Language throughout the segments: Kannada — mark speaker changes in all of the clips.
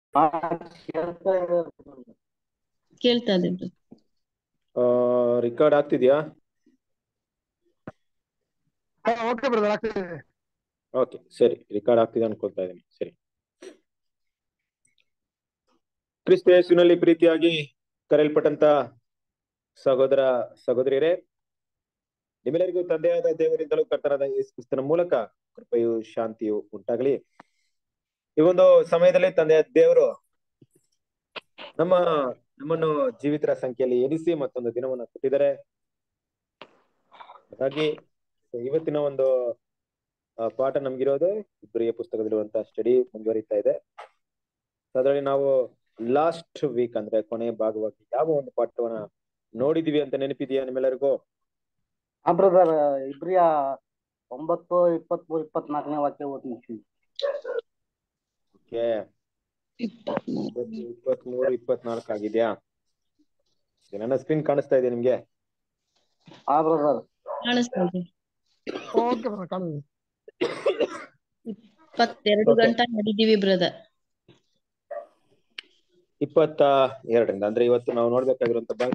Speaker 1: ಕೇಳ್ತಾ ಇದೆ brother.
Speaker 2: ರಿಕಾರ್ಡ್ ಆಗ್ತಿದ್ಯಾ
Speaker 3: ಓಕೆ ಬ್ರದರ್ ಆಗ್ತಿದೆ
Speaker 2: ಓಕೆ ಸರಿ ರಿಕಾರ್ಡ್ ಆಗ್ತಿದೆ ಅನ್ಕೊಳ್ತಾ ಇದ್ದೀನಿ ಸರಿ ಕ್ರಿಸ್ತ ಯೇಸುವಿನಲ್ಲಿ ಪ್ರೀತಿಯಾಗಿ ಕರೆಯಲ್ಪಟ್ಟಂತ ಸಹೋದರ ಸಹೋದರಿಯರೇ ನಿಮ್ಮೆಲ್ಲರಿಗೂ ತಂದೆಯಾದ ದೇವರಿಂದಲೂ ಕರ್ತನಾದ ಯೇಸು ಕ್ರಿಸ್ತನ ಮೂಲಕ ಕೃಪೆಯು ಶಾಂತಿಯು ಉಂಟಾಗಲಿ ಈ ಒಂದು ಸಮಯದಲ್ಲಿ ತಂದೆಯ ದೇವರು ನಮ್ಮ ನಮ್ಮನ್ನು ಜೀವಿತರ ಸಂಖ್ಯೆಯಲ್ಲಿ ಎನಿಸಿ ಮತ್ತೊಂದು ದಿನವನ್ನು ಕೊಟ್ಟಿದ್ದಾರೆ ಹಾಗಾಗಿ ಇವತ್ತಿನ ಒಂದು ಆ, ಪಾಠ ನಮ್ಗಿರೋದು ಇಬ್ಬರಿಗೆ ಪುಸ್ತಕದಲ್ಲಿರುವಂತಹ ಸ್ಟಡಿ ಮುಂದುವರಿತಾ ಇದೆ ಅದರಲ್ಲಿ ನಾವು ಲಾಸ್ಟ್ ವೀಕ್ ಅಂದ್ರೆ ಕೊನೆಯ ಭಾಗವಾಗಿ ಯಾವ ಒಂದು ಪಾಠವನ್ನ ನೋಡಿದೀವಿ ಅಂತ ನೆನಪಿದೆಯಾ ನಿಮ್ಮೆಲ್ಲರಿಗೂ
Speaker 4: ಹಾ ಬ್ರದರ್ ಇಬ್ರಿಯ ಒಂಬತ್ತು ಇಪ್ಪತ್ಮೂರು ಇಪ್ಪತ್ನಾಲ್ಕನೇ ವಾಕ್ಯ ಓದ್ತೀನಿ
Speaker 2: ಓಕೆ
Speaker 1: ಇಪ್ಪತ್ಮೂರು.
Speaker 2: ಇಪ್ಪತ್ಮೂರು ಇಪ್ಪತ್ನಾಲ್ಕು ಆಗಿದ್ಯಾ Okay, ನನ್ನ ಸ್ಕ್ರೀನ್ ಕಾಣಿಸ್ತಾ ಇದೆ ನಿಮ್ಗೆ
Speaker 4: ಹಾ ಬ್ರದರ್
Speaker 1: ಕಾಣಿಸ್ತಾ ಇದೆ
Speaker 3: ಓಕೆ ಬ್ರದರ್ ಕಾಣಿದೆ
Speaker 1: ಇಪ್ಪತ್ತೆರಡು
Speaker 2: Okay.
Speaker 1: ಗಂಟೆ ನಡೀತೀವಿ ಬ್ರದರ್
Speaker 2: ಇಪ್ಪತ್ತ ಎರಡರಿಂದ ಅಂದ್ರೆ ಇವತ್ತು ನಾವು ನೋಡ್ಬೇಕಾಗಿರುವಂತ ಭಾಗ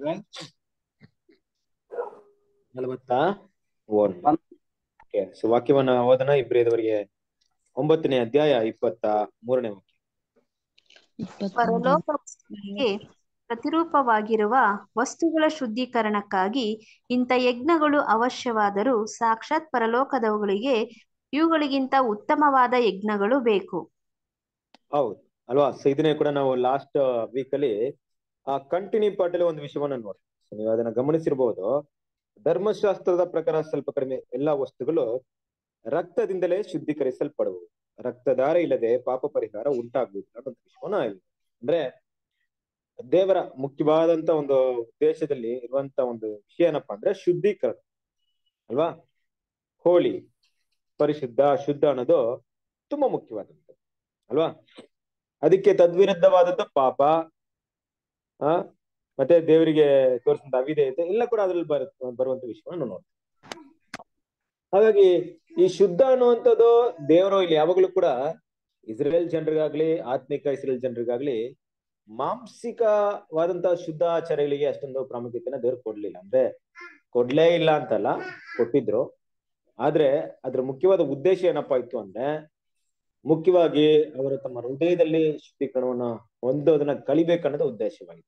Speaker 2: ನಲವತ್ತ ಒಂದು ಓಕೆ ಸೊ ವಾಕ್ಯವನ್ನ ಓದನ ಇಬ್ರಿಯದವರಿಗೆ ಒಂಬತ್ತನೇ ಅಧ್ಯಾಯ ಇಪ್ಪತ್ತ ಮೂರನೇ ವಾಕ್ಯ
Speaker 1: ಇಪ್ಪತ್ಮೂರು
Speaker 5: ಪರಲೋಕಕ್ಕೆ ಪ್ರತಿರೂಪವಾಗಿರುವ ವಸ್ತುಗಳ ಶುದ್ಧೀಕರಣಕ್ಕಾಗಿ ಇಂಥ ಯಜ್ಞಗಳು ಅವಶ್ಯವಾದರೂ ಸಾಕ್ಷಾತ್ ಪರಲೋಕದವುಗಳಿಗೆ ಇವುಗಳಿಗಿಂತ ಉತ್ತಮವಾದ ಯಜ್ಞಗಳು ಬೇಕು
Speaker 2: ಹೌದು ಅಲ್ವಾ ಸೊ ಇದನ್ನೇ ಕೂಡ ನಾವು ಲಾಸ್ಟ್ ವೀಕ್ ಅಲ್ಲಿ ಆ ಕಂಟಿನ್ಯೂ ಪಾರ್ಟ್ ಅಲ್ಲಿ ಒಂದು ವಿಷಯವನ್ನ ನೋಡಿ ಸೊ ನೀವು ಅದನ್ನ ಗಮನಿಸಿರ್ಬಹುದು ಧರ್ಮಶಾಸ್ತ್ರದ ಪ್ರಕಾರ ಸ್ವಲ್ಪ ಕಡಿಮೆ ಎಲ್ಲಾ ವಸ್ತುಗಳು ರಕ್ತದಿಂದಲೇ ಶುದ್ಧೀಕರಿಸಲ್ಪಡುವು ರಕ್ತಧಾರ ಇಲ್ಲದೆ ಪಾಪ ಪರಿಹಾರ ಉಂಟಾಗುವುದಿಲ್ಲ ಅನ್ನೋ ವಿಷಯವನ್ನ ಇಲ್ಲಿ ಅಂದ್ರೆ ದೇವರ ಮುಖ್ಯವಾದಂತ ಒಂದು ಉದ್ದೇಶದಲ್ಲಿ ಇರುವಂತ ಒಂದು ವಿಷಯ ಏನಪ್ಪಾ ಅಂದ್ರೆ ಶುದ್ಧೀಕರಣ ಅಲ್ವಾ ಹೋಳಿ ಪರಿಶುದ್ಧ ಶುದ್ಧ ಅನ್ನೋದು ತುಂಬಾ ಮುಖ್ಯವಾದಂತ ಅಲ್ವಾ ಅದಕ್ಕೆ ತದ್ವಿರುದ್ಧವಾದದ್ದು ಪಾಪ ಆ ಮತ್ತೆ ದೇವರಿಗೆ ತೋರಿಸಿದ ಅವಿಧೇಯತೆ ಎಲ್ಲ ಕೂಡ ಅದ್ರಲ್ಲಿ ಬರು ಬರುವಂತ ವಿಷಯವನ್ನು ನೋಡ್ತೀವಿ ಹಾಗಾಗಿ ಈ ಶುದ್ಧ ಅನ್ನುವಂಥದ್ದು ದೇವರು ಇಲ್ಲಿ ಯಾವಾಗಲೂ ಕೂಡ ಇಸ್ರೇಲ್ ಜನರಿಗಾಗ್ಲಿ ಆತ್ಮಿಕ ಇಸ್ರೇಲ್ ಜನರಿಗಾಗ್ಲಿ ಮಾಂಸಿಕವಾದಂತಹ ಶುದ್ಧ ಆಚಾರಗಳಿಗೆ ಅಷ್ಟೊಂದು ಪ್ರಾಮುಖ್ಯತೆನ ದೇವ್ರು ಕೊಡ್ಲಿಲ್ಲ ಅಂದ್ರೆ ಕೊಡ್ಲೇ ಇಲ್ಲ ಅಂತಲ್ಲ ಕೊಟ್ಟಿದ್ರು ಆದ್ರೆ ಅದ್ರ ಮುಖ್ಯವಾದ ಉದ್ದೇಶ ಏನಪ್ಪಾ ಇತ್ತು ಅಂದ್ರೆ ಮುಖ್ಯವಾಗಿ ಅವರು ತಮ್ಮ ಹೃದಯದಲ್ಲಿ ಶುದ್ಧೀಕರಣವನ್ನ ಹೊಂದೋದನ್ನ ಕಲಿಬೇಕನ್ನೋದು ಉದ್ದೇಶವಾಗಿತ್ತು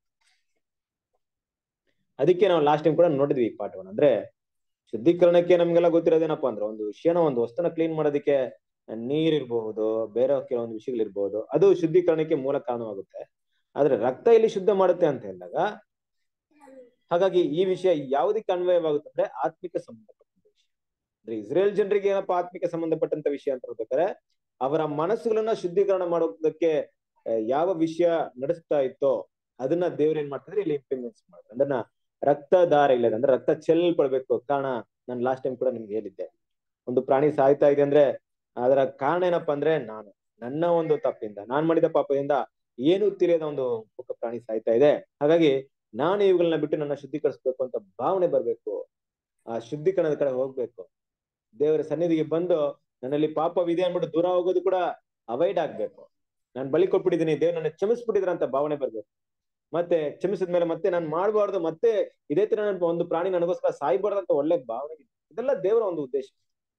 Speaker 2: ಅದಕ್ಕೆ ನಾವು ಲಾಸ್ಟ್ ಟೈಮ್ ಕೂಡ ನೋಡಿದ್ವಿ ಈ ಪಾಠವನ್ನ ಅಂದ್ರೆ ಶುದ್ಧೀಕರಣಕ್ಕೆ ನಮ್ಗೆಲ್ಲ ಗೊತ್ತಿರೋದೇನಪ್ಪಾ ಅಂದ್ರೆ ಒಂದು ವಿಷಯನ ಒಂದು ವಸ್ತುನ ಕ್ಲೀನ್ ಮಾಡೋದಕ್ಕೆ ನೀರ್ ಇರಬಹುದು ಬೇರೆ ಕೆಲವೊಂದು ವಿಷಯಗಳಿರ್ಬಹುದು ಅದು ಶುದ್ಧೀಕರಣಕ್ಕೆ ಮೂಲ ಕಾರಣವಾಗುತ್ತೆ ಆದ್ರೆ ರಕ್ತ ಇಲ್ಲಿ ಶುದ್ಧ ಮಾಡುತ್ತೆ ಅಂತ ಹೇಳಿದಾಗ ಹಾಗಾಗಿ ಈ ವಿಷಯ ಯಾವುದಕ್ಕೆ ಅನ್ವಯವಾಗುತ್ತೆ ಅಂದ್ರೆ ಆತ್ಮಿಕ ಸಂಬಂಧಪಟ್ಟಂತ ವಿಷಯ ಅಂದ್ರೆ ಇಸ್ರೇಲ್ ಜನರಿಗೆ ಏನಪ್ಪಾ ಆತ್ಮಿಕ ಸಂಬಂಧಪಟ್ಟಂತ ವಿಷಯ ಅಂತ ಹೇಳ್ಬೇಕಾದ್ರೆ ಅವರ ಮನಸ್ಸುಗಳನ್ನ ಶುದ್ಧೀಕರಣ ಮಾಡೋದಕ್ಕೆ ಆ, ಯಾವ ವಿಷಯ ನಡೆಸ್ತಾ ಇತ್ತೋ ಅದನ್ನ ದೇವ್ರ ಏನ್ ಮಾಡ್ತಾರೆ ಇಲ್ಲಿ ಇಂಪ್ಲಿಮೆಂಟ್ಸ್ ಮಾಡ್ತಾರೆ ಅದನ್ನ ರಕ್ತದಾರ ಇಲ್ಲದ ಅಂದ್ರೆ ರಕ್ತ ಚೆಲ್ಪಡ್ಬೇಕು ಕಾರಣ ನಾನು ಲಾಸ್ಟ್ ಟೈಮ್ ಕೂಡ ನಿಮ್ಗೆ ಹೇಳಿದ್ದೆ ಒಂದು ಪ್ರಾಣಿ ಸಾಯ್ತಾ ಇದೆ ಅಂದ್ರೆ ಅದರ ಕಾರಣ ಏನಪ್ಪಾ ಅಂದ್ರೆ ನಾನು ನನ್ನ ಒಂದು ತಪ್ಪಿಂದ ನಾನ್ ಮಾಡಿದ ಪಾಪದಿಂದ ಏನು ತಿಳಿಯದ ಒಂದು ಮುಖ ಪ್ರಾಣಿ ಸಾಯ್ತಾ ಇದೆ ಹಾಗಾಗಿ ನಾನು ಇವುಗಳನ್ನ ಬಿಟ್ಟು ನನ್ನ ಶುದ್ಧೀಕರಿಸ್ಬೇಕು ಅಂತ ಭಾವನೆ ಬರ್ಬೇಕು ಆ ಶುದ್ಧೀಕರಣದ ಕಡೆ ಹೋಗ್ಬೇಕು ದೇವರ ಸನ್ನಿಧಿಗೆ ಬಂದು ನನ್ನಲ್ಲಿ ಪಾಪವಿದೆ ಅನ್ಬಿಟ್ಟು ದೂರ ಹೋಗೋದು ಕೂಡ ಅವಾಯ್ಡ್ ಆಗ್ಬೇಕು ನಾನು ಬಲಿ ಕೊಟ್ಬಿಟ್ಟಿದ್ದೀನಿ ದೇವ್ರು ನನ್ನ ಕ್ಷಮಿಸ್ಬಿಟ್ಟಿದ್ರ ಅಂತ ಭಾವನೆ ಬರ್ಬೇಕು ಮತ್ತೆ ಕ್ಷಮಿಸಿದ ಮೇಲೆ ಮತ್ತೆ ನಾನು ಮಾಡಬಾರ್ದು ಮತ್ತೆ ಇದೇ ತರ ನನ್ ಒಂದು ಪ್ರಾಣಿ ನನಗೋಸ್ಕರ ಸಾಯ್ಬಾರ್ದು ಅಂತ ಒಳ್ಳೆ ಭಾವನೆ ಇದೆ. ಇದೆಲ್ಲ ದೇವರ ಒಂದು ಉದ್ದೇಶ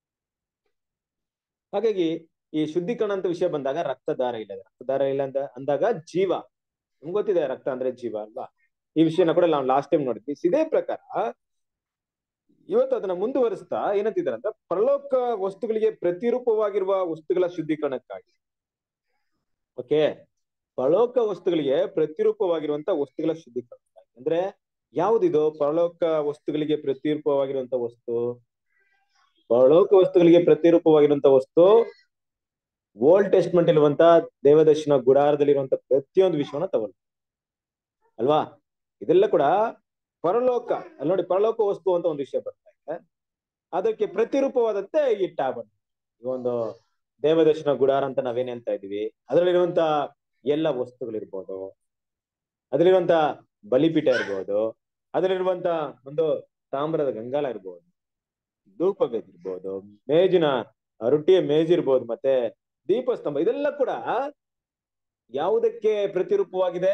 Speaker 2: ಹಾಗಾಗಿ ಈ ಶುದ್ಧೀಕರಣ ಅಂತ ವಿಷಯ ಬಂದಾಗ ರಕ್ತದಾರ ಇಲ್ಲ ರಕ್ತದಾರ ಇಲ್ಲ ಅಂತ ಅಂದಾಗ ಜೀವ ನಿಮ್ಗೆ ಗೊತ್ತಿದೆ ರಕ್ತ ಅಂದ್ರೆ ಜೀವ ಅಲ್ವಾ ಈ ವಿಷಯನ ಕೂಡ ನಾವು ಲಾಸ್ಟ್ ಟೈಮ್ ನೋಡಿದ್ವಿ ಇದೇ ಪ್ರಕಾರ ಇವತ್ತು ಅದನ್ನ ಮುಂದುವರಿಸ್ತಾ ಏನಂತಿದ್ದಾರೆ ಅಂದ್ರೆ ಪರಲೋಕ ವಸ್ತುಗಳಿಗೆ ಪ್ರತಿರೂಪವಾಗಿರುವ ವಸ್ತುಗಳ ಶುದ್ಧೀಕರಣಕ್ಕಾಗಿ ಓಕೆ ಪರಲೋಕ ವಸ್ತುಗಳಿಗೆ ಪ್ರತಿರೂಪವಾಗಿರುವಂತ ವಸ್ತುಗಳ ಶುದ್ಧೀಕರಣಕ್ಕಾಗಿ ಅಂದ್ರೆ ಯಾವುದಿದು ಪರಲೋಕ ವಸ್ತುಗಳಿಗೆ ಪ್ರತಿರೂಪವಾಗಿರುವಂತ ವಸ್ತು ಪರಲೋಕ ವಸ್ತುಗಳಿಗೆ ಪ್ರತಿರೂಪವಾಗಿರುವಂತ ವಸ್ತು ಓಲ್ಡ್ ಟೆಸ್ಟ್ಮೆಂಟ್ ಇರುವಂತ ದೇವದರ್ಶನ ಗುಡಾರದಲ್ಲಿರುವಂತ ಪ್ರತಿಯೊಂದು ವಿಷಯವನ್ನ ತಗೊಳ್ಳಿ ಅಲ್ವಾ ಇದೆಲ್ಲ ಕೂಡ ಪರಲೋಕ ಅಲ್ಲಿ ನೋಡಿ ಪರಲೋಕ ವಸ್ತು ಅಂತ ಒಂದು ವಿಷಯ ಬರ್ತಾ ಇದೆ ಅದಕ್ಕೆ ಪ್ರತಿರೂಪವಾದಂತೆ ಈ ಟ್ಯಾಬನ್ ಈ ಒಂದು ದೇವದರ್ಶನ ಗುಡಾರ ಅಂತ ನಾವೇನ್ ಹೇಳ್ತಾ ಇದೀವಿ ಅದರಲ್ಲಿರುವಂತ ಎಲ್ಲ ವಸ್ತುಗಳಿರ್ಬೋದು ಅದರಲ್ಲಿರುವಂತ ಬಲಿಪೀಠ ಇರ್ಬೋದು ಅದರಲ್ಲಿರುವಂತ ಒಂದು ತಾಮ್ರದ ಗಂಗಾಲ ಇರ್ಬೋದು ಧೂಪವೇದ್ ಇರ್ಬೋದು ಮೇಜಿನ ರೊಟ್ಟಿಯ ಮೇಜ್ ಇರ್ಬೋದು ಮತ್ತೆ ದೀಪಸ್ತಂಭ ಇದೆಲ್ಲ ಕೂಡ ಯಾವುದಕ್ಕೆ ಪ್ರತಿರೂಪವಾಗಿದೆ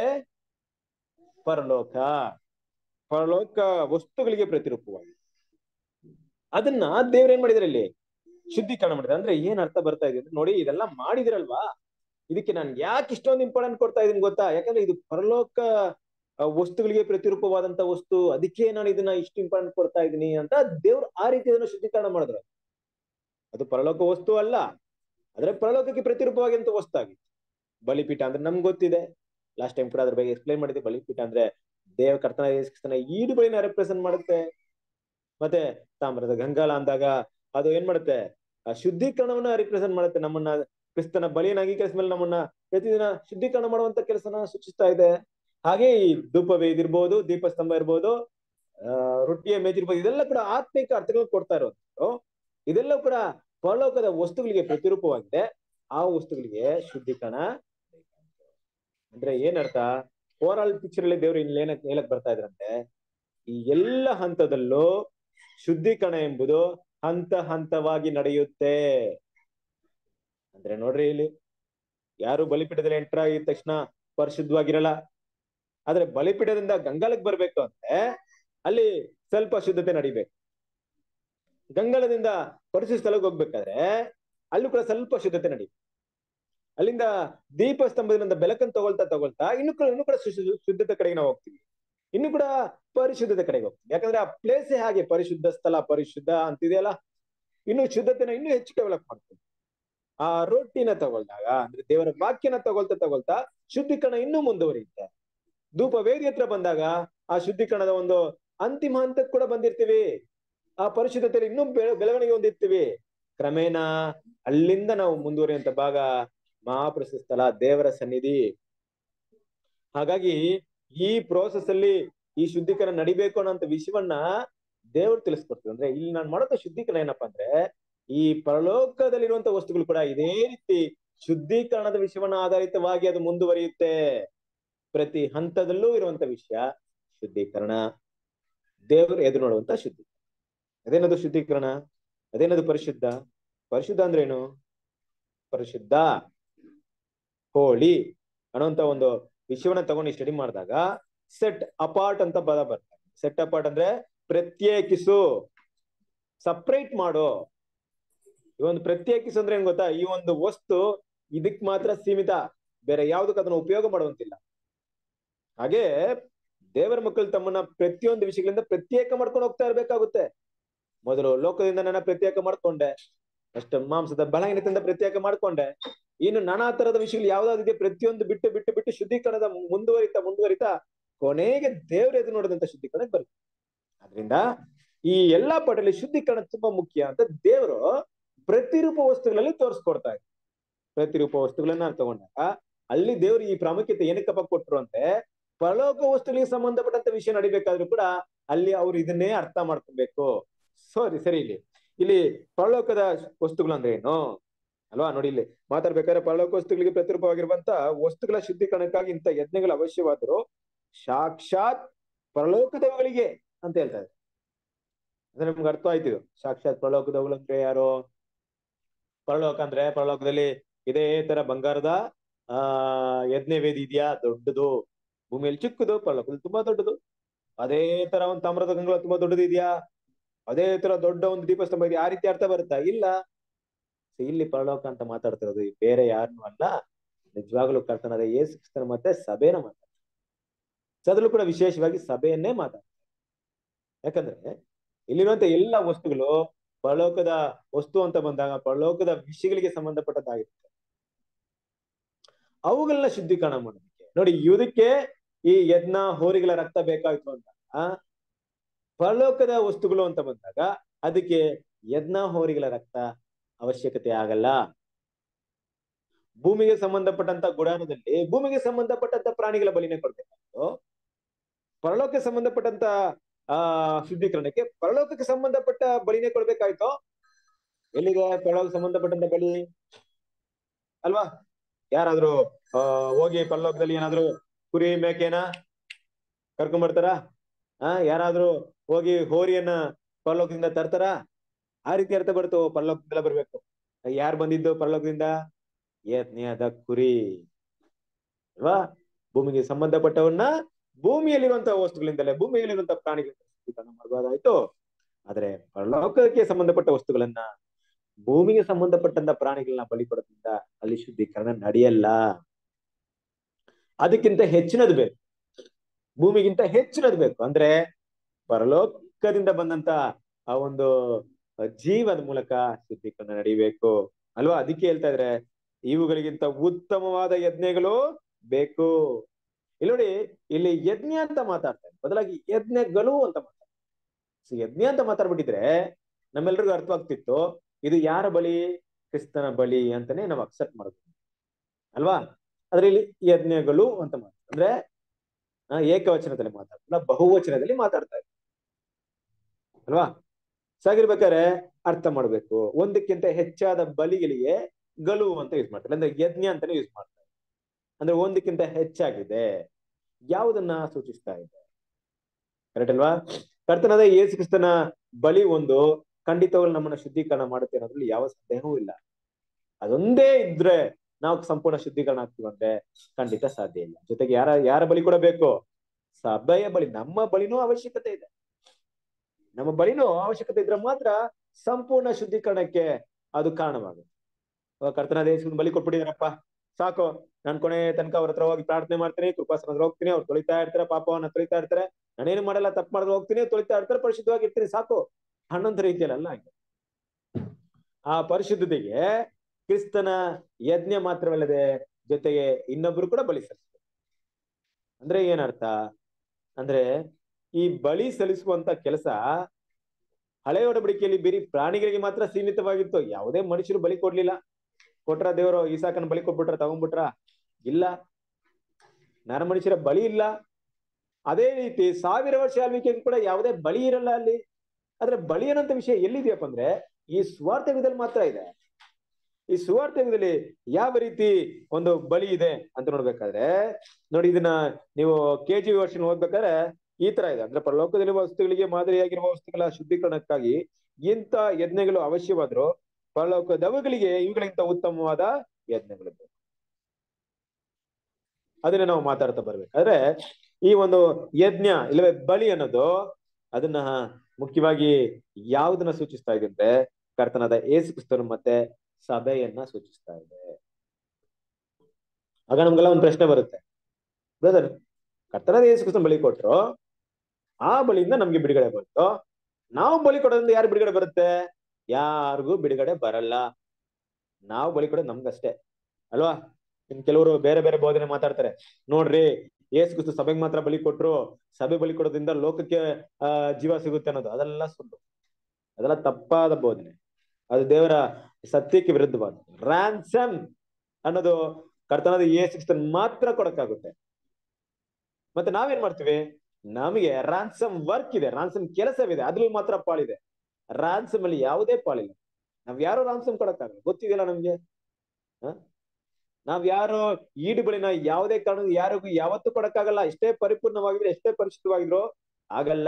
Speaker 2: ಪರಲೋಕ ಪರಲೋಕ ವಸ್ತುಗಳಿಗೆ ಪ್ರತಿರೂಪವಾಗಿದೆ ಅದನ್ನ ದೇವ್ರ ಏನ್ ಮಾಡಿದ್ರೆ ಇಲ್ಲಿ ಶುದ್ಧೀಕರಣ ಮಾಡಿದ್ರೆ ಅಂದ್ರೆ ಏನ್ ಅರ್ಥ ಬರ್ತಾ ಇದೆ ಅಂದ್ರೆ ನೋಡಿ ಇದೆಲ್ಲ ಮಾಡಿದಿರಲ್ವಾ ಇದಕ್ಕೆ ನಾನು ಯಾಕೆ ಇಷ್ಟೊಂದು ಇಂಪಾರ್ಟೆಂಟ್ ಕೊಡ್ತಾ ಇದೀನಿ ಗೊತ್ತಾ ಯಾಕಂದ್ರೆ ಇದು ಪರಲೋಕ ಆ, ವಸ್ತುಗಳಿಗೆ ಪ್ರತಿರೂಪವಾದಂತ ವಸ್ತು ಅದಕ್ಕೆ ನಾನು ಇದನ್ನ ಇಷ್ಟು ಇಂಪಾರ್ಟೆಂಟ್ ಕೊಡ್ತಾ ಇದ್ದೀನಿ ಅಂತ ದೇವ್ರು ಆ ರೀತಿ ಅದನ್ನ ಶುದ್ಧೀಕರಣ ಮಾಡಿದ್ರು ಅದು ಪರಲೋಕ ವಸ್ತು ಅಲ್ಲ ಆದ್ರೆ ಪರಲೋಕಕ್ಕೆ ಪ್ರತಿರೂಪವಾಗಿಂತ ವಸ್ತು ಆಗಿತ್ತು ಬಲಿಪೀಠ ಅಂದ್ರೆ ನಮ್ಗೆ ಗೊತ್ತಿದೆ ಲಾಸ್ಟ್ ಟೈಮ್ ಕೂಡ ಅದ್ರ ಬಗ್ಗೆ ಎಕ್ಸ್ಪ್ಲೈನ್ ಮಾಡಿದ್ದೆ ಬಲಿಪೀಠ ಅಂದ್ರೆ ದೇವ ಕರ್ತನ ಯೇಸು ಕ್ರಿಸ್ತನ ಈಡು ಬಳಿನ ರೆಪ್ರೆಸೆಂಟ್ ಮಾಡುತ್ತೆ ಮತ್ತೆ ತಾಮ್ರದ ಗಂಗಾಳ ಅಂದಾಗ ಅದು ಏನ್ ಮಾಡುತ್ತೆ ಆ ಶುದ್ಧೀಕರಣವನ್ನ ರಿಪ್ರೆಸೆಂಟ್ ಮಾಡುತ್ತೆ ನಮ್ಮನ್ನ ಕ್ರಿಸ್ತನ ಬಲಿಯನ್ನ ಅಂಗೀಕರಿಸಿದ ಮೇಲೆ ನಮ್ಮನ್ನ ಪ್ರತಿದಿನ ಶುದ್ಧೀಕರಣ ಮಾಡುವಂತ ಕೆಲಸನ ಸೂಚಿಸ್ತಾ ಇದೆ ಹಾಗೆ ಈ ಧೂಪ ಇರ್ಬೋದು ದೀಪಸ್ತಂಭ ಇರ್ಬೋದು ಆ ರೊಟ್ಟಿಯ ಮೇಜಿರ್ಬೋದು ಇದೆಲ್ಲ ಕೂಡ ಆತ್ಮಿಕ ಅರ್ಥಗಳು ಕೊಡ್ತಾ ಇರೋದು ಇದೆಲ್ಲ ಕೂಡ ಪರಲೋಕದ ವಸ್ತುಗಳಿಗೆ ಪ್ರತಿರೂಪವಾಗಿದೆ ಆ ವಸ್ತುಗಳಿಗೆ ಶುದ್ಧೀಕರಣ ಅಂದ್ರೆ ಏನರ್ಥ ಓವರ್ ಆಲ್ ಪಿಕ್ಚರ್ ಅಲ್ಲಿ ದೇವ್ರು ಇಲ್ಲಿ ಏನಕ್ಕೆ ಹೇಳಕ್ ಬರ್ತಾ ಇದ್ರಂತೆ ಈ ಎಲ್ಲ ಹಂತದಲ್ಲೂ ಶುದ್ಧೀಕರಣ ಎಂಬುದು ಹಂತ ಹಂತವಾಗಿ ನಡೆಯುತ್ತೆ ಅಂದ್ರೆ ನೋಡ್ರಿ ಇಲ್ಲಿ ಯಾರು ಬಲಿಪೀಠದಲ್ಲಿ ಎಂಟರ್ ಆಗಿದ ತಕ್ಷಣ ಪರಿಶುದ್ಧವಾಗಿರಲ್ಲ ಆದ್ರೆ ಬಲಿಪೀಠದಿಂದ ಗಂಗಾಲಕ್ಕೆ ಬರ್ಬೇಕು ಅಂದ್ರೆ ಅಲ್ಲಿ ಸ್ವಲ್ಪ ಶುದ್ಧತೆ ನಡಿಬೇಕು ಗಂಗಾಳದಿಂದ ಪರಿಶುದ್ಧ ಸ್ಥಳಕ್ಕೆ ಹೋಗ್ಬೇಕಾದ್ರೆ ಅಲ್ಲೂ ಕೂಡ ಸ್ವಲ್ಪ ಶುದ್ಧತೆ ನಡಿ ಅಲ್ಲಿಂದ ದೀಪ ಸ್ತಂಭದಿಂದ ಬೆಳಕನ್ನು ತಗೊಳ್ತಾ ತಗೊಳ್ತಾ ಇನ್ನು ಕೂಡ ಇನ್ನು ಕೂಡ ಶು- ಶುದ್ಧತೆ ಕಡೆಗೆ ನಾವು ಹೋಗ್ತೀವಿ ಇನ್ನು ಕೂಡ ಪರಿಶುದ್ಧತೆ ಕಡೆಗೆ ಹೋಗ್ತೀವಿ ಯಾಕಂದ್ರೆ ಆ ಪ್ಲೇಸೇ ಹಾಗೆ ಪರಿಶುದ್ಧ ಸ್ಥಳ ಪರಿಶುದ್ಧ ಅಂತಿದೆಯಲ್ಲ ಇನ್ನು ಶುದ್ಧತೆನ ಇನ್ನೂ ಹೆಚ್ಚು ಡೆವಲಪ್ ಮಾಡ್ತೀವಿ ಆ ರೊಟ್ಟಿನ ತಗೊಳ್ದಾಗ ಅಂದ್ರೆ ದೇವರ ವಾಕ್ಯನ ತಗೊಳ್ತಾ ತಗೊಳ್ತಾ ಶುದ್ಧೀಕರಣ ಇನ್ನೂ ಮುಂದುವರಿಯುತ್ತೆ ಧೂಪ ವೇದಿ ಹತ್ರ ಬಂದಾಗ ಆ ಶುದ್ಧೀಕರಣದ ಒಂದು ಅಂತಿಮ ಹಂತಕ್ಕೆ ಕೂಡ ಬಂದಿರ್ತೀವಿ ಆ ಪರಿಶುದ್ಧತೆಯಲ್ಲಿ ಇನ್ನೂ ಬೆಳ- ಬೆಳವಣಿಗೆ ಹೊಂದಿರ್ತೀವಿ ಕ್ರಮೇಣ ಅಲ್ಲಿಂದ ನಾವು ಮುಂದುವರಿಯುವಂತ ಭಾಗ ಮಹಾಪ್ರಸಿದ್ಧ ಸ್ಥಳ ದೇವರ ಸನ್ನಿಧಿ ಹಾಗಾಗಿ ಈ ಪ್ರೋಸೆಸ್ ಅಲ್ಲಿ ಈ ಶುದ್ಧೀಕರಣ ನಡಿಬೇಕು ಅನ್ನೋಂತ ವಿಷಯವನ್ನ ದೇವರು ತಿಳಿಸ್ಕೊಡ್ತೀವಿ ಅಂದ್ರೆ ಇಲ್ಲಿ ನಾನು ಮಾಡೋಂಥ ಶುದ್ಧೀಕರಣ ಏನಪ್ಪಾ ಅಂದ್ರೆ ಈ ಪರಲೋಕದಲ್ಲಿರುವಂತ ವಸ್ತುಗಳು ಕೂಡ ಇದೇ ರೀತಿ ಶುದ್ಧೀಕರಣದ ವಿಷಯವನ್ನ ಆಧಾರಿತವಾಗಿ ಅದು ಮುಂದುವರಿಯುತ್ತೆ ಪ್ರತಿ ಹಂತದಲ್ಲೂ ಇರುವಂತ ವಿಷಯ ಶುದ್ಧೀಕರಣ ದೇವರು ಎದುರು ನೋಡುವಂತ ಶುದ್ಧೀಕರಣ ಅದೇನದು ಶುದ್ಧೀಕರಣ ಅದೇನದು ಪರಿಶುದ್ಧ ಪರಿಶುದ್ಧ ಅಂದ್ರೇನು ಪರಿಶುದ್ಧ ಹೋಳಿ ಅನ್ನೋಂತ ಒಂದು ವಿಷಯವನ್ನ ತಗೊಂಡು ಸ್ಟಡಿ ಮಾಡಿದಾಗ ಸೆಟ್ ಅಪಾರ್ಟ್ ಅಂತ ಪದ ಬರ್ತದೆ ಸೆಟ್ ಅಪಾರ್ಟ್ ಅಂದ್ರೆ ಪ್ರತ್ಯೇಕಿಸು ಸಪ್ರೇಟ್ ಮಾಡು ಈ ಒಂದು ಪ್ರತ್ಯೇಕಿಸು ಅಂದ್ರೆ ಏನ್ ಗೊತ್ತಾ ಈ ಒಂದು ವಸ್ತು ಇದಕ್ ಮಾತ್ರ ಸೀಮಿತ ಬೇರೆ ಯಾವ್ದಕ್ಕೆ ಅದನ್ನ ಉಪಯೋಗ ಮಾಡುವಂತಿಲ್ಲ ಹಾಗೆ ದೇವರ ಮಕ್ಕಳು ತಮ್ಮನ್ನ ಪ್ರತಿಯೊಂದು ವಿಷಯಗಳಿಂದ ಪ್ರತ್ಯೇಕ ಮಾಡ್ಕೊಂಡು ಹೋಗ್ತಾ ಇರ್ಬೇಕಾಗುತ್ತೆ ಮೊದಲು ಲೋಕದಿಂದ ನನ್ನ ಪ್ರತ್ಯೇಕ ಮಾಡ್ಕೊಂಡೆ ಅಷ್ಟು ಮಾಂಸದ ಬಲಹೀನತೆಯಿಂದ ಪ್ರತ್ಯೇಕ ಮಾಡ್ಕೊಂಡೆ ಇನ್ನು ನಾನಾ ತರದ ವಿಷಯಗಳು ಯಾವ್ದಾವ್ದಿದೆ ಪ್ರತಿಯೊಂದು ಬಿಟ್ಟು ಬಿಟ್ಟು ಬಿಟ್ಟು ಶುದ್ಧೀಕರಣದ ಮುಂದುವರಿತಾ ಮುಂದುವರಿತಾ ಕೊನೆಗೆ ದೇವ್ರ ಎದುರು ನೋಡಿದಂತ ಶುದ್ಧೀಕರಣಕ್ಕೆ ಬರುತ್ತೆ ಅದರಿಂದ ಈ ಎಲ್ಲಾ ಪಟಲ್ಲಿ ಶುದ್ಧೀಕರಣ ತುಂಬಾ ಮುಖ್ಯ ಅಂತ ದೇವರು ಪ್ರತಿರೂಪ ವಸ್ತುಗಳಲ್ಲಿ ತೋರಿಸ್ಕೊಡ್ತಾ ಇದ್ದಾರೆ ಪ್ರತಿರೂಪ ವಸ್ತುಗಳನ್ನ ತಗೊಂಡಾಗ ಅಲ್ಲಿ ದೇವರು ಈ ಪ್ರಾಮುಖ್ಯತೆ ಏನಕ್ಕಪ್ಪ ಕೊಟ್ರು ಅಂದ್ರೆ ಪರಲೋಕ ವಸ್ತುಗಳಿಗೆ ಸಂಬಂಧಪಟ್ಟಂತ ವಿಷಯ ನಡಿಬೇಕಾದ್ರೂ ಕೂಡ ಅಲ್ಲಿ ಅವ್ರು ಇದನ್ನೇ ಅರ್ಥ ಮಾಡ್ಕೊಬೇಕು ಸರಿ ಸರಿ ಇಲ್ಲಿ ಇಲ್ಲಿ ಪರಲೋಕದ ವಸ್ತುಗಳು ಅಂದ್ರೆ ಏನು ಅಲ್ವಾ ನೋಡಿ ಇಲ್ಲಿ ಮಾತಾಡ್ಬೇಕಾದ್ರೆ ಪರಲೋಕ ವಸ್ತುಗಳಿಗೆ ಪ್ರತಿರೂಪವಾಗಿರುವಂತ ವಸ್ತುಗಳ ಶುದ್ಧೀಕರಣಕ್ಕಾಗಿ ಇಂಥ ಯಜ್ಞಗಳು ಅವಶ್ಯವಾದರೂ ಸಾಕ್ಷಾತ್ ಪರಲೋಕದವುಗಳಿಗೆ ಅಂತ ಹೇಳ್ತಾ ಇದ್ದಾರೆ ಅಂದ್ರೆ ನಮ್ಗೆ ಅರ್ಥ ಆಯ್ತು ಇದು ಸಾಕ್ಷಾತ್ ಪರಲೋಕದವುಗಳು ಅಂದ್ರೆ ಯಾರು ಪರಲೋಕ ಅಂದ್ರೆ ಪರಲೋಕದಲ್ಲಿ ಇದೇ ತರ ಬಂಗಾರದ ಆ ಯಜ್ಞ ವೇದಿ ಇದೆಯಾ ದೊಡ್ಡದು ಭೂಮಿಯಲ್ಲಿ ಚಿಕ್ಕದು ಪರಲೋಕದಲ್ಲಿ ತುಂಬಾ ದೊಡ್ಡದು ಅದೇ ತರ ಒಂದು ತಾಮ್ರದ ಗಂಗಳ ತುಂಬಾ ದೊಡ್ಡದು ಇದೆಯಾ ಅದೇ ತರ ದೊಡ್ಡ ಒಂದು ದೀಪಸ್ತಂಭ ಇದೆಯಾ ಆ ರೀತಿ ಅರ್ಥ ಬರುತ್ತಾ ಇಲ್ಲ So ಇಲ್ಲಿ ಪರಲೋಕ ಅಂತ ಮಾತಾಡ್ತಿರೋದು ಈ ಬೇರೆ ಯಾರನ್ನೂ ಅಲ್ಲ ನಿಜವಾಗ್ಲೂ ಕರ್ತನಾದ ಯೇಸು ಕ್ರಿಸ್ತನ ಮತ್ತೆ ಸಭೆನ ಮಾತಾಡ್ತಾರೆ So ಅದ್ರಲ್ಲೂ ಕೂಡ ವಿಶೇಷವಾಗಿ ಸಭೆಯನ್ನೇ ಮಾತಾಡ್ತಾರೆ ಯಾಕಂದ್ರೆ ಇಲ್ಲಿರುವಂತ ಎಲ್ಲ ವಸ್ತುಗಳು ಪರಲೋಕದ ವಸ್ತು ಅಂತ ಬಂದಾಗ ಪರಲೋಕದ ವಿಷಯಗಳಿಗೆ ಸಂಬಂಧಪಟ್ಟದ್ದಾಗಿರುತ್ತೆ ಅವುಗಳನ್ನ ಶುದ್ಧೀಕರಣ ಮಾಡೋದಕ್ಕೆ ನೋಡಿ ಇದಕ್ಕೆ ಈ ಯಜ್ಞ ಹೋರಿಗಳ ರಕ್ತ ಬೇಕಾಯ್ತು ಅಂತ ಪರಲೋಕದ ವಸ್ತುಗಳು ಅಂತ ಬಂದಾಗ ಅದಕ್ಕೆ ಯಜ್ಞ ಹೋರಿಗಳ ರಕ್ತ ಅವಶ್ಯಕತೆ ಆಗಲ್ಲ ಭೂಮಿಗೆ ಸಂಬಂಧಪಟ್ಟಂತ ಗುಡಾರದಲ್ಲಿ ಭೂಮಿಗೆ ಸಂಬಂಧಪಟ್ಟಂತ ಪ್ರಾಣಿಗಳ ಬಲಿನೇ ಕೊಡ್ಬೇಕಾಯ್ತು ಪರಲೋಕಕ್ಕೆ ಸಂಬಂಧಪಟ್ಟಂತ ಆ ಶುದ್ಧೀಕರಣಕ್ಕೆ ಪರಲೋಕಕ್ಕೆ ಸಂಬಂಧಪಟ್ಟ ಬಲಿನೇ ಕೊಡ್ಬೇಕಾಯ್ತು ಎಲ್ಲಿದೆ ಪರಲೋಕಕ್ಕೆ ಸಂಬಂಧಪಟ್ಟಂತ ಬಲಿ ಅಲ್ವಾ ಯಾರಾದ್ರೂ ಆ ಹೋಗಿ ಪರಲೋಕದಲ್ಲಿ ಏನಾದ್ರು ಕುರಿ ಮೇಕೆನ ಕರ್ಕೊಂಡ್ ಬರ್ತಾರ ಆ ಯಾರಾದ್ರೂ ಹೋಗಿ ಹೋರಿಯನ್ನ ಪರಲೋಕದಿಂದ ತರ್ತಾರ ಆ ರೀತಿ ಅರ್ಥ ಬರ್ತು ಪರಲೋಕದಲ್ಲ ಬರ್ಬೇಕು ಯಾರು ಬಂದಿದ್ದು ಪರಲೋಕದಿಂದ ಯಜ್ಞದ ಕುರಿ ಅಲ್ವಾ ಭೂಮಿಗೆ ಸಂಬಂಧಪಟ್ಟವನ್ನ ಭೂಮಿಯಲ್ಲಿರುವಂತಹ ವಸ್ತುಗಳಿಂದಲೇ ಭೂಮಿಯಲ್ಲಿರುವಂತಹ ಪ್ರಾಣಿಗಳಿಂದ ಶುದ್ಧೀಕರಣ ಮಾಡಬಹುದಾಯ್ತು ಆದ್ರೆ ಪರಲೋಕಕ್ಕೆ ಸಂಬಂಧಪಟ್ಟ ವಸ್ತುಗಳನ್ನ ಭೂಮಿಗೆ ಸಂಬಂಧಪಟ್ಟಂತ ಪ್ರಾಣಿಗಳನ್ನ ಬಲಿ ಕೊಡೋದ್ರಿಂದ ಅಲ್ಲಿ ಶುದ್ಧೀಕರಣ ನಡೆಯಲ್ಲ ಅದಕ್ಕಿಂತ ಹೆಚ್ಚಿನದು ಬೇಕು ಭೂಮಿಗಿಂತ ಹೆಚ್ಚಿನದು ಬೇಕು ಅಂದ್ರೆ ಪರಲೋಕದಿಂದ ಬಂದಂತ ಆ ಒಂದು ಜೀವದ ಮೂಲಕ ಶುದ್ಧೀಕರಣ ನಡಿಬೇಕು ಅಲ್ವಾ ಅದಕ್ಕೆ ಹೇಳ್ತಾ ಇದ್ರೆ ಇವುಗಳಿಗಿಂತ ಉತ್ತಮವಾದ ಯಜ್ಞಗಳು ಬೇಕು ಇಲ್ಲಿ ನೋಡಿ ಇಲ್ಲಿ ಯಜ್ಞ ಅಂತ ಮಾತಾಡ್ತಾರೆ ಬದಲಾಗಿ ಯಜ್ಞಗಳು ಅಂತ ಮಾತಾಡ್ತಾರೆ ಸೊ ಯಜ್ಞ ಅಂತ ಮಾತಾಡ್ಬಿಟ್ಟಿದ್ರೆ ನಮ್ಮೆಲ್ರಿಗೂ ಅರ್ಥವಾಗ್ತಿತ್ತು ಇದು ಯಾರ ಬಲಿ ಕ್ರಿಸ್ತನ ಬಲಿ ಅಂತಾನೆ ನಾವು ಅಕ್ಸೆಪ್ಟ್ ಮಾಡ್ತೀವಿ ಅಲ್ವಾ ಆದ್ರೆ ಇಲ್ಲಿ ಯಜ್ಞಗಳು ಅಂತ ಮಾತಾಡ್ತಾರೆ ಅಂದ್ರೆ ಆ, ಏಕವಚನದಲ್ಲಿ ಮಾತಾಡ್ತಿಲ್ಲ ಬಹುವಚನದಲ್ಲಿ ಮಾತಾಡ್ತಾ ಇದ್ದಾರೆ ಅಲ್ವಾ ಸೊ ಹಾಗಿರ್ಬೇಕಾದ್ರೆ ಅರ್ಥ ಮಾಡ್ಬೇಕು ಒಂದಕ್ಕಿಂತ ಹೆಚ್ಚಾದ ಬಲಿಗಳಿಗೆ ಗಲು ಅಂತ ಯೂಸ್ ಮಾಡ್ತಾರೆ ಅಂದ್ರೆ ಯಜ್ಞ ಅಂತಾನೆ ಯೂಸ್ ಮಾಡ್ತಾರೆ ಅಂದ್ರೆ ಒಂದಕ್ಕಿಂತ ಹೆಚ್ಚಾಗಿದೆ ಯಾವುದನ್ನ ಸೂಚಿಸ್ತಾ ಇದೆ ಕರೆಕ್ಟ್ ಅಲ್ವಾ ಕರ್ತನಾದ ಯೇಸು ಕ್ರಿಸ್ತನ ಬಲಿ ಒಂದು ಖಂಡಿತವಾಗ್ಲೂ ನಮ್ಮನ್ನ ಶುದ್ಧೀಕರಣ ಮಾಡುತ್ತೆ ಅನ್ನೋದ್ರಲ್ಲಿ ಯಾವ ಸಂದೇಹವೂ ಇಲ್ಲ ಅದೊಂದೇ ಇದ್ರೆ ನಾವು ಸಂಪೂರ್ಣ ಶುದ್ಧೀಕರಣ ಆಗ್ತೀವಿ ಅಂದ್ರೆ ಖಂಡಿತ ಸಾಧ್ಯ ಇಲ್ಲ ಜೊತೆಗೆ ಯಾರ ಯಾರ ಬಲಿ ಕೂಡ ಬೇಕು ಸಭೆಯ ಬಲಿ ನಮ್ಮ ಬಲಿನೂ ಅವಶ್ಯಕತೆ ಇದೆ ನಮ್ಮ ಬಲಿನೂ ಅವಶ್ಯಕತೆ ಇದ್ರೆ ಮಾತ್ರ ಸಂಪೂರ್ಣ ಶುದ್ಧೀಕರಣಕ್ಕೆ ಅದು ಕಾರಣವಾಗುತ್ತೆ ಇವಾಗ ಕರ್ತನಾದ ಯೇಸುವಿನ ಬಲಿ ಕೊಟ್ಬಿಟ್ಟಿದಾರಪ್ಪ ಸಾಕು ನಾನ್ ಕೊನೆ ತನಕ ಅವ್ರ ಹತ್ರ ಹೋಗಿ ಪ್ರಾರ್ಥನೆ ಮಾಡ್ತೀನಿ ಕೃಪಾಸನ ಹತ್ರ ಹೋಗ್ತೀನಿ ಅವ್ರು ತೊಳಿತಾ ಇರ್ತಾರೆ ಪಾಪವನ್ನ ತೊಳಿತಾ ಇರ್ತಾರೆ ನಾನೇನು ಮಾಡಲ್ಲ ತಪ್ಪು ಮಾಡಿದ್ರೆ ಹೋಗ್ತೀನಿ ತೊಳಿತಾ ಇರ್ತಾರೆ ಪರಿಶುದ್ಧವಾಗಿ ಇರ್ತೀನಿ ಸಾಕು ಹನ್ನೊಂದು ರೀತಿಯಲ್ಲ ಹಂಗೆ ಆ ಪರಿಶುದ್ಧತೆಗೆ ಕ್ರಿಸ್ತನ ಯಜ್ಞ ಮಾತ್ರವಲ್ಲದೆ ಜೊತೆಗೆ ಇನ್ನೊಬ್ರು ಕೂಡ ಬಲಿ ಸಲ್ಲಿಸ್ತಾರೆ ಅಂದ್ರೆ ಏನರ್ಥ ಅಂದ್ರೆ ಈ ಬಲಿ ಸಲ್ಲಿಸುವಂತ ಕೆಲಸ ಹಳೆ ಒಡಂಬಡಿಕೆಯಲ್ಲಿ ಬರೀ ಪ್ರಾಣಿಗಳಿಗೆ ಮಾತ್ರ ಸೀಮಿತವಾಗಿತ್ತು ಯಾವುದೇ ಮನುಷ್ಯರು ಬಲಿ ಕೊಡ್ಲಿಲ್ಲ ಕೊಟ್ರ ದೇವರು ಈಸಾಕನ ಬಲಿ ಕೊಟ್ಬಿಟ್ರ ತಗೊಂಡ್ಬಿಟ್ರ ಇಲ್ಲ ನರ ಮನುಷ್ಯರ ಬಲಿ ಇಲ್ಲ ಅದೇ ರೀತಿ ಸಾವಿರ ವರ್ಷ ಆಳ್ವಿಕೆಗೂ ಕೂಡ ಯಾವುದೇ ಬಲಿ ಇರಲ್ಲ ಅಲ್ಲಿ ಆದ್ರೆ ಬಲಿ ಅನ್ನೋಂಥ ವಿಷಯ ಎಲ್ಲಿದೆಯಪ್ಪ ಅಂದ್ರೆ ಈ ಸ್ವಾರ್ಥ ಯುಗದಲ್ಲಿ ಮಾತ್ರ ಇದೆ ಈ ಸುವಾರ್ಥ ಯುಗದಲ್ಲಿ ಯಾವ ರೀತಿ ಒಂದು ಬಲಿ ಇದೆ ಅಂತ ನೋಡ್ಬೇಕಾದ್ರೆ ನೋಡಿ ಇದನ್ನ ನೀವು ಕೆ ಜಿ ವರ್ಷನ್ ಓದ್ಬೇಕಾದ್ರೆ ಈ ತರ ಇದೆ ಅಂದ್ರೆ ಪರಲೋಕದಲ್ಲಿರುವ ವಸ್ತುಗಳಿಗೆ ಮಾದರಿಯಾಗಿರುವ ವಸ್ತುಗಳ ಶುದ್ಧೀಕರಣಕ್ಕಾಗಿ ಇಂಥ ಯಜ್ಞಗಳು ಅವಶ್ಯವಾದ್ರು ಪರಲೋಕದವುಗಳಿಗೆ ಇವುಗಳಿಗಿಂತ ಉತ್ತಮವಾದ ಯಜ್ಞಗಳು ಬೇಕು ಅದನ್ನ ನಾವು ಮಾತಾಡ್ತಾ ಬರ್ಬೇಕಾದ್ರೆ ಈ ಒಂದು ಯಜ್ಞ ಇಲ್ಲವೇ ಬಲಿ ಅನ್ನೋದು ಅದನ್ನ ಮುಖ್ಯವಾಗಿ ಯಾವುದನ್ನ ಸೂಚಿಸ್ತಾ ಇದೆ ಅಂದ್ರೆ ಕರ್ತನಾದ ಏಸು ಕ್ರಿಸ್ತನು ಮತ್ತೆ ಸಭೆಯನ್ನ ಸೂಚಿಸ್ತಾ ಇದೆ ಆಗ ನಮ್ಗೆಲ್ಲ ಒಂದು ಪ್ರಶ್ನೆ ಬರುತ್ತೆ ಬ್ರದರ್ ಕರ್ತನಾದ ಏಸು ಕ್ರಿಸ್ತನ ಬಲಿ ಕೊಟ್ರು ಆ ಬಲಿಯಿಂದ ನಮ್ಗೆ ಬಿಡುಗಡೆ ಬಂತು ನಾವು ಬಲಿ ಕೊಡೋದ್ರಿಂದ ಯಾರು ಬಿಡುಗಡೆ ಬರುತ್ತೆ ಯಾರಿಗೂ ಬಿಡುಗಡೆ ಬರಲ್ಲ ನಾವು ಬಲಿ ಕೊಡೋದು ನಮ್ಗಷ್ಟೇ ಅಲ್ವಾ ಇನ್ ಕೆಲವರು ಬೇರೆ ಬೇರೆ ಬೋಧನೆ ಮಾತಾಡ್ತಾರೆ ನೋಡ್ರಿ ಏಸು ಕ್ರಿಸ್ತು ಸಭೆಗೆ ಮಾತ್ರ ಬಲಿ ಕೊಟ್ರು ಸಭೆ ಬಲಿ ಕೊಡೋದ್ರಿಂದ ಲೋಕಕ್ಕೆ ಆ ಜೀವ ಸಿಗುತ್ತೆ ಅನ್ನೋದು ಅದೆಲ್ಲ ಸುಳ್ಳು ಅದೆಲ್ಲ ತಪ್ಪಾದ ಬೋಧನೆ ಅದು ದೇವರ ಸತ್ಯಕ್ಕೆ ವಿರುದ್ಧವಾದ ರ್ಯಾನ್ಸಮ್ ಅನ್ನೋದು ಕರ್ತನಾದ ಯೇಸು ಕ್ರಿಸ್ತನ್ ಮಾತ್ರ ಕೊಡಕ್ಕಾಗುತ್ತೆ ಮತ್ತೆ ನಾವೇನ್ ಮಾಡ್ತೀವಿ ನಮಗೆ ರಾನ್ಸಮ್ ವರ್ಕ್ ಇದೆ ರಾನ್ಸಮ್ ಕೆಲಸವಿದೆ ಅದ್ರಲ್ಲಿ ಮಾತ್ರ ಪಾಳಿದೆ ರಾನ್ಸಮ್ ಅಲ್ಲಿ ಯಾವುದೇ ಪಾಳಿಲ್ಲ ನಾವ್ ಯಾರು ರಾನ್ಸಮ್ ಕೊಡಕ್ಕಾಗಲ್ಲ ಗೊತ್ತಿದೆಯಲ್ಲ ನಮ್ಗೆ ಹ? ನಾವ್ ಯಾರು ಈಡು ಬಳಿನ ಯಾವುದೇ ಕಾರಣ ಯಾರಿಗೂ ಯಾವತ್ತೂ ಕೊಡಕ್ಕಾಗಲ್ಲ ಎಷ್ಟೇ ಪರಿಪೂರ್ಣವಾಗಿದ್ರೆ ಎಷ್ಟೇ ಪರಿಶುದ್ಧವಾಗಿದ್ರು ಆಗಲ್ಲ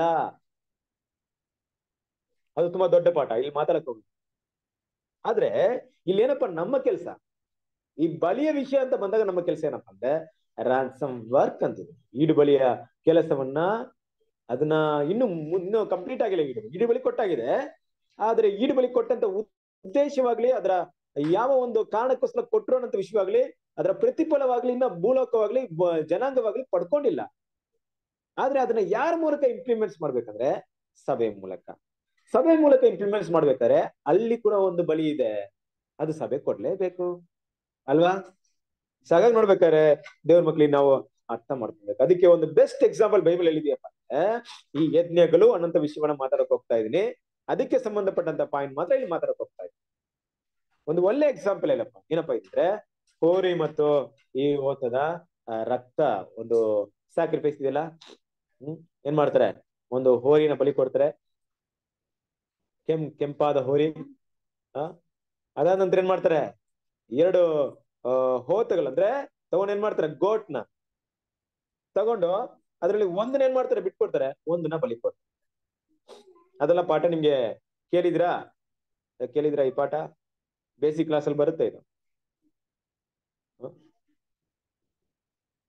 Speaker 2: ಅದು ತುಂಬಾ ದೊಡ್ಡ ಪಾಠ ಇಲ್ಲಿ ಮಾತಾಡಕ್ ಹೋಗಿ ಆದ್ರೆ ಇಲ್ಲಿ ಏನಪ್ಪ ನಮ್ಮ ಕೆಲಸ ಈ ಬಲಿಯ ವಿಷಯ ಅಂತ ಬಂದಾಗ ನಮ್ಮ ಕೆಲಸ ಏನಪ್ಪಾ ಅಂದ್ರೆ ರಾನ್ಸಮ್ ವರ್ಕ್ ಅಂತಿದೆ ಈಡು ಬಲಿಯ ಕೆಲಸವನ್ನ ಅದನ್ನ ಇನ್ನು ಮು- ಇನ್ನು ಕಂಪ್ಲೀಟ್ ಆಗಿಲ್ಲ ಈಡು ಈಡು ಬಲಿ ಕೊಟ್ಟಾಗಿದೆ ಆದ್ರೆ ಈಡು ಬಲಿ ಕೊಟ್ಟಂತ ಉದ್ದೇಶವಾಗ್ಲಿ ಅದರ ಯಾವ ಒಂದು ಕಾರಣಕ್ಕೋಸ್ಕರ ಕೊಟ್ಟರು ಅನ್ನೋ ವಿಷಯವಾಗ್ಲಿ ಅದರ ಪ್ರತಿಫಲವಾಗ್ಲಿ ಇನ್ನ ಭೂಲೋಕವಾಗ್ಲಿ ಬ- ಜನಾಂಗವಾಗ್ಲಿ ಪಡ್ಕೊಂಡಿಲ್ಲ ಆದ್ರೆ ಅದನ್ನ ಯಾರ ಮೂಲಕ ಇಂಪ್ಲಿಮೆಂಟ್ಸ್ ಮಾಡ್ಬೇಕಂದ್ರೆ ಸಭೆ ಮೂಲಕ ಸಭೆ ಮೂಲಕ ಇಂಪ್ಲಿಮೆಂಟ್ಸ್ ಮಾಡ್ಬೇಕಾದ್ರೆ ಅಲ್ಲಿ ಕೂಡ ಒಂದು ಬಲಿ ಇದೆ ಅದು ಸಭೆ ಕೊಡ್ಲೇಬೇಕು ಅಲ್ವಾ ಸೊ ಹಾಗಾಗಿ ನೋಡ್ಬೇಕಾದ್ರೆ ದೇವ್ರ ಮಕ್ಳಿಗೆ ನಾವು ಅರ್ಥ ಮಾಡ್ಕೊಬೇಕು ಅದಕ್ಕೆ ಒಂದು ಬೆಸ್ಟ್ ಎಕ್ಸಾಂಪಲ್ ಬೈಬಲ್ ಎಲ್ಲಿದೆಯಪ್ಪ ಅಂದ್ರೆ ಈ ಯಜ್ಞಗಳು ಅನ್ನೋಂಥ ವಿಷಯವನ್ನ ಮಾತಾಡಕ್ ಹೋಗ್ತಾ ಇದೀನಿ ಅದಕ್ಕೆ ಸಂಬಂಧಪಟ್ಟಂತ ಪಾಯಿಂಟ್ ಮಾತ್ರ ಇಲ್ಲಿ ಮಾತಾಡಕ್ ಹೋಗ್ತಾ ಇದ್ದೀನಿ ಒಂದು ಒಳ್ಳೆ ಎಕ್ಸಾಂಪಲ್ ಏನಪ್ಪ ಏನಪ್ಪಾ ಇದ್ರೆ ಹೋರಿ ಮತ್ತು ಈ ಓತದ ಆ, ರಕ್ತ ಒಂದು ಸ್ಯಾಕ್ರಿಫೈಸ್ ಇದೆಯಲ್ಲ ಹ್ಮ್ ಏನ್ ಮಾಡ್ತಾರೆ ಒಂದು ಹೋರಿನ ಬಲಿ ಕೊಡ್ತಾರೆ ಕೆಂ ಕೆಂಪಾದ ಹೋರಿ ಆ ಅದಾದ ನಂತರ ಏನ್ ಮಾಡ್ತಾರೆ ಎರಡು ಆ ಹೋತಗಳು ಅಂದ್ರೆ ತಗೊಂಡ್ ಏನ್ ಮಾಡ್ತಾರೆ ಗೋಟ್ನ ತಗೊಂಡು ಅದ್ರಲ್ಲಿ ಒಂದನ್ನ ಏನ್ ಮಾಡ್ತಾರೆ ಬಿಟ್ಕೊಡ್ತಾರೆ ಒಂದನ್ನ ಬಲಿ ಕೊಡ್ತಾರೆ ಅದೆಲ್ಲ ಪಾಠ ನಿಮ್ಗೆ ಕೇಳಿದ್ರಾ ಕೇಳಿದ್ರಾ ಈ ಪಾಠ ಬೇಸಿಕ್ ಕ್ಲಾಸ್ ಅಲ್ಲಿ ಬರುತ್ತೆ ಇದು ಹ?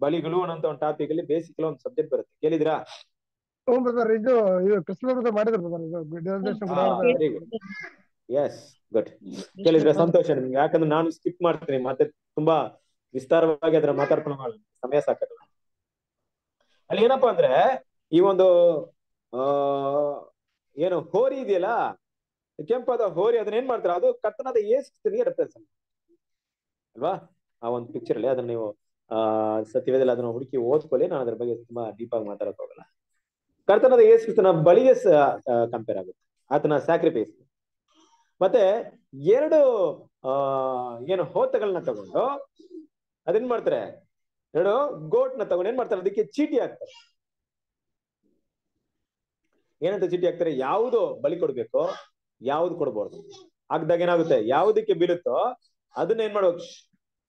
Speaker 2: ಬಲಿಗಳು ಅನ್ನೋಂತ ಒಂದು ಟಾಪಿಕ್ ಅಲ್ಲಿ ಬೇಸಿಕ್ ಒಂದು ಸಬ್ಜೆಕ್ಟ್ ಬರುತ್ತೆ ಕೇಳಿದ್ರಾ
Speaker 3: ಹ್ಞೂ ಬ್ರದರ್ ಇದು ಇದು ಕೃಷ್ಣ ಬ್ರದರ್ ಮಾಡಿದ್ರು ಬ್ರದರ್ ಇದು ದೇವದರ್ಶನ
Speaker 2: ಹಾ
Speaker 3: ಗುಡಾರದ
Speaker 2: ವೆರಿ ಗುಡ್ ಎಸ್ ಗುಡ್ ಕೇಳಿದ್ರೆ ಸಂತೋಷ ನಿಮ್ಗೆ ಯಾಕಂದ್ರೆ ನಾನು ಸ್ಕಿಪ್ ಮಾಡ್ತೀನಿ ಮತ್ತೆ ತುಂಬಾ ವಿಸ್ತಾರವಾಗಿ ಅದರ ಮಾತಾಡ್ಕೊಂಡು ಮಾಡೋಣ. ಸಮಯ ಸಾಕಲ್ಲ ಅಲ್ಲಿ ಏನಪ್ಪಾ ಅಂದ್ರೆ ಈ ಒಂದು ಆ ಏನು ಹೋರಿ ಇದೆಯಲ್ಲ ಕೆಂಪಾದ ಹೋರಿ ಅದನ್ನ ಏನ್ ಮಾಡ್ತಾರೆ ಅದು ಕರ್ತನಾದ ಏಸುನಿಗೆ ರೆಪ್ರೆಸೆಂಟ್ ಅಲ್ವಾ ಆ ಒಂದು ಪಿಕ್ಚರ್ ಅಲ್ಲಿ ಅದನ್ನ ನೀವು ಆ ಸತ್ಯವೇದಲ್ಲಿ ಅದನ್ನ ಹುಡುಕಿ ಓದ್ಕೊಳ್ಳಿ ನಾನು ಅದ್ರ ಬಗ್ಗೆ ತುಂಬಾ ಡೀಪ್ ಆಗಿ ಮಾತಾಡಕ್ ಹೋಗಲ್ಲ ಕರ್ತನಾದ ಯೇಸುಕ್ರಿಸ್ತನ ಬಳಿಗೆ ಕಂಪೇರ್ ಆಗುತ್ತೆ ಆತನ ಸ್ಯಾಕ್ರಿಫೈಸ್ ಮತ್ತೆ ಎರಡು ಆ ಏನು ಹೋತಗಳನ್ನ ತಗೊಂಡು ಅದೇನ್ ಮಾಡ್ತಾರೆ ಎರಡು ಗೋಟ್ ನ ತಗೊಂಡು ಏನ್ ಮಾಡ್ತಾರೆ ಅದಕ್ಕೆ ಚೀಟಿ ಹಾಕ್ತಾರೆ ಏನಂತ ಚೀಟಿ ಹಾಕ್ತಾರೆ ಯಾವುದು ಬಲಿ ಕೊಡ್ಬೇಕು ಯಾವ್ದು ಕೊಡ್ಬಾರ್ದು ಹಾಕ್ದಾಗ ಏನಾಗುತ್ತೆ ಯಾವುದಕ್ಕೆ ಬೀಳುತ್ತೋ ಅದನ್ನ ಏನ್ ಮಾಡ್ಬೇಕು ಶ್ಶ್.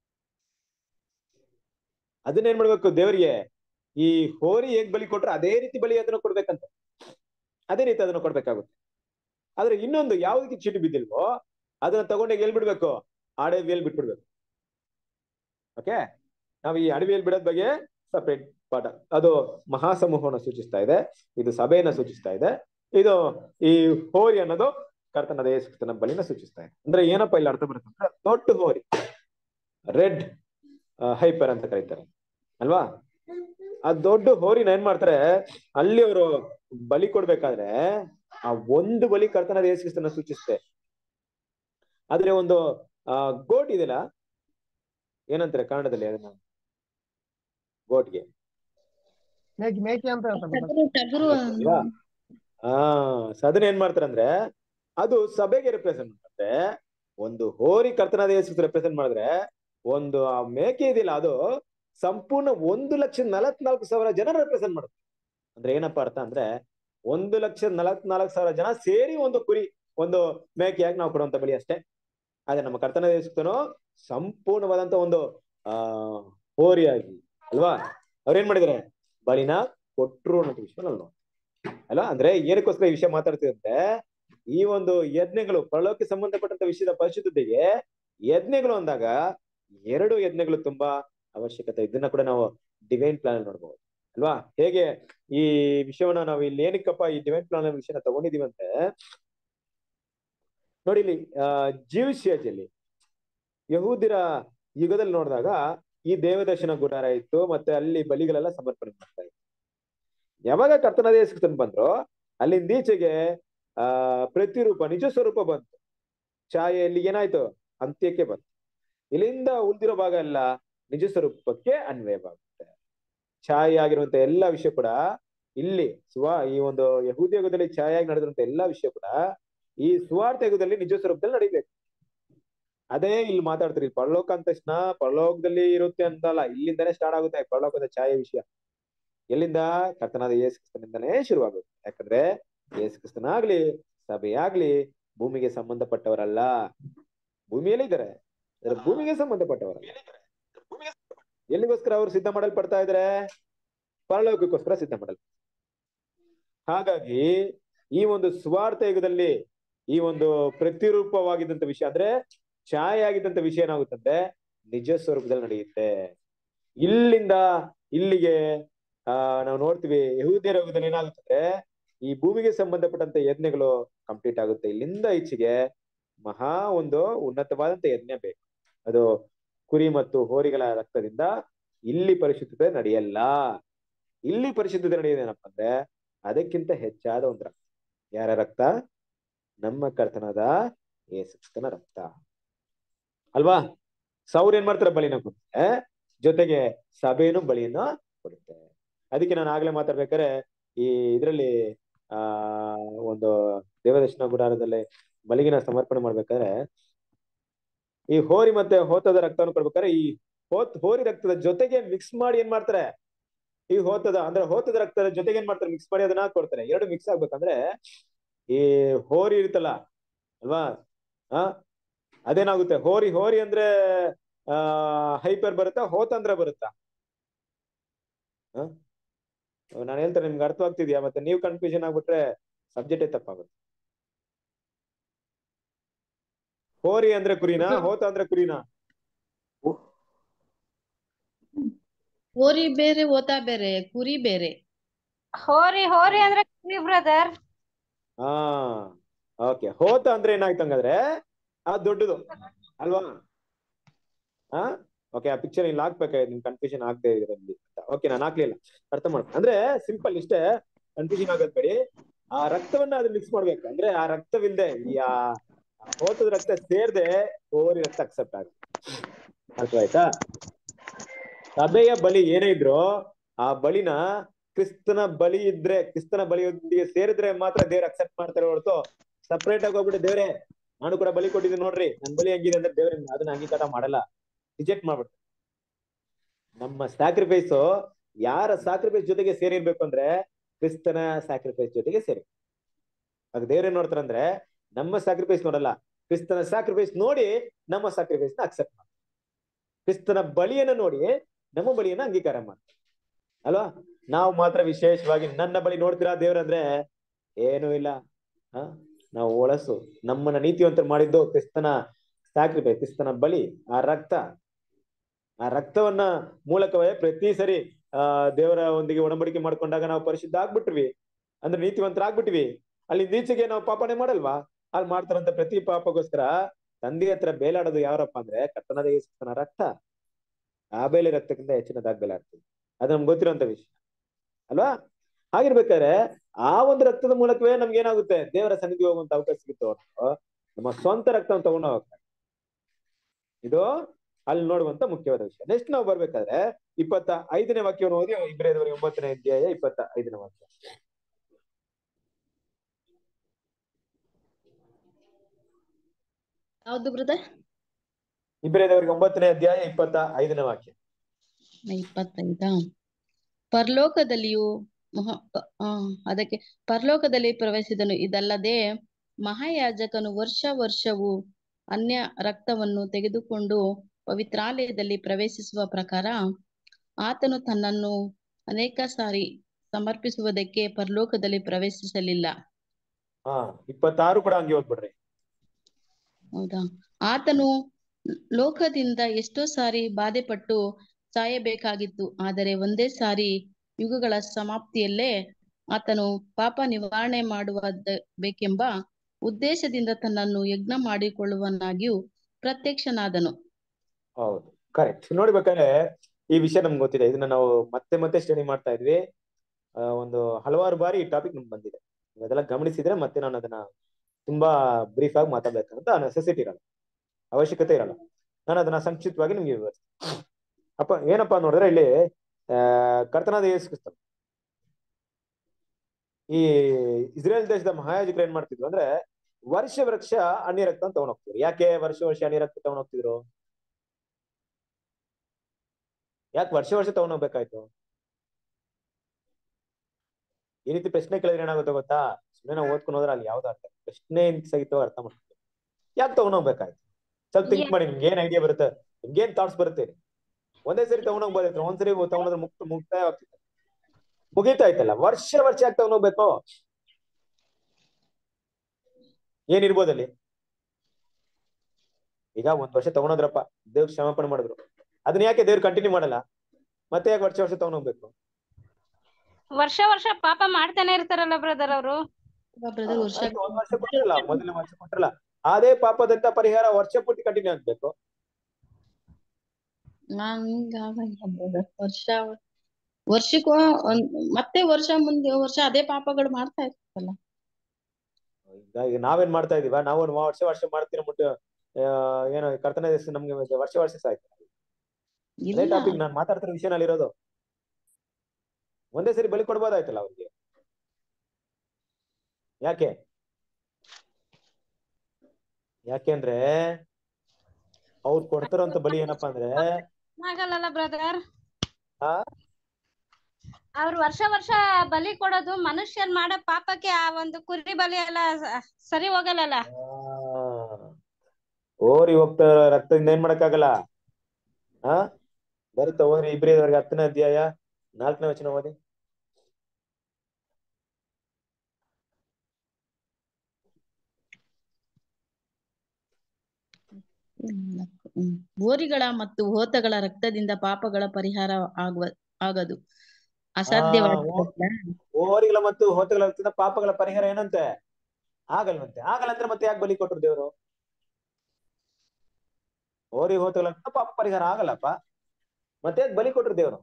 Speaker 2: ಅದನ್ನ ಏನ್ ಮಾಡ್ಬೇಕು ದೇವರಿಗೆ ಈ ಹೋರಿ ಹೇಗ್ ಬಲಿ ಕೊಟ್ರೆ ಅದೇ ರೀತಿ ಬಲಿ ಅದನ್ನ ಕೊಡ್ಬೇಕಂತ ಅದೇ ರೀತಿ ಅದನ್ನ ಕೊಡ್ಬೇಕಾಗುತ್ತೆ ಆದ್ರೆ ಇನ್ನೊಂದು ಯಾವ್ದಕ್ಕೆ ಚೀಟಿ ಬಿದ್ದಿಲ್ವೋ ಅದನ್ನ ತಗೊಂಡೋಗಿ ಎಲ್ ಬಿಡ್ಬೇಕು ಅಡವಿಯಲ್ಲಿ ಬಿಟ್ಬಿಡ್ಬೇಕು ಓಕೆ ನಾವು ಈ ಅಡವಿಯಲ್ಲಿ ಬಿಡೋದ್ ಬಗ್ಗೆ ಸಪರೇಟ್ ಪಾಠ ಅದು ಮಹಾಸಮೂಹವನ್ನು ಸೂಚಿಸ್ತಾ ಇದೆ ಇದು ಸಭೆಯನ್ನ ಸೂಚಿಸ್ತಾ ಇದೆ ಇದು ಈ ಹೋರಿ ಅನ್ನೋದು ಕರ್ತನದ ಯೇಸುಕ್ರಿಸ್ತನ ಬಲಿನ ಸೂಚಿಸ್ತಾ ಇದೆ ಅಂದ್ರೆ ಏನಪ್ಪಾ ಇಲ್ಲಿ ಅರ್ಥ ಬರುತ್ತೆ ಅಂದ್ರೆ ದೊಡ್ಡ ಹೋರಿ ರೆಡ್ ಹೈಪರ್ ಅಂತ ಕರೀತಾರೆ ಅಲ್ವಾ ಆ ದೊಡ್ಡ ಹೋರಿನ ಏನ್ ಮಾಡ್ತಾರೆ ಅಲ್ಲಿ ಅವರು ಬಲಿ ಕೊಡ್ಬೇಕಾದ್ರೆ ಆ ಒಂದು ಬಲಿ ಕರ್ತನದ ಯೇಸುಕ್ರಿಸ್ತನ ಸೂಚಿಸುತ್ತೆ ಆದ್ರೆ ಒಂದು ಆ ಗೋಟ್ ಇದೆಯಲ್ಲ ಏನಂತಾರೆ ಕನ್ನಡದಲ್ಲಿ ಅದನ್ನ ಗೋಟ್ಗೆ
Speaker 3: ಮೇಕೆ ಮೇಕೆ ಅಂತ ಹೇಳ್ತಾರೆ brother.
Speaker 1: ಟಗರು ಟಗರು
Speaker 2: ಅಲ್ವಾ? ಆ ಸೊ ಅದನ್ನ ಏನ್ ಮಾಡ್ತಾರೆ ಅಂದ್ರೆ ಅದು ಸಭೆಗೆ ರೆಪ್ರೆಸೆಂಟ್ ಮಾಡುತ್ತೆ ಒಂದು ಹೋರಿ ಕರ್ತನಾದ ಯೇಸು ರೆಪ್ರೆಸೆಂಟ್ ಮಾಡಿದ್ರೆ ಒಂದು ಆ ಮೇಕೆ ಇದೆಯಲ್ಲ ಅದು ಸಂಪೂರ್ಣ ಒಂದು ಲಕ್ಷ ನಲವತ್ನಾಲ್ಕು ಸಾವಿರ ಜನ ರೆಪ್ರೆಸೆಂಟ್ ಮಾಡುತ್ತೆ ಅಂದ್ರೆ ಏನಪ್ಪಾ ಅರ್ಥ ಅಂದ್ರೆ ಒಂದು ಲಕ್ಷ ನಲವತ್ನಾಲ್ಕು ಸಾವಿರ ಜನ ಸೇರಿ ಒಂದು ಕುರಿ ಒಂದು ಮೇಕೆಯಾಗಿ ನಾವು ಕೊಡುವಂತ ಬಲಿ ಅಷ್ಟೇ ಆದ್ರೆ ನಮ್ಮ ಕರ್ತನ ಯೇಸುಕ್ರಿಸ್ತನು ಸಂಪೂರ್ಣವಾದಂತ ಒಂದು ಆ ಹೋರಿಯಾಗಿ ಅಲ್ವಾ ಅವ್ರೇನ್ ಮಾಡಿದಾರೆ ಬಲಿನ ಕೊಟ್ರು ಅನ್ನೋ ವಿಷಯ ನಾವು ನೋಡ್ತೀವಿ. ಅಲ್ವಾ ಅಂದ್ರೆ ಏನಕ್ಕೋಸ್ಕರ ಈ ವಿಷಯ ಮಾತಾಡ್ತೀವಿ ಅಂದ್ರೆ ಈ ಒಂದು ಯಜ್ಞಗಳು ಪರಲೋಕಕ್ಕೆ ಸಂಬಂಧಪಟ್ಟಂತ ವಿಷಯದ ಪರಿಶುದ್ಧತೆಗೆ ಯಜ್ಞಗಳು ಅಂದಾಗ ಎರಡು ಯಜ್ಞಗಳು ತುಂಬಾ ಅವಶ್ಯಕತೆ ಇದನ್ನ ಕೂಡ ನಾವು ಡಿವೈನ್ ಪ್ಲಾನ್ ಅಲ್ಲಿ ನೋಡ್ಬೋದು ಅಲ್ವಾ ಹೇಗೆ ಈ ವಿಷಯವನ್ನ ನಾವು ಇಲ್ಲಿ ಏನಕ್ಕಪ್ಪ ಈ ಡಿವೈನ್ ಪ್ಲಾನ್ ವಿಷಯನ ತಗೊಂಡಿದೀವಂತೆ ನೋಡಿ ಇಲ್ಲಿ ಆ ಜೀವಿಸ್ ಅಲ್ಲಿ ಯಹೂದಿರ ಯುಗದಲ್ಲಿ ನೋಡಿದಾಗ ಈ ದೇವದರ್ಶನ ಗುಡಾರ ಇತ್ತು ಮತ್ತೆ ಅಲ್ಲಿ ಬಲಿಗಳೆಲ್ಲ ಸಮರ್ಪಣೆ ಮಾಡ್ತಾ ಇತ್ತು ಯಾವಾಗ ಕರ್ತನ ದೇಶಕ್ಕೆ ಬಂದ್ರು ಅಲ್ಲಿಂದೀಚೆಗೆ ಆ ಪ್ರತಿರೂಪ ನಿಜ ಸ್ವರೂಪ ಬಂತು ಛಾಯೆಯಲ್ಲಿ ಏನಾಯ್ತು ಅಂತ್ಯಕ್ಕೆ ಬಂತು ಇಲ್ಲಿಂದ ಉಳಿದಿರೋ ಭಾಗ ಎಲ್ಲ ನಿಜ ಸ್ವರೂಪಕ್ಕೆ ಅನ್ವಯವಾಗುತ್ತೆ ಛಾಯೆ ಆಗಿರುವಂತ ಎಲ್ಲಾ ವಿಷಯ ಕೂಡ ಇಲ್ಲಿ ಸ್ವ ಈ ಒಂದು ಯಹೂದಿ ಯುಗದಲ್ಲಿ ಛಾಯೆಯಾಗಿ ನಡೆದಿರುವಂತ ಎಲ್ಲಾ ವಿಷಯ ಕೂಡ ಈ ಸುವಾರ್ಥ ಯುಗದಲ್ಲಿ ನಿಜ ಸ್ವರೂಪದಲ್ಲಿ ನಡಿಬೇಕು ಅದೇ ಇಲ್ಲಿ ಮಾತಾಡ್ತಾರೆ ಇಲ್ಲಿ ಪರಲೋಕ ಅಂದ ತಕ್ಷಣ ಪರಲೋಕದಲ್ಲಿ ಇರುತ್ತೆ ಅಂತಲ್ಲ ಇಲ್ಲಿಂದಾನೇ ಸ್ಟಾರ್ಟ್ ಆಗುತ್ತೆ ಪರಲೋಕದ ಛಾಯೆ ವಿಷಯ ಎಲ್ಲಿಂದ ಕರ್ತನಾದ ಯೇಸು ಕ್ರಿಸ್ತನಿಂದನೇ ಶುರುವಾಗುತ್ತೆ ಯಾಕಂದ್ರೆ ಯೇಸು ಕ್ರಿಸ್ತನಾಗ್ಲಿ ಸಭೆಯಾಗ್ಲಿ ಭೂಮಿಗೆ ಸಂಬಂಧಪಟ್ಟವರಲ್ಲ ಭೂಮಿಯಲ್ಲಿ ಇದ್ದಾರೆ ಆದ್ರೆ ಭೂಮಿಗೆ ಸಂಬಂಧಪಟ್ಟವರಲ್ಲ ಎಲ್ಲಿಗೋಸ್ಕರ ಅವರು ಸಿದ್ಧ ಮಾಡಲ್ಪಡ್ತಾ ಇದಾರೆ ಪರಲೋಕಕ್ಕೋಸ್ಕರ ಸಿದ್ಧ ಮಾಡಲ್ ಹಾಗಾಗಿ ಈ ಒಂದು ಸ್ವಾರ್ಥ ಯುಗದಲ್ಲಿ ಈ ಒಂದು ಪ್ರತಿರೂಪವಾಗಿದ್ದಂತ ವಿಷಯ ಅಂದ್ರೆ ಛಾಯೆ ಆಗಿದ್ದಂತ ವಿಷಯ ಏನಾಗುತ್ತಂದ್ರೆ ನಿಜ ಸ್ವರೂಪದಲ್ಲಿ ನಡೆಯುತ್ತೆ ಇಲ್ಲಿಂದ ಇಲ್ಲಿಗೆ ಆ ನಾವು ನೋಡ್ತೀವಿ ಯಹೂದ್ಯ ರೋಗದಲ್ಲಿ ಏನಾಗುತ್ತದೆ ಈ ಭೂಮಿಗೆ ಸಂಬಂಧಪಟ್ಟಂತ ಯಜ್ಞಗಳು ಕಂಪ್ಲೀಟ್ ಆಗುತ್ತೆ ಇಲ್ಲಿಂದ ಈಚೆಗೆ ಮಹಾ ಒಂದು ಉನ್ನತವಾದಂತ ಯಜ್ಞ ಬೇಕು ಅದು ಕುರಿ ಮತ್ತು ಹೋರಿಗಳ ರಕ್ತದಿಂದ ಇಲ್ಲಿ ಪರಿಶುದ್ಧತೆ ನಡೆಯಲ್ಲ ಇಲ್ಲಿ ಪರಿಶುದ್ಧತೆ ನಡೆಯೋದೇನಪ್ಪ ಅಂದ್ರೆ ಅದಕ್ಕಿಂತ ಹೆಚ್ಚಾದ ಒಂದು ರಕ್ತ ಯಾರ ರಕ್ತ ನಮ್ಮ ಕರ್ತನಾದ ಯೇಸುಕ್ರಿಸ್ತನ ರಕ್ತ ಅಲ್ವಾ ಸೌರ್ ಏನ್ ಮಾಡ್ತಾರೆ ಬಲಿನ ಕೊಡುತ್ತೆ ಜೊತೆಗೆ ಸಭೆಯನ್ನು ಬಲಿಯನ್ನ ಕೊಡುತ್ತೆ ಅದಕ್ಕೆ ನಾನು ಆಗ್ಲೇ ಮಾತಾಡ್ಬೇಕಾದ್ರೆ ಈ ಇದ್ರಲ್ಲಿ ಆ ಒಂದು ದೇವದರ್ಶನ ಗುಡಾರದಲ್ಲಿ ಬಲಿಗಿನ ಸಮರ್ಪಣೆ ಮಾಡ್ಬೇಕಾದ್ರೆ ಈ ಹೋರಿ ಮತ್ತೆ ಹೋತದ ರಕ್ತವನ್ನು ಕೊಡ್ಬೇಕಾದ್ರೆ ಈ ಹೋತ್ ಹೋರಿ ರಕ್ತದ ಜೊತೆಗೆ ಮಿಕ್ಸ್ ಮಾಡಿ ಏನ್ ಮಾಡ್ತಾರೆ ಈ ಹೋತದ ಅಂದ್ರೆ ಹೋತದ ರಕ್ತದ ಜೊತೆಗೆ ಏನ್ ಮಾಡ್ತಾರೆ ಮಿಕ್ಸ್ ಮಾಡಿ ಅದನ್ನ ಕೊಡ್ತಾರೆ ಎರಡು ಮಿಕ್ಸ್ ಆಗ್ಬೇಕಂದ್ರೆ ಈ ಹೋರಿ ಇರುತ್ತಲ್ಲ ಅಲ್ವಾ ಆ ಅದೇನಾಗುತ್ತೆ ಹೋರಿ ಹೋರಿ ಅಂದ್ರೆ ಆ ಹೈಪರ್ ಬರುತ್ತಾ ಹೋತ ಅಂದ್ರೆ ಬರುತ್ತಾ ನಾನು ಹೇಳ್ತಾರೆ ನಿಮ್ಗೆ ಅರ್ಥವಾಗ್ತಿದ್ಯಾ ಮತ್ತೆ ನೀವು ಕನ್ಫ್ಯೂಷನ್ ಆಗ್ಬಿಟ್ರೆ ಸಬ್ಜೆಕ್ಟೇ ತಪ್ಪಾಗುತ್ತೆ ಹೋರಿ ಅಂದ್ರೆ ಕುರಿನಾ ಹೋತ ಅಂದ್ರೆ ಕುರಿನಾ
Speaker 1: ಹೋರಿ ಬೇರೆ ಓತ ಬೇರೆ ಕುರಿ ಬೇರೆ
Speaker 5: ಹೋರಿ ಹೋರಿ ಅಂದ್ರೆ ಕುರಿ ಬ್ರದರ್
Speaker 2: ಹಾ ಓಕೆ ಹೋತ ಅಂದ್ರೆ ಏನಾಯ್ತು ಹಂಗಾದ್ರೆ ಆ ದೊಡ್ಡದು ಅಲ್ವಾ ಹಾ ಓಕೆ ಆ ಪಿಕ್ಚರ್ ಇಲ್ಲಿ ಹಾಕ್ಬೇಕಾಯ್ತು ನಿಮ್ ಕನ್ಫ್ಯೂಷನ್ ಆಗ್ತಾ ಇದರಲ್ಲಿ ಓಕೆ ನಾನು ಹಾಕ್ಲಿಲ್ಲ ಅರ್ಥ ಮಾಡ್ಕೊ ಅಂದ್ರೆ ಸಿಂಪಲ್ ಇಷ್ಟೇ ಕನ್ಫ್ಯೂಷನ್ ಆಗೋದ್ ಬೇಡಿ ಆ ರಕ್ತವನ್ನ ಅದು ಮಿಕ್ಸ್ ಮಾಡ್ಬೇಕು ಅಂದ್ರೆ ಆ ರಕ್ತವಿಲ್ದೆ ಈ ಆ ಹೋತದ ರಕ್ತ ಸೇರ್ದೆ ಹೋರಿ ರಕ್ತ ಅಕ್ಸೆಪ್ಟ್ ಆಗುತ್ತೆ ಅರ್ಥವಾಯ್ತಾ ಸಭೆಯ ಬಲಿ ಏನೇ ಇದ್ರು ಆ ಬಲಿನ ಕ್ರಿಸ್ತನ ಬಲಿ ಇದ್ರೆ ಕ್ರಿಸ್ತನ ಬಲಿಯೊಂದಿಗೆ ಸೇರಿದ್ರೆ ಮಾತ್ರ ದೇವ್ರ ಅಕ್ಸೆಪ್ಟ್ ಮಾಡ್ತಾರೆ ಹೊರತು ಸಪರೇಟ್ ಆಗಿ ಹೋಗ್ಬಿಟ್ಟು ದೇವ್ರೆ ನಾನು ಕೂಡ ಬಲಿ ಕೊಟ್ಟಿದ್ದೀನಿ ನೋಡ್ರಿ ನನ್ ಬಲಿ ಹೆಂಗಿದೆ ಅಂದ್ರೆ ದೇವ್ರ ಅದನ್ನ ಅಂಗೀಕಾರ ಮಾಡಲ್ಲ ರಿಜೆಕ್ಟ್ ಮಾಡ್ಬಿಡ್ತಾರೆ ನಮ್ಮ ಸ್ಯಾಕ್ರಿಫೈಸ್ ಯಾರ ಸ್ಯಾಕ್ರಿಫೈಸ್ ಜೊತೆಗೆ ಸೇರಿರ್ಬೇಕು ಅಂದ್ರೆ ಕ್ರಿಸ್ತನ ಸ್ಯಾಕ್ರಿಫೈಸ್ ಜೊತೆಗೆ ಸೇರಿ ಅದು ದೇವ್ರ ಏನ್ ನೋಡ್ತಾರೆ ಅಂದ್ರೆ ನಮ್ಮ ಸ್ಯಾಕ್ರಿಫೈಸ್ ನೋಡಲ್ಲ ಕ್ರಿಸ್ತನ ಸ್ಯಾಕ್ರಿಫೈಸ್ ನೋಡಿ ನಮ್ಮ ಸ್ಯಾಕ್ರಿಫೈಸ್ ನ ಅಕ್ಸೆಪ್ಟ್ ಮಾಡ್ತಾರೆ ಕ್ರಿಸ್ತನ ಬಲಿಯನ್ನ ನೋಡಿ ನಮ್ಮ ಬಲಿಯನ್ನ ಅಂಗೀಕಾರ ಮಾಡ್ತಾರೆ ಅಲ್ವಾ ನಾವು ಮಾತ್ರ ವಿಶೇಷವಾಗಿ ನನ್ನ ಬಳಿ ನೋಡ್ತೀರಾ ದೇವ್ರಂದ್ರೆ ಏನೂ ಇಲ್ಲ ಹ ನಾವು ಒಳಸು ನಮ್ಮನ್ನ ನೀತಿವಂತರು ಮಾಡಿದ್ದು ಕ್ರಿಸ್ತನ ಸ್ಯಾಕ್ರಿಫೈಸ್ ಕ್ರಿಸ್ತನ ಬಲಿ ಆ ರಕ್ತ ಆ ರಕ್ತವನ್ನ ಮೂಲಕವೇ ಪ್ರತಿ ಸರಿ ಆ ದೇವರ ಒಂದಿಗೆ ಒಡಂಬಡಿಕೆ ಮಾಡ್ಕೊಂಡಾಗ ನಾವು ಪರಿಶುದ್ಧ ಆಗ್ಬಿಟ್ವಿ ಅಂದ್ರೆ ನೀತಿವಂತರ ಆಗ್ಬಿಟ್ವಿ ಅಲ್ಲಿ ನೀಚೆಗೆ ನಾವು ಪಾಪನೆ ಮಾಡಲ್ವಾ ಅಲ್ಲಿ ಮಾಡ್ತಾರಂತ ಪ್ರತಿ ಪಾಪಗೋಸ್ಕರ ತಂದೆ ಹತ್ರ ಬೇಲಾಡೋದು ಯಾರಪ್ಪ ಅಂದ್ರೆ ಕರ್ತನದ ಯೇಸುಕ್ರಿಸ್ತನ ರಕ್ತ ಆ ಬೇಲೆ ರಕ್ತಕ್ಕಿಂತ ಹೆಚ್ಚಿನದಾಗಿ ಬೇಲಾಡ್ತೀವಿ ಅದು ನಮ್ಗೆ ಗೊತ್ತಿರೋಂತ ವಿಷಯ ಅಲ್ವಾ ಹಾಗಿರ್ಬೇಕಾದ್ರೆ ಆ ಒಂದು ರಕ್ತದ ಮೂಲಕವೇ ನಮ್ಗೆ ಏನಾಗುತ್ತೆ ದೇವರ ಸನ್ನಿಧಿ ಹೋಗುವಂತ ಅವಕಾಶ ಸಿಗುತ್ತೆ ಹೊರತು ನಮ್ಮ ಸ್ವಂತ ರಕ್ತವನ್ನು ತಗೊಂಡು ಹೋಗ್ತಾರೆ ಇದು ಅಲ್ಲಿ ನೋಡುವಂತ ಮುಖ್ಯವಾದ ವಿಷಯ ನೆಕ್ಸ್ಟ್ ನಾವು ಬರ್ಬೇಕಾದ್ರೆ ಇಪ್ಪತ್ತ ಐದನೇ ವಾಕ್ಯವನ್ನು ಓದಿ ಇಬ್ರಿಯದವರೆಗೆ ಒಂಬತ್ತನೇ ಅಧ್ಯಾಯ ಇಪ್ಪತ್ತ ಐದನೇ ವಾಕ್ಯ
Speaker 1: ಯಾವ್ದು ಬ್ರದರ್
Speaker 2: ಇಬ್ರಿಯದವರಿಗೆ ಒಂಬತ್ತನೇ ಅಧ್ಯಾಯ ಇಪ್ಪತ್ತ ಐದನೇ ವಾಕ್ಯ
Speaker 1: ಇಪ್ಪತ್ತೈದಾ ಪರಲೋಕದಲ್ಲಿಯೂ ಮಹ- ಆ, ಅದಕ್ಕೆ ಪರಲೋಕದಲ್ಲಿ ಪ್ರವೇಶಿಸಿದನು ಇದಲ್ಲದೆ ಮಹಾಯಾಜಕನು ವರ್ಷ ವರ್ಷವೂ ಅನ್ಯ ರಕ್ತವನ್ನು ತೆಗೆದುಕೊಂಡು ಪವಿತ್ರಾಲಯದಲ್ಲಿ ಪ್ರವೇಶಿಸುವ ಪ್ರಕಾರ ಆತನು ತನ್ನನ್ನು ಅನೇಕ ಸಾರಿ ಸಮರ್ಪಿಸುವುದಕ್ಕೆ ಪರಲೋಕದಲ್ಲಿ ಪ್ರವೇಶಿಸಲಿಲ್ಲ
Speaker 2: ಹಾ ಇಪ್ಪತ್ತಾರು ಕೂಡ ಹಂಗೆ ಓದ್ಬಿಡ್ರಿ
Speaker 1: ಹೌದಾ ಆತನು ಲೋಕದಿಂದ ಎಷ್ಟೋ ಸಾರಿ ಬಾಧೆಪಟ್ಟು ಸಾಯಬೇಕಾಗಿತ್ತು ಆದರೆ ಒಂದೇ ಸಾರಿ ಯುಗಗಳ ಸಮಾಪ್ತಿಯಲ್ಲೇ ಆತನು ಪಾಪ ನಿವಾರಣೆ ಮಾಡುವ ಬೇಕೆಂಬ ಉದ್ದೇಶದಿಂದ ತನ್ನನ್ನು ಯಜ್ಞ ಮಾಡಿಕೊಳ್ಳುವನಾಗಿಯೂ ಪ್ರತ್ಯಕ್ಷನಾದನು
Speaker 2: ಹೌದು ಕರೆಕ್ಟ್ ನೋಡ್ಬೇಕಾದ್ರೆ ಈ ವಿಷಯ ನಮ್ಗೆ ಗೊತ್ತಿದೆ ಇದನ್ನ ನಾವು ಮತ್ತೆ ಮತ್ತೆ ಸ್ಟಡಿ ಮಾಡ್ತಾ ಇದ್ವಿ ಆ, ಒಂದು ಹಲವಾರು ಬಾರಿ ಈ ಟಾಪಿಕ್ ನಮ್ಗೆ ಬಂದಿದೆ ನೀವು ಅದೆಲ್ಲ ಗಮನಿಸಿದ್ರೆ ಮತ್ತೆ ನಾನು ಅದನ್ನ ತುಂಬಾ ಬ್ರೀಫ್ ಆಗಿ ಮಾತಾಡ್ಬೇಕಂತ ನೆಸೆಸಿಟಿ ಇರಲ್ಲ ಅವಶ್ಯಕತೆ ಇರಲ್ಲ ನಾನು ಅದನ್ನ ಸಂಕ್ಷಿಪ್ತವಾಗಿ ನಿಮ್ಗೆ ವಿವರಿಸ್ತೀನಿ ಅಪ್ಪ ಏನಪ್ಪಾ ನೋಡಿದ್ರೆ ಇಲ್ಲಿ ಆ ಕರ್ತನಾದ ಯೇಸು ಕ್ರಿಸ್ತ ಈ ಇಸ್ರೇಲ್ ದೇಶದ ಮಹಾಯಾಜಕರು ಏನ್ ಮಾಡ್ತಿದ್ರು ಅಂದ್ರೆ ವರ್ಷ ವರ್ಷ ಅನ್ಯ ರಕ್ತ ತಗೊಂಡ್ ಹೋಗ್ತಿದ್ರು ಯಾಕೆ ವರ್ಷ ವರ್ಷ ಅನ್ಯ ರಕ್ತ ತಗೊಂಡ್ ಹೋಗ್ತಿದ್ರು ಯಾಕೆ ವರ್ಷ ವರ್ಷ ತಗೊಂಡ್ ಹೋಗ್ಬೇಕಾಯ್ತು ಈ ರೀತಿ ಪ್ರಶ್ನೆ ಕೇಳಿದ್ರೆ ಏನಾಗುತ್ತೆ ಗೊತ್ತಾ ಸುಮ್ಮನೆ ನಾವು ಓದ್ಕೊಂಡು ಹೋದ್ರೆ ಅಲ್ಲಿ ಯಾವ್ದು ಅರ್ಥ ಪ್ರಶ್ನೆ ಸಹಿತವಾಗಿ ಅರ್ಥ ಮಾಡ್ತೀವಿ ಯಾಕೆ ತಗೊಂಡ್ ಹೋಗ್ಬೇಕಾಯ್ತು ಸ್ವಲ್ಪ ಥಿಂಕ್ ಮಾಡಿ ನಿಮ್ಗೆ ಏನ್ ಐಡಿಯಾ ಬರುತ್ತೆ ನಿಮ್ಗೆ ಏನ್ ಥಾಟ್ಸ್ ಬರುತ್ತೆ ಒಂದೇ ಸರಿ ತಗೊಂಡ್ ಹೋಗ್ಬೋದಿತ್ತು ಒಂದ್ಸರಿ ತಗೊಂಡ್ರೆ ಮುಕ್ತ ಮುಕ್ತಾಯ ಆಗ್ತಿತ್ತು ಮುಗೀತಾ ಆಯ್ತಲ್ಲ ವರ್ಷ ವರ್ಷ ಯಾಕೆ ತಗೊಂಡ್ ಹೋಗ್ಬೇಕು ಏನಿರ್ಬೋದಲ್ಲಿ ಈಗ ಒಂದ್ ವರ್ಷ ತಗೊಂಡೋದ್ರಪ್ಪ ದೇವ್ರ ಕ್ಷಮಾಪಣೆ ಮಾಡಿದ್ರು ಅದನ್ನ ಯಾಕೆ ದೇವ್ರು ಕಂಟಿನ್ಯೂ ಮಾಡಲ್ಲ ಮತ್ತೆ ಯಾಕೆ ವರ್ಷ ವರ್ಷ ತಗೊಂಡ್ ಹೋಗ್ಬೇಕು
Speaker 5: ವರ್ಷ ವರ್ಷ ಪಾಪ ಮಾಡ್ತಾನೆ ಇರ್ತಾರಲ್ಲ ಬ್ರದರ್ ಅವರು
Speaker 1: ಬ್ರದರ್ ವರ್ಷ
Speaker 2: ಆಯ್ತು, ಒಂದ್ ವರ್ಷ ಕೊಟ್ಟಿರಲ್ಲ ಮೊದಲನೇ ವರ್ಷ ಕೊಟ್ಟಿರಲ್ಲ ಅದೇ ಪಾಪದಂತ ಪರಿಹಾರ ವರ್ಷ ಪೂರ್ತಿ ಕಂಟಿನ್ಯೂ ಆಗ್ಬೇಕು
Speaker 1: ಹಂಗಾಗಲ್ಲ ಬ್ರದರ್ ವರ್ಷ ವರ್ಷಕ್ಕೂ ಒಂದ್ ಮತ್ತೆ ವರ್ಷ ಮುಂದೆ ವರ್ಷ ಅದೇ ಪಾಪಗಳು ಮಾಡ್ತಾ ಇರ್ತಲ್ಲ
Speaker 2: ಈಗ ಈಗ ನಾವೇನ್ ಮಾಡ್ತಾ ಇದೀವ ನಾವು ಒಂದ್ ವರ್ಷ ವರ್ಷ ಮಾಡ್ತೀರ ಮುಟ್ಟು ಆ, ಏನೋ ಕರ್ತನ ಹೆಸರು ನಮ್ಗೆ ವರ್ಷ ವರ್ಷ ಸಾಯ್ತು ಅದೇ
Speaker 1: ಇಲ್ಲ
Speaker 2: ಟಾಪಿಕ್ ನಾನ್ ಮಾತಾಡ್ತಿರೋ ವಿಷಯನಲ್ಲಿ ಇರೋದು ಒಂದೇ ಸರಿ ಬಲಿ ಕೊಡ್ಬೋದಾಯ್ತಲ್ಲ ಅವ್ರಿಗೆ ಯಾಕೆ ಯಾಕೆ ಅಂದ್ರೆ ಅವ್ರು ಕೊಡ್ತಾರಂತ ಬಲಿ ಏನಪ್ಪಾ ಅಂದ್ರೆ
Speaker 5: ಆಗಲ್ಲ ಬ್ರದರ್
Speaker 2: ಆ
Speaker 5: ಅವ್ರು ವರ್ಷ ವರ್ಷ ಬಲಿ ಕೊಡೋದು ಮನುಷ್ಯರ್ ಮಾಡೋ ಪಾಪಕ್ಕೆ ಆ ಒಂದು ಕುರಿ ಬಲಿ ಎಲ್ಲ ಸ- ಸರಿ ಹೋಗಲ್ಲಲ್ಲ
Speaker 2: ಆ, ಓರಿ ಹೋಗ್ತಾ ರಕ್ತದಿಂದ ಏನ್ ಮಾಡಕ್ಕಾಗಲ್ಲ ಆ ಬರುತ್ತಾ ಓರಿ ಇಬ್ರಿದವ್ರಿಗೆ ಹತ್ತನೇ ಅಧ್ಯಾಯ ನಾಲ್ಕನೇ ವಚನ ಓದಿ
Speaker 1: ನಾಲ್ಕು ಹ್ಮ್. ಹೋರಿಗಳ ಮತ್ತು ಹೋತಗಳ ರಕ್ತದಿಂದ ಪಾಪಗಳ ಪರಿಹಾರ ಆಗುವ ಆಗದು ಅಸಾಧ್ಯವಾದ
Speaker 2: ಓರಿಗಳ ಮತ್ತು ಹೋತಗಳ ರಕ್ತದ ಪಾಪಗಳ ಪರಿಹಾರ ಏನಂತೆ ಆಗಲ್ವಂತೆ ಆಗಲ್ಲಂದ್ರೆ ಮತ್ತೆ ಯಾಕೆ ಬಲಿ ಕೊಟ್ರು ದೇವರು ಓರಿ ಹೋತಗಳ ರಕ್ತ ಪಾಪ ಪರಿಹಾರ ಆಗಲ್ಲಪ್ಪ ಮತ್ತೆ ಯಾಕೆ ಬಲಿ ಕೊಟ್ರು ದೇವರು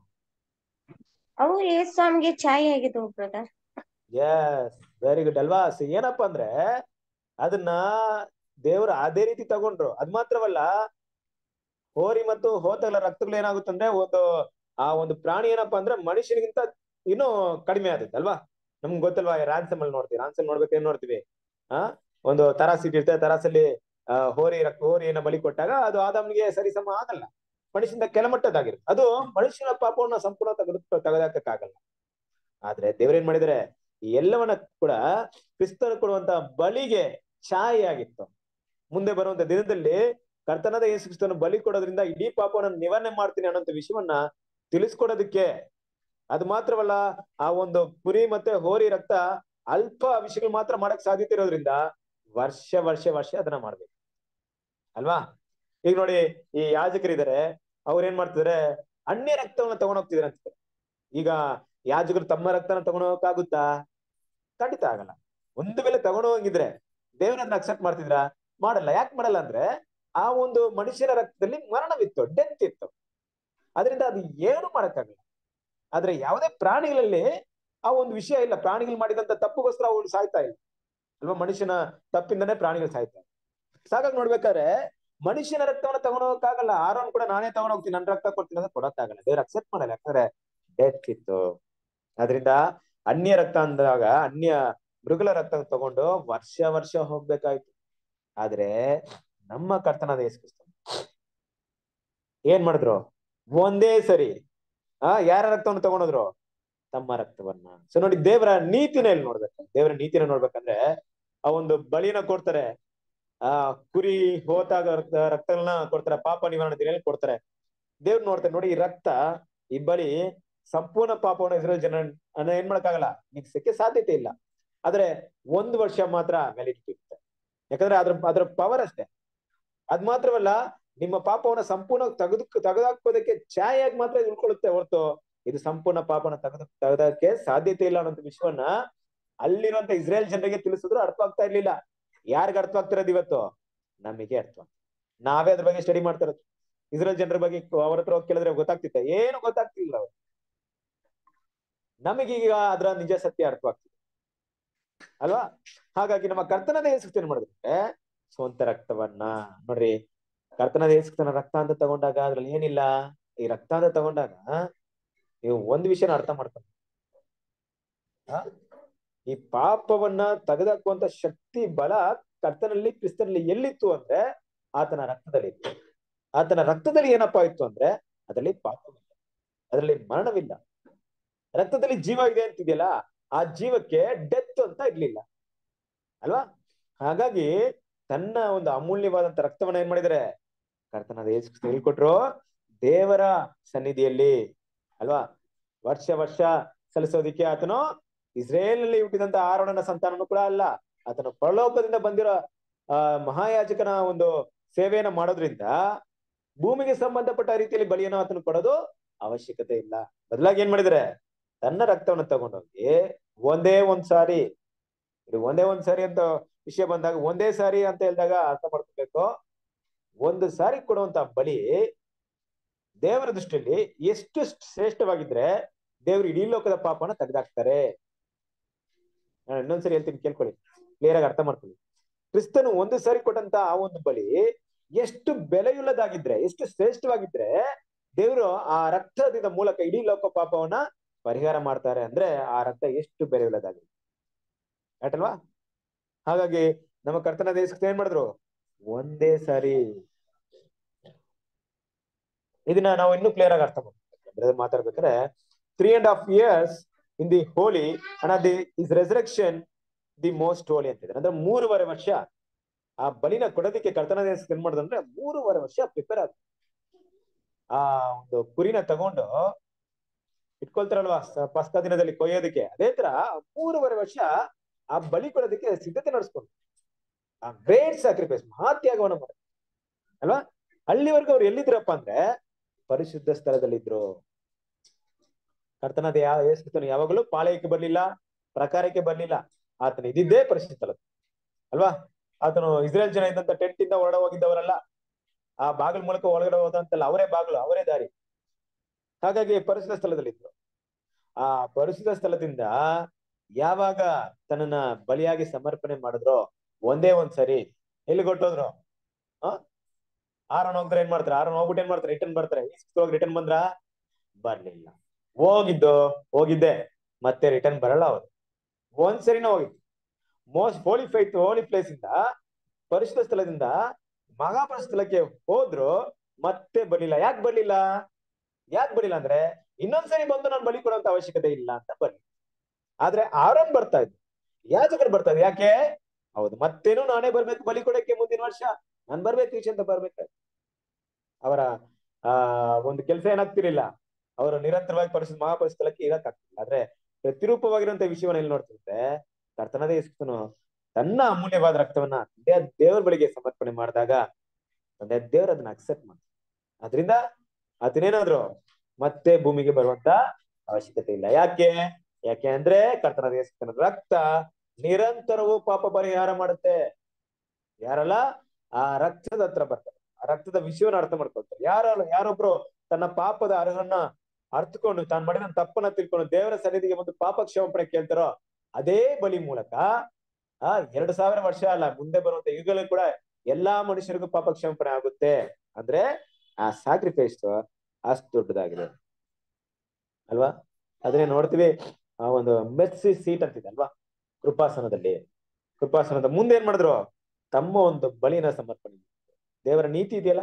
Speaker 6: ಅವು ಯೇಸು ಸ್ವಾಮಿಗೆ ಛಾಯೆ ಆಗಿದ್ವು ಬ್ರದರ್
Speaker 2: ಎಸ್ ವೆರಿ ಗುಡ್ ಅಲ್ವಾ ಸೊ ಏನಪ್ಪಾ ಅಂದ್ರೆ ಅದನ್ನ ದೇವರು ಅದೇ ರೀತಿ ತಗೊಂಡ್ರು ಅದ್ ಮಾತ್ರವಲ್ಲ ಹೋರಿ ಮತ್ತು ಹೋತಗಳ ರಕ್ತಗಳು ಏನಾಗುತ್ತಂದ್ರೆ ಒಂದು ಆ ಒಂದು ಪ್ರಾಣಿ ಏನಪ್ಪಾ ಅಂದ್ರೆ ಮನುಷ್ಯನಿಗಿಂತ ಇನ್ನೂ ಕಡಿಮೆ ಆಗುತ್ತೆ ಅಲ್ವಾ ನಮ್ಗೆ ಗೊತ್ತಲ್ವಾ ರಾನ್ಸಮ್ ಅಲ್ಲಿ ನೋಡ್ತೀವಿ ರಾನ್ಸಮ್ ನೋಡ್ಬೇಕು ಏನ್ ನೋಡ್ತೀವಿ ಆ ಒಂದು ತರಾಸ್ ಇಟ್ಟಿರ್ತಾರೆ ತರಾಸಲ್ಲಿ ಆ ಹೋರಿ ರಕ್ತ ಹೋರಿಯನ್ನ ಬಲಿ ಕೊಟ್ಟಾಗ ಅದು ಆದಾಮ್ನಿಗೆ ಸರಿಸಮ ಆಗಲ್ಲ ಮನುಷ್ಯನಿಂದ ಕೆಳಮಟ್ಟದಾಗಿರುತ್ತೆ ಅದು ಮನುಷ್ಯನ ಪಾಪವನ್ನ ಸಂಪೂರ್ಣ ತೆಗೆದು ತೆಗೆದಾಕಕ್ಕಾಗಲ್ಲ ಆದ್ರೆ ದೇವ್ರೇನ್ ಮಾಡಿದರೆ ಈ ಎಲ್ಲವನ್ನ ಕೂಡ ಕ್ರಿಸ್ತರು ಕೊಡುವಂತ ಬಲಿಗೆ ಛಾಯೆಯಾಗಿತ್ತು ಮುಂದೆ ಬರುವಂತ ದಿನದಲ್ಲಿ ಕರ್ತನದ ಯೇಸು ಕ್ರಿಸ್ತನ ಬಲಿ ಕೊಡೋದ್ರಿಂದ ಇಡೀ ಪಾಪವನ್ನು ನಿವಾರಣೆ ಮಾಡ್ತೀನಿ ಅನ್ನೋಂಥ ವಿಷಯವನ್ನ ತಿಳಿಸ್ಕೊಡೋದಕ್ಕೆ ಅದು ಮಾತ್ರವಲ್ಲ ಆ ಒಂದು ಕುರಿ ಮತ್ತೆ ಹೋರಿ ರಕ್ತ ಅಲ್ಪ ವಿಷಯಗಳು ಮಾತ್ರ ಮಾಡಕ್ ಸಾಧ್ಯತೆ ಇರೋದ್ರಿಂದ ವರ್ಷ ವರ್ಷ ವರ್ಷ ಅದನ್ನ ಮಾಡ್ಬೇಕು ಅಲ್ವಾ ಈಗ ನೋಡಿ ಈ ಯಾಜಕರಿದ್ದಾರೆ ಅವ್ರು ಏನ್ ಮಾಡ್ತಿದಾರೆ ಅನ್ಯ ರಕ್ತವನ್ನ ತಗೊಂಡೋಗ್ತಿದಾರೆ ಅಂತ ಈಗ ಯಾಜಕರು ತಮ್ಮ ರಕ್ತನ ತಗೊಂಡೋಗಕ್ಕಾಗುತ್ತಾ ಖಂಡಿತ ಆಗಲ್ಲ ಒಂದು ವೇಳೆ ತಗೊಂಡೋಗಿದ್ರೆ ದೇವ್ರನ್ನ ಅಕ್ಸೆಪ್ಟ್ ಮಾಡ್ತಿದ್ರ ಮಾಡಲ್ಲ ಯಾಕೆ ಮಾಡಲ್ಲ ಅಂದ್ರೆ ಆ ಒಂದು ಮನುಷ್ಯನ ರಕ್ತದಲ್ಲಿ ಮರಣವಿತ್ತು ಡೆತ್ ಇತ್ತು ಅದರಿಂದ ಅದು ಏನು ಮಾಡಕ್ಕಾಗಲ್ಲ ಆದ್ರೆ ಯಾವುದೇ ಪ್ರಾಣಿಗಳಲ್ಲಿ ಆ ಒಂದು ವಿಷಯ ಇಲ್ಲ ಪ್ರಾಣಿಗಳು ಮಾಡಿದಂತ ತಪ್ಪುಗೋಸ್ಕರ ಅವ್ರು ಸಾಯ್ತಾ ಇಲ್ಲ ಅಲ್ವಾ ಮನುಷ್ಯನ ತಪ್ಪಿಂದನೇ ಪ್ರಾಣಿಗಳು ಸಾಯ್ತಾ ಇಲ್ಲ ಸಾಕಾಗಿ ನೋಡ್ಬೇಕಾದ್ರೆ ಮನುಷ್ಯನ ರಕ್ತವನ್ನ ತಗೊಂಡೋಗಕ್ಕಾಗಲ್ಲ ಆರೋನ್ ಕೂಡ ನಾನೇ ತಗೊಂಡೋಗ್ತೀನಿ ನನ್ನ ರಕ್ತ ಕೊಡ್ತೀನಿ ಅಂತ ಕೊಡಕ್ಕಾಗಲ್ಲ ದೇವ್ರು ಅಕ್ಸೆಪ್ಟ್ ಮಾಡಲ್ಲ ಯಾಕಂದ್ರೆ ಡೆತ್ ಇತ್ತು ಅದರಿಂದ ಅನ್ಯ ರಕ್ತ ಅಂದಾಗ ಅನ್ಯ ಮೃಗಲ ರಕ್ತ ತಗೊಂಡು ವರ್ಷ ವರ್ಷ ಹೋಗ್ಬೇಕಾಯ್ತು ಆದ್ರೆ ನಮ್ಮ ಕರ್ತನಾದ ಯೇಸು ಕ್ರಿಸ್ತ ಏನ್ ಮಾಡಿದ್ರು ಒಂದೇ ಸರಿ ಆ ಯಾರ ರಕ್ತವನ್ನು ತಗೊಂಡೋದ್ರು ತಮ್ಮ ರಕ್ತವನ್ನ ಸೊ ನೋಡಿ ದೇವರ ನೀತಿನ ಎಲ್ಲಿ ನೋಡ್ಬೇಕು ದೇವರ ನೀತಿನ ನೋಡ್ಬೇಕಂದ್ರೆ ಆ ಒಂದು ಬಲಿನ ಕೊಡ್ತಾರೆ ಆ ಕುರಿ ಹೋತಾಗ ರಕ್ತ ರಕ್ತಗಳನ್ನ ಕೊಡ್ತಾರೆ ಪಾಪ ನಿವಾರಣೆ ದಿನ ಕೊಡ್ತಾರೆ ದೇವ್ರು ನೋಡ್ತಾರೆ ನೋಡಿ ಈ ರಕ್ತ ಈ ಬಲಿ ಸಂಪೂರ್ಣ ಪಾಪವನ್ನು ಇಸ್ರೇಲ್ ಜನ ಅನ್ನ ಏನ್ ಮಾಡಕ್ಕಾಗಲ್ಲ ನಿಗ್ಸಕ್ಕೆ ಸಾಧ್ಯತೆ ಇಲ್ಲ ಆದ್ರೆ ಒಂದು ವರ್ಷ ಮಾತ್ರ ವ್ಯಾಲಿಡಿಟಿ ಇರುತ್ತೆ ಯಾಕಂದ್ರೆ ಅದ್ರ ಅದ್ರ ಪವರ್ ಅಷ್ಟೇ ಅದ್ ಮಾತ್ರವಲ್ಲ ನಿಮ್ಮ ಪಾಪವನ್ನ ಸಂಪೂರ್ಣ ತೆಗೆದು ತೆಗೆದಾಕೋದಕ್ಕೆ ಛಾಯಾಗಿ ಮಾತ್ರ ಇದು ಉಳ್ಕೊಳ್ಳುತ್ತೆ ಹೊರತು ಇದು ಸಂಪೂರ್ಣ ಪಾಪನ ತೆಗೆದು ತೆಗೆದಕ್ಕೆ ಸಾಧ್ಯತೆ ಇಲ್ಲ ಅನ್ನೋ ವಿಷಯವನ್ನ ಅಲ್ಲಿರುವಂತ ಇಸ್ರೇಲ್ ಜನರಿಗೆ ತಿಳಿಸಿದ್ರು ಅರ್ಥ ಆಗ್ತಾ ಇರ್ಲಿಲ್ಲ ಯಾರಿಗ ಅರ್ಥ ಆಗ್ತಿರೋದು ಇವತ್ತು ನಮಗೆ ಅರ್ಥ ನಾವೇ ಅದ್ರ ಬಗ್ಗೆ ಸ್ಟಡಿ ಮಾಡ್ತಾ ಇರೋದು ಇಸ್ರೇಲ್ ಜನರ ಬಗ್ಗೆ ಅವ್ರ ಹತ್ರ ಹೋಗಿ ಕೇಳಿದ್ರೆ ಗೊತ್ತಾಗ್ತಿತ್ತ ಏನು ಗೊತ್ತಾಗ್ತಿಲ್ಲ ಅವ್ರು ನಮಗೀಗ ಅದ್ರ ನಿಜ ಸತ್ಯ ಅರ್ಥವಾಗ್ತಿದೆ ಅಲ್ವಾ ಹಾಗಾಗಿ ನಮ್ಮ ಕರ್ತನದ ಏನ್ ಮಾಡಿದ್ರೆ ಸ್ವಂತ ರಕ್ತವನ್ನ ನೋಡ್ರಿ ಕರ್ತನದ ಏಸುಕ್ತನ ರಕ್ತ ಅಂತ ತಗೊಂಡಾಗ ಅದ್ರಲ್ಲಿ ಏನಿಲ್ಲ ಈ ರಕ್ತ ಅಂತ ತಗೊಂಡಾಗ ನೀವು ಒಂದ್ ವಿಷಯನ ಅರ್ಥ ಮಾಡ್ಕೊಂಡು ಈ ಪಾಪವನ್ನ ತೆಗೆದಾಕುವಂತ ಶಕ್ತಿ ಬಲ ಕರ್ತನಲ್ಲಿ ಕ್ರಿಸ್ತನಲ್ಲಿ ಎಲ್ಲಿತ್ತು ಅಂದ್ರೆ ಆತನ ರಕ್ತದಲ್ಲಿ ಇತ್ತು ಆತನ ರಕ್ತದಲ್ಲಿ ಏನಪ್ಪಾ ಇತ್ತು ಅಂದ್ರೆ ಅದರಲ್ಲಿ ಪಾಪವಿಲ್ಲ ಅದರಲ್ಲಿ ಮರಣವಿಲ್ಲ ರಕ್ತದಲ್ಲಿ ಜೀವ ಇದೆ ಅಂತಿದೆಯಲ್ಲ ಆ ಜೀವಕ್ಕೆ ಡೆತ್ ಅಂತ ಇರ್ಲಿಲ್ಲ ಅಲ್ವಾ ಹಾಗಾಗಿ ತನ್ನ ಒಂದು ಅಮೂಲ್ಯವಾದಂತ ರಕ್ತವನ್ನ ಏನ್ ಮಾಡಿದರೆ ಕರ್ತನಾದ ಯೇಸು ಹೇಳ್ಕೊಟ್ರು ದೇವರ ಸನ್ನಿಧಿಯಲ್ಲಿ ಅಲ್ವಾ ವರ್ಷ ವರ್ಷ ಸಲ್ಲಿಸೋದಿಕ್ಕೆ ಆತನು ಇಸ್ರೇಲ್ ನಲ್ಲಿ ಹುಟ್ಟಿದಂತ ಆರೋಣನ ಸಂತಾನನು ಕೂಡ ಅಲ್ಲ ಆತನು ಪರಲೋಕದಿಂದ ಬಂದಿರೋ ಆ ಮಹಾಯಾಜಕನ ಒಂದು ಸೇವೆಯನ್ನ ಮಾಡೋದ್ರಿಂದ ಭೂಮಿಗೆ ಸಂಬಂಧಪಟ್ಟ ರೀತಿಯಲ್ಲಿ ಬಲಿಯನ್ನು ಆತನು ಕೊಡೋದು ಅವಶ್ಯಕತೆ ಇಲ್ಲ ಬದಲಾಗಿ ಏನ್ ಮಾಡಿದ್ರೆ ತನ್ನ ರಕ್ತವನ್ನು ತಗೊಂಡೋಗಿ ಒಂದೇ ಒಂದ್ ಸಾರಿ ಇದು ಒಂದೇ ಒಂದ್ ಸಾರಿ ಅಂತ ವಿಷಯ ಬಂದಾಗ ಒಂದೇ ಸಾರಿ ಅಂತ ಹೇಳಿದಾಗ ಅರ್ಥ ಮಾಡ್ಕೋಬೇಕು ಒಂದು ಸಾರಿ ಕೊಡುವಂತ ಬಲಿ ದೇವರ ದೃಷ್ಟಿಯಲ್ಲಿ ಎಷ್ಟು ಶ್ರೇಷ್ಠವಾಗಿದ್ರೆ ದೇವರು ಇಡೀ ಲೋಕದ ಪಾಪನ ತೆಗೆದಾಕ್ತಾರೆ ನಾನು ಇನ್ನೊಂದ್ಸರಿ ಹೇಳ್ತೀನಿ ಕೇಳ್ಕೊಳ್ಳಿ ಕ್ಲಿಯರ್ ಆಗಿ ಅರ್ಥ ಮಾಡ್ಕೊಳ್ಳಿ ಕ್ರಿಸ್ತನು ಒಂದು ಸಾರಿ ಕೊಟ್ಟಂತ ಆ ಒಂದು ಬಲಿ ಎಷ್ಟು ಬೆಲೆಯುಳ್ಳದಾಗಿದ್ರೆ ಎಷ್ಟು ಶ್ರೇಷ್ಠವಾಗಿದ್ರೆ ದೇವರು ಆ ರಕ್ತದಿಂದ ಮೂಲಕ ಇಡೀ ಲೋಕ ಪಾಪವನ್ನ ಪರಿಹಾರ ಮಾಡ್ತಾರೆ ಅಂದ್ರೆ ಆ ರಕ್ತ ಎಷ್ಟು ಬೆಲೆಯುಳ್ಳದಾಗಿದೆ ಆಯ್ತಲ್ವಾ ಹಾಗಾಗಿ ನಮ್ಮ ಕರ್ತನ ದೇಶಕ್ಕೆ ಏನ್ ಮಾಡಿದ್ರು ಒಂದೇ ಸಾರಿ ಇದನ್ನ ನಾವು ಇನ್ನೂ ಕ್ಲಿಯರ್ ಆಗಿ ಅರ್ಥ ಮಾಡ್ಬೇಕು ಮಾತಾಡ್ಬೇಕಾದ್ರೆ three and half years in the holy and the is resurrection the most holy ಅಂತಿದ್ದಾರೆ ಅಂದ್ರೆ ಮೂರುವರೆ ವರ್ಷ ಆ ಬಲಿನ ಕೊಡೋದಕ್ಕೆ ಕರ್ತನ ದೇಶಕ್ಕೆ ಏನ್ ಮಾಡಿದ್ರೆ ಮೂರುವರೆ ವರ್ಷ ಪ್ರಿಪೇರ್ ಆಗ ಆ ಒಂದು ಕುರಿನ ತಗೊಂಡು ಇಟ್ಕೊಳ್ತಾರಲ್ವಾ ಪಸ್ಕ ದಿನದಲ್ಲಿ ಕೊಯ್ಯೋದಕ್ಕೆ ಅದೇ ತರ ಮೂರುವರೆ ವರ್ಷ ಆ ಬಲಿ ಕೊಡೋದಕ್ಕೆ ಸಿದ್ಧತೆ ನಡೆಸ್ಕೊಂಡು ಆ ಗ್ರೇಟ್ ಸ್ಯಾಕ್ರಿಫೈಸ್ ಮಹಾತ್ಯಾಗವನ್ನ ಮಾಡಿ ಅಲ್ವಾ ಅಲ್ಲಿವರೆಗೂ ಅವ್ರು ಎಲ್ಲಿದ್ರಪ್ಪ ಅಂದ್ರೆ ಪರಿಶುದ್ಧ ಸ್ಥಳದಲ್ಲಿದ್ರು ಕರ್ತನಾದ ಯಾವ ಯೇಸುಕ್ರಿಸ್ತನು ಯಾವಾಗಲೂ ಪಾಳಯಕ್ಕೆ ಬರ್ಲಿಲ್ಲ ಪ್ರಕಾರಕ್ಕೆ ಬರ್ಲಿಲ್ಲ ಆತನ ಇದ್ದಿದ್ದೇ ಪರಿಶುದ್ಧ ಸ್ಥಳ ಅಲ್ವಾ ಆತನು ಇಸ್ರೇಲ್ ಜನ ಇದ್ದಂತ ಟೆಂಟ್ ಇಂದ ಹೊರಡ ಹೋಗಿದ್ದವರಲ್ಲ ಆ ಬಾಗಿಲ ಮೂಲಕ ಒಳಗಡೆ ಹೋದಂತಲ್ಲ ಅವರೇ ಬಾಗಿಲು ಅವರೇ ದಾರಿ ಹಾಗಾಗಿ ಪರಿಶುದ್ಧ ಸ್ಥಳದಲ್ಲಿದ್ರು ಆ ಪರಿಶುದ್ಧ ಸ್ಥಳದಿಂದ ಯಾವಾಗ ತನ್ನನ್ನ ಬಲಿಯಾಗಿ ಸಮರ್ಪಣೆ ಮಾಡಿದ್ರು ಒಂದೇ ಒಂದ್ ಸರಿ ಎಲ್ಲಿ ಕೊಟ್ಟೋದ್ರು ಆ ಆರೋನ್ ಹೋಗ್ತಾರೆ ಏನ್ ಮಾಡ್ತಾರೆ ಆರೋನ್ ಹೋಗ್ಬಿಟ್ಟು ಏನ್ ಮಾಡ್ತಾರೆ ರಿಟರ್ನ್ ಬರ್ತಾರೆ ಹೋಗಿ ರಿಟರ್ನ್ ಬಂದ್ರ ಬರ್ಲಿಲ್ಲ ಹೋಗಿದ್ದು ಹೋಗಿದ್ದೆ ಮತ್ತೆ ರಿಟರ್ನ್ ಬರಲ್ಲ ಅವ್ರು ಒಂದ್ ಸರಿನ ಹೋಗಿದ್ದು most holy faith holy place ಇಂದ ಪರಿಶುದ್ಧ ಸ್ಥಳದಿಂದ ಮಹಾಪರಿಶುದ್ಧ ಸ್ಥಳಕ್ಕೆ ಹೋದ್ರು ಮತ್ತೆ ಬರ್ಲಿಲ್ಲ ಯಾಕೆ ಬರ್ಲಿಲ್ಲ ಯಾಕೆ ಬರ್ಲಿಲ್ಲ ಅಂದ್ರೆ ಇನ್ನೊಂದ್ಸರಿ ಬಂದು ನಾನು ಬಲಿ ಕೊಡುವಂತ ಅವಶ್ಯಕತೆ ಇಲ್ಲ ಅಂತ ಬರ್ಲಿ ಆದ್ರೆ ಆರೋನ್ ಬರ್ತಾ ಇದ್ರು ಯಾಜಕರು ಬರ್ತಾ ಇದ್ರು ಯಾಕೆ ಹೌದು ಮತ್ತೇನು ನಾನೇ ಬರ್ಬೇಕು ಬಲಿ ಕೊಡಕ್ಕೆ ಮುಂದಿನ ವರ್ಷ ನಾನ್ ಬರ್ಬೇಕು ಈಚೆ ಅಂತ ಬರ್ಬೇಕು ಅವರ ಆ ಒಂದು ಕೆಲಸ ಏನಾಗ್ತಿರ್ಲಿಲ್ಲ ಅವರು ನಿರಂತರವಾಗಿ ಪರಿಸ್ಥಿತಿ ಮಹಾಪರಿಸ್ಥಳಕ್ಕೆ ಇರಕ್ಕಾಗ್ತಿಲ್ಲ ಆದ್ರೆ ಪ್ರತಿರೂಪವಾಗಿರುವಂತ ವಿಷಯವನ್ನ ಎಲ್ಲಿ ನೋಡ್ತಿದ್ರೆ ಕರ್ತನದೇ ಇಸ್ಕನು ತನ್ನ ಅಮೂಲ್ಯವಾದ ರಕ್ತವನ್ನ ತಂದೆ ದೇವರ ಬಳಿಗೆ ಸಮರ್ಪಣೆ ಮಾಡಿದಾಗ ತಂದೆ ದೇವರು ಅದನ್ನ ಅಕ್ಸೆಪ್ಟ್ ಮಾಡ್ತಾರೆ ಅದರಿಂದ ಅದನ್ನೇನಾದ್ರು ಮತ್ತೆ ಭೂಮಿಗೆ ಬರುವಂತ ಅವಶ್ಯಕತೆ ಇಲ್ಲ ಯಾಕೆ ಯಾಕೆ ಅಂದ್ರೆ ಕರ್ತನದ ಯೇಸುವಿನ ರಕ್ತ ನಿರಂತರವೂ ಪಾಪ ಪರಿಹಾರ ಮಾಡುತ್ತೆ ಯಾರಲ್ಲ ಆ ರಕ್ತದ ಹತ್ರ ಬರ್ತಾರೆ ಆ ರಕ್ತದ ವಿಷಯವನ್ನ ಅರ್ಥ ಮಾಡ್ಕೊಳ್ತಾರೆ ಯಾರಲ್ಲ ಯಾರೊಬ್ರು ತನ್ನ ಪಾಪದ ಅರ್ಹನ್ನ ಅರ್ಥಕೊಂಡು ತಾನು ಮಾಡಿದ ತಪ್ಪನ್ನ ತಿಳ್ಕೊಂಡು ದೇವರ ಸನ್ನಿಧಿಗೆ ಒಂದು ಪಾಪ ಕ್ಷಮಾಪಣೆ ಕೇಳ್ತಾರೋ ಅದೇ ಬಲಿ ಮೂಲಕ ಆ ಎರಡು ಸಾವಿರ ವರ್ಷ ಅಲ್ಲ ಮುಂದೆ ಬರುವಂತ ಯುಗಗಳು ಕೂಡ ಎಲ್ಲಾ ಮನುಷ್ಯರಿಗೂ ಪಾಪ ಕ್ಷಮಾಪಣೆ ಆಗುತ್ತೆ ಅಂದ್ರೆ ಆ ಸ್ಯಾಕ್ರಿಫೈಸ್ ಅಷ್ಟು ದೊಡ್ಡದಾಗಿದೆ ಅಲ್ವಾ ಅದನ್ನೇ ನೋಡ್ತೀವಿ ಆ ಒಂದು ಮೆರ್ಸಿ ಸೀಟ್ ಅಂತಿದೆ ಅಲ್ವಾ ಕೃಪಾಸನದಲ್ಲಿ ಕೃಪಾಸನದ ಮುಂದೆ ಏನ್ ಮಾಡಿದ್ರು ತಮ್ಮ ಒಂದು ಬಲಿನ ಸಮರ್ಪಣೆ ಮಾಡಿದ್ರು. ದೇವರ ನೀತಿ ಇದೆಯಲ್ಲ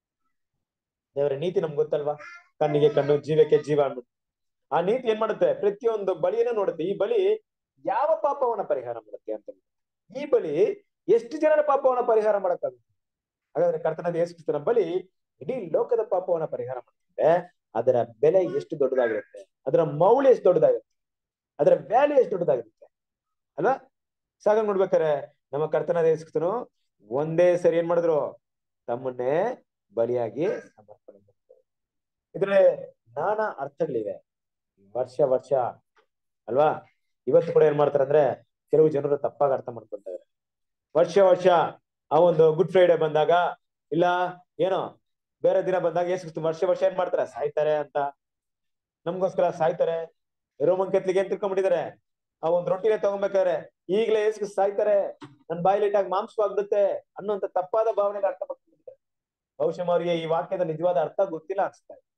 Speaker 2: ದೇವರ ನೀತಿ ನಮ್ಗೆ ಗೊತ್ತಲ್ವಾ ಕಣ್ಣಿಗೆ ಕಣ್ಣು ಜೀವಕ್ಕೆ ಜೀವ ಅನ್ನೋದು ಆ ನೀತಿ ಏನ್ ಮಾಡುತ್ತೆ ಪ್ರತಿಯೊಂದು ಬಲಿಯನ್ನ ನೋಡುತ್ತೆ ಈ ಬಲಿ ಯಾವ ಪಾಪವನ್ನ ಪರಿಹಾರ ಮಾಡುತ್ತೆ ಅಂತ ಈ ಬಲಿ ಎಷ್ಟು ಜನರ ಪಾಪವನ್ನ ಪರಿಹಾರ ಮಾಡಕ್ಕಾಗುತ್ತೆ ಹಾಗಾದ್ರೆ ಕರ್ತನದ ಯೇಸುಕ್ರಿಸ್ತನ ಬಲಿ ಇಡೀ ಲೋಕದ ಪಾಪವನ್ನ ಪರಿಹಾರ ಮಾಡುತ್ತೆ ಅದರ ಬೆಲೆ ಎಷ್ಟು ದೊಡ್ಡದಾಗಿರುತ್ತೆ ಅದರ ಮೌಲ್ಯ ಎಷ್ಟು ದೊಡ್ಡದಾಗಿರುತ್ತೆ ಅದರ ವ್ಯಾಲ್ಯೂ ಎಷ್ಟು ದೊಡ್ಡದಾಗಿರುತ್ತೆ ಅಲ್ವಾ ಸಾಗ ನೋಡ್ಬೇಕಾರೆ ನಮ್ಮ ಕರ್ತನಾದ ಯೇಸುಕ್ರಿಸ್ತನು ಒಂದೇ ಸರಿ ಏನ್ ಮಾಡಿದ್ರು ತಮ್ಮನ್ನೇ ಬಲಿಯಾಗಿ ಸಮರ್ಪಣೆ ಮಾಡಿದ್ರು ಇದ್ರೆ ನಾನಾ ಅರ್ಥಗಳಿವೆ ವರ್ಷ ವರ್ಷ ಅಲ್ವಾ ಇವತ್ತು ಕೂಡ ಏನ್ ಮಾಡ್ತಾರೆ ಅಂದ್ರೆ ಕೆಲವು ಜನರು ತಪ್ಪಾಗಿ ಅರ್ಥ ಮಾಡ್ಕೊಳ್ತಾರೆ ವರ್ಷ ವರ್ಷ ಆ ಒಂದು ಗುಡ್ ಫ್ರೈಡೆ ಬಂದಾಗ ಇಲ್ಲ ಏನೋ ಬೇರೆ ದಿನ ಬಂದಾಗ ಯೇಸು ವರ್ಷ ವರ್ಷ ಏನ್ ಮಾಡ್ತಾರೆ ಸಾಯ್ತಾರೆ ಅಂತ ನಮ್ಗೋಸ್ಕರ ಸಾಯ್ತಾರೆ ರೋಮನ್ ಕೆತ್ಲಿಗೆ ಏನ್ ತಿಳ್ಕೊಂಡ್ಬಿಟ್ಟಿದ್ದಾರೆ ಆ ಒಂದ್ ರೊಟ್ಟಿನೇ ತಗೊಂಬೇಕಾದ್ರೆ ಈಗಲೇ ಯೇಸು ಸಾಯ್ತಾರೆ ನನ್ ಬಾಯಲ್ಲಿ ಇಟ್ಟಾಗ ಮಾಂಸವಾಗ್ಬಿಡುತ್ತೆ ಅನ್ನೋಂತ ತಪ್ಪಾದ ಭಾವನೆಗೆ ಅರ್ಥ ಮಾಡ್ಕೊಂಡಿದ್ದಾರೆ ಬಹುಶಃ ಅವರಿಗೆ ಈ ವಾಕ್ಯದ ನಿಜವಾದ ಅರ್ಥ ಗೊತ್ತಿಲ್ಲ ಅನ್ಸ್ತಾ ಇದೆ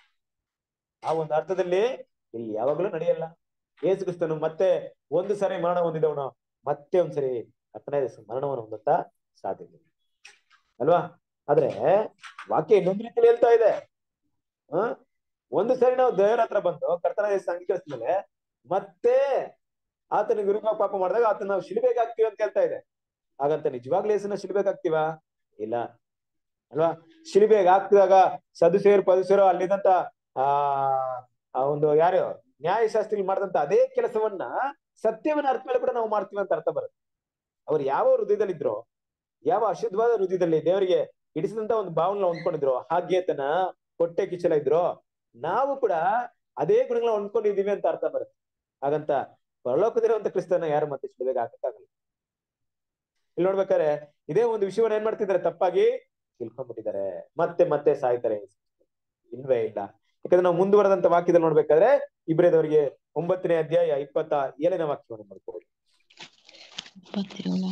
Speaker 2: ಆ ಒಂದು ಅರ್ಥದಲ್ಲಿ ಇಲ್ಲಿ ಯಾವಾಗಲೂ ನಡೆಯಲ್ಲ ಯೇಸು ಕ್ರಿಸ್ತನು ಮತ್ತೆ ಒಂದು ಸಾರಿ ಮರಣ ಹೊಂದಿದವನು ಮತ್ತೆ ಒಂದ್ಸರಿ ಹತ್ತನೇ ಮರಣವನ್ನು ಹೊಂದುತ್ತಾ ಸಾಧ್ಯತೆ ಇಲ್ಲ. ಅಲ್ವಾ ಆದ್ರೆ ವಾಕ್ಯ ಇನ್ನೊಂದು ರೀತಿಯಲ್ಲಿ ಹೇಳ್ತಾ ಇದೆ ಹ ಒಂದು ಸರಿ ನಾವು ದೇವರ ಹತ್ರ ಬಂದು ಕರ್ತನ ಅಂಗೀಕರಿಸಿದ್ಮೇಲೆ ಮತ್ತೆ ಆತನ ವಿರುದ್ಧ ಪಾಪ ಮಾಡಿದಾಗ ಆತನ ನಾವು ಶಿಲ್ಬೇಕ್ ಹಾಕ್ತೀವಿ ಅಂತ ಹೇಳ್ತಾ ಇದೆ ಹಾಗಂತ ನಿಜವಾಗ್ಲೂ ಯೇಸುನ ಶಿಲ್ಬೇಕ್ ಹಾಕ್ತಿವಾ ಇಲ್ಲ ಅಲ್ವಾ ಶಿಲ್ಬೇಗ್ ಹಾಕಿದಾಗ ಸದುಸೇರು ಪದುಸೇರು ಅಲ್ಲಿದ್ದಂತ ಆ ಆ ಒಂದು ಯಾರು ನ್ಯಾಯಶಾಸ್ತ್ರಿ ಮಾಡಿದಂತ ಅದೇ ಕೆಲಸವನ್ನ ಸತ್ಯವನ್ನ ಅರ್ಥ ಮೇಲೆ ಕೂಡ ನಾವು ಮಾಡ್ತೀವಿ ಅಂತ ಅರ್ಥ ಬರುತ್ತೆ ಅವ್ರು ಯಾವ ಹೃದಯದಲ್ಲಿದ್ರು ಯಾವ ಅಶುದ್ಧವಾದ ಹೃದಯದಲ್ಲಿ ದೇವರಿಗೆ ಇಡಿಸಿದಂತ ಒಂದು ಭಾವನೆ ಹೊಂದ್ಕೊಂಡಿದ್ರು ಹಾಗೆ ತನ್ನ ಹೊಟ್ಟೆ ಕಿಚ್ಚಲ ಇದ್ರು ನಾವು ಕೂಡ ಅದೇ ಗುಣಗಳನ್ನ ಹೊಂದ್ಕೊಂಡಿದೀವಿ ಅಂತ ಅರ್ಥ ಬರುತ್ತೆ ಹಾಗಂತ ಪರಲೋಕದಿರುವಂತ ಕ್ರಿಸ್ತನ ಯಾರು ಮತ್ತೆ ಶಿಲುಬೆಗೆ ಹಾಕಕ್ಕಾಗಲ್ಲ ಇಲ್ಲಿ ನೋಡ್ಬೇಕಾದ್ರೆ ಇದೇ ಒಂದು ವಿಷಯವನ್ನ ಏನ್ ಮಾಡ್ತಿದ್ದಾರೆ ತಪ್ಪಾಗಿ ತಿಳ್ಕೊಂಡ್ಬಿಟ್ಟಿದ್ದಾರೆ ಮತ್ತೆ ಮತ್ತೆ ಸಾಯ್ತಾರೆ ಇಲ್ವೇ ಇಲ್ಲ ಯಾಕಂದ್ರೆ ನಾವು ಮುಂದುವರೆದಂತ ವಾಕ್ಯದಲ್ಲಿ ನೋಡ್ಬೇಕಾದ್ರೆ ಇಬ್ರೇದವರಿಗೆ ಒಂಬತ್ತನೇ ಅಧ್ಯಾಯ ಇಪ್ಪತ್ತ ಏಳನೇ ವಾಕ್ಯವನ್ನು ನೋಡ್ಕೋಬಹುದು
Speaker 1: ಇಪ್ಪತ್ತೇಳ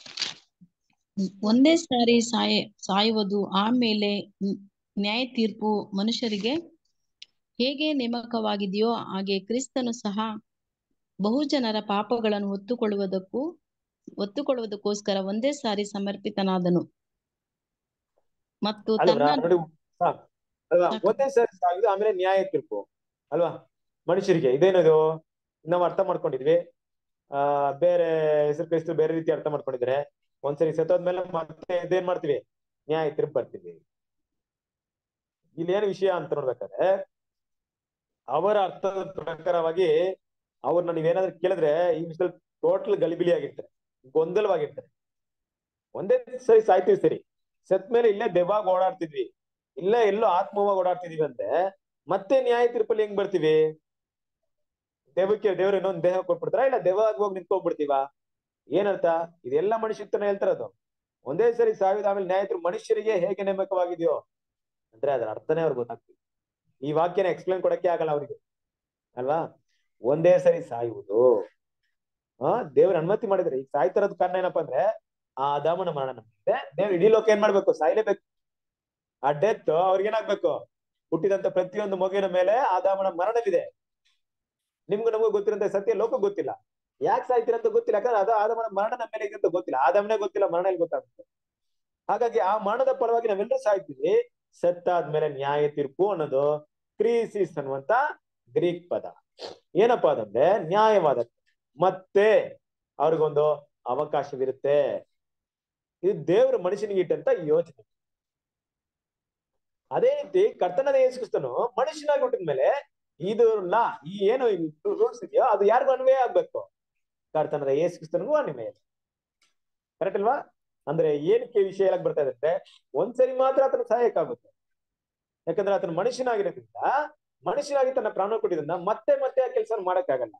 Speaker 1: ಒಂದೇ ಸಾರಿ ಸಾಯ ಸಾಯುವುದು ಆಮೇಲೆ ನ್- ನ್ಯಾಯ ತೀರ್ಪು ಮನುಷ್ಯರಿಗೆ ಹೇಗೆ ನೇಮಕವಾಗಿದೆಯೋ ಹಾಗೆ ಕ್ರಿಸ್ತನು ಸಹ ಬಹುಜನರ ಪಾಪಗಳನ್ನು ಹೊತ್ತುಕೊಳ್ಳುವುದಕ್ಕೂ ಹೊತ್ತುಕೊಳ್ಳುವುದಕ್ಕೋಸ್ಕರ ಒಂದೇ ಸಾರಿ ಸಮರ್ಪಿತನಾದನು ಮತ್ತು
Speaker 2: ಅಲ್ವಾ
Speaker 1: ತನ್ನ
Speaker 2: ನೋಡಿ ಹಾ, ಅಲ್ವಾ
Speaker 1: ಸಾಕು.
Speaker 2: ಒಂದೇ ಸರಿ ಸಾಯುದು ಆಮೇಲೆ ನ್ಯಾಯ ತೀರ್ಪು ಅಲ್ವಾ ಮನುಷ್ಯರಿಗೆ ಇದೇನದು ನಾವು ಅರ್ಥ ಮಾಡ್ಕೊಂಡಿದ್ವಿ ಆ ಬೇರೆ ಹೆಸರು ಕ್ರೈಸ್ತರು ಬೇರೆ ರೀತಿ ಅರ್ಥ ಮಾಡ್ಕೊಂಡಿದ್ರೆ ಒಂದ್ಸರಿ ಸತ್ತೋದ್ಮೇಲೆ ಮತ್ತೆ ಇದೇನ್ ಮಾಡ್ತೀವಿ ನ್ಯಾಯ ತೀರ್ಪು ಬರ್ತೀವಿ ಇಲ್ಲಿ ಏನು ವಿಷಯ ಅಂತ ನೋಡ್ಬೇಕಾದ್ರೆ ಅವರ ಅರ್ಥದ ಪ್ರಕಾರವಾಗಿ ಅವ್ರನ್ನ ನೀವೇನಾದ್ರೂ ಕೇಳಿದ್ರೆ ಈ ವಿಷಯದಲ್ಲಿ ಟೋಟಲ್ ಗಲಿಬಿಲಿ ಆಗಿರ್ತಾರೆ ಗೊಂದಲವಾಗಿರ್ತಾರೆ ಒಂದೇ ಸರಿ ಸಾಯ್ತೀವಿ ಸರಿ ಸತ್ ಮೇಲೆ ಇಲ್ಲೇ ದೆವ್ವಾಗ ಓಡಾಡ್ತಿದ್ವಿ ಇಲ್ಲೇ ಎಲ್ಲೋ ಆತ್ಮವಾಗಿ ಓಡಾಡ್ತಿದೀವಿ ಅಂತೆ ಮತ್ತೆ ನ್ಯಾಯ ತೀರ್ಪಲ್ಲಿ ಹೆಂಗ್ ಬರ್ತೀವಿ ದೆವ್ವಕ್ಕೆ ದೇವ್ರ ಇನ್ನೊಂದ್ ದೇಹ ಕೊಟ್ಬಿಡ್ತಾರ ಇಲ್ಲ ದೆವ್ವಾಗಿ ಹೋಗಿ ನಿಂತ್ಕೊಂಡ್ಬಿಡ್ತೀವ ಏನರ್ಥ ಇದೆಲ್ಲ ಮನುಷ್ಯತ್ವನ ಹೇಳ್ತಿರೋದು ಒಂದೇ ಸರಿ ಸಾವಿದ ಆಮೇಲೆ ನ್ಯಾಯ ತೀರ್ಪು ಮನುಷ್ಯರಿಗೆ ಹೇಗೆ ನೇಮಕವಾಗಿದೆಯೋ ಅಂದ್ರೆ ಅದ್ರ ಅರ್ಥನೇ ಅವ್ರಿಗೆ ಗೊತ್ತಾಗ್ತದೆ ಈ ವಾಕ್ಯನ ಎಕ್ಸ್ಪ್ಲೇನ್ ಕೊಡಕ್ಕೆ ಆಗಲ್ಲ ಅವ್ರಿಗೆ ಅಲ್ವಾ ಒಂದೇ ಸರಿ ಸಾಯುವುದು ಆ ದೇವ್ರ ಅನುಮತಿ ಮಾಡಿದ್ರೆ ಈಗ ಸಾಯ್ತಿರೋದ್ ಕಾರಣ ಏನಪ್ಪಾ ಅಂದ್ರೆ ಆ ಅದಾಮನ ಮರಣ ನಮ್ಗಿದೆ ದೇವ್ರ ಇಡೀ ಲೋಕ ಏನ್ ಮಾಡ್ಬೇಕು ಸಾಯ್ಲೇಬೇಕು ಆ ಡೆತ್ ಅವ್ರಿಗೇನಾಗ್ಬೇಕು ಹುಟ್ಟಿದಂತ ಪ್ರತಿಯೊಂದು ಮಗುವಿನ ಮೇಲೆ ಆದಾಮನ ಮರಣವಿದೆ ನಿಮ್ಗೂ ನಮಗೂ ಗೊತ್ತಿರಂತ ಸತ್ಯ ಲೋಕ ಗೊತ್ತಿಲ್ಲ ಯಾಕೆ ಸಾಯ್ತೀರ ಅಂತ ಗೊತ್ತಿಲ್ಲ ಯಾಕಂದ್ರೆ ಅದು ಆದಮನ ಮರಣ ನಮ್ಮ ಮೇಲೆ ಇದೆ ಅಂತ ಗೊತ್ತಿಲ್ಲ ಆದಮನೇ ಗೊತ್ತಿಲ್ಲ ಮರಣ ಎಲ್ಲಿ ಗೊತ್ತಾಗುತ್ತೆ ಹಾಗಾಗಿ ಆ ಮರಣದ ಪರವಾಗಿ ನಾವೆಲ್ಲರೂ ಸಾಯ್ತೀವಿ ಸತ್ತಾದ್ಮೇಲೆ ನ್ಯಾಯ ತೀರ್ಪು ಅನ್ನೋದು ಕ್ರೀಸಿಸ್ ಅನ್ನುವಂತ ಗ್ರೀಕ್ ಪದ ಏನಪ್ಪಾ ಅದಂದ್ರೆ ನ್ಯಾಯವಾದ ಮತ್ತೆ ಅವ್ರಿಗೊಂದು ಅವಕಾಶವಿರುತ್ತೆ ಇದು ದೇವ್ರ ಮನುಷ್ಯನಿಗೆ ಇಟ್ಟಂತ ಯೋಚನೆ ಅದೇ ರೀತಿ ಕರ್ತನದ ಯೇಸುಕ್ರಿಸ್ತನು ಮನುಷ್ಯನಾಗಿ ಹುಟ್ಟಿದ್ಮೇಲೆ ಇದು ಲಾ ಈ ಏನು ರೂಲ್ಸ್ ಇದೆಯೋ ಅದು ಯಾರಿಗೂ ಅನ್ವಯ ಆಗ್ಬೇಕು ಕರ್ತನದ ಯೇಸುಕ್ರಿಸ್ತನಿಗೂ ಅನ್ವಯ ಕರೆಕ್ಟ್ ಅಲ್ವಾ ಅಂದ್ರೆ ಏನಕ್ಕೆ ವಿಷಯ ಹೇಳಕ್ ಬರ್ತಾ ಇದೆ ಅಂದ್ರೆ ಒಂದ್ಸರಿ ಮಾತ್ರ ಆತನ ಸಹಾಯಕ್ಕಾಗುತ್ತೆ ಯಾಕಂದ್ರೆ ಆತನ ಮನುಷ್ಯನಾಗಿರೋದ್ರಿಂದ ಮನುಷ್ಯನಾಗಿ ತನ್ನ ಪ್ರಾಣ ಕೊಟ್ಟಿದ್ರಿಂದ ಮತ್ತೆ ಮತ್ತೆ ಆ ಕೆಲಸ ಮಾಡಕ್ಕಾಗಲ್ಲ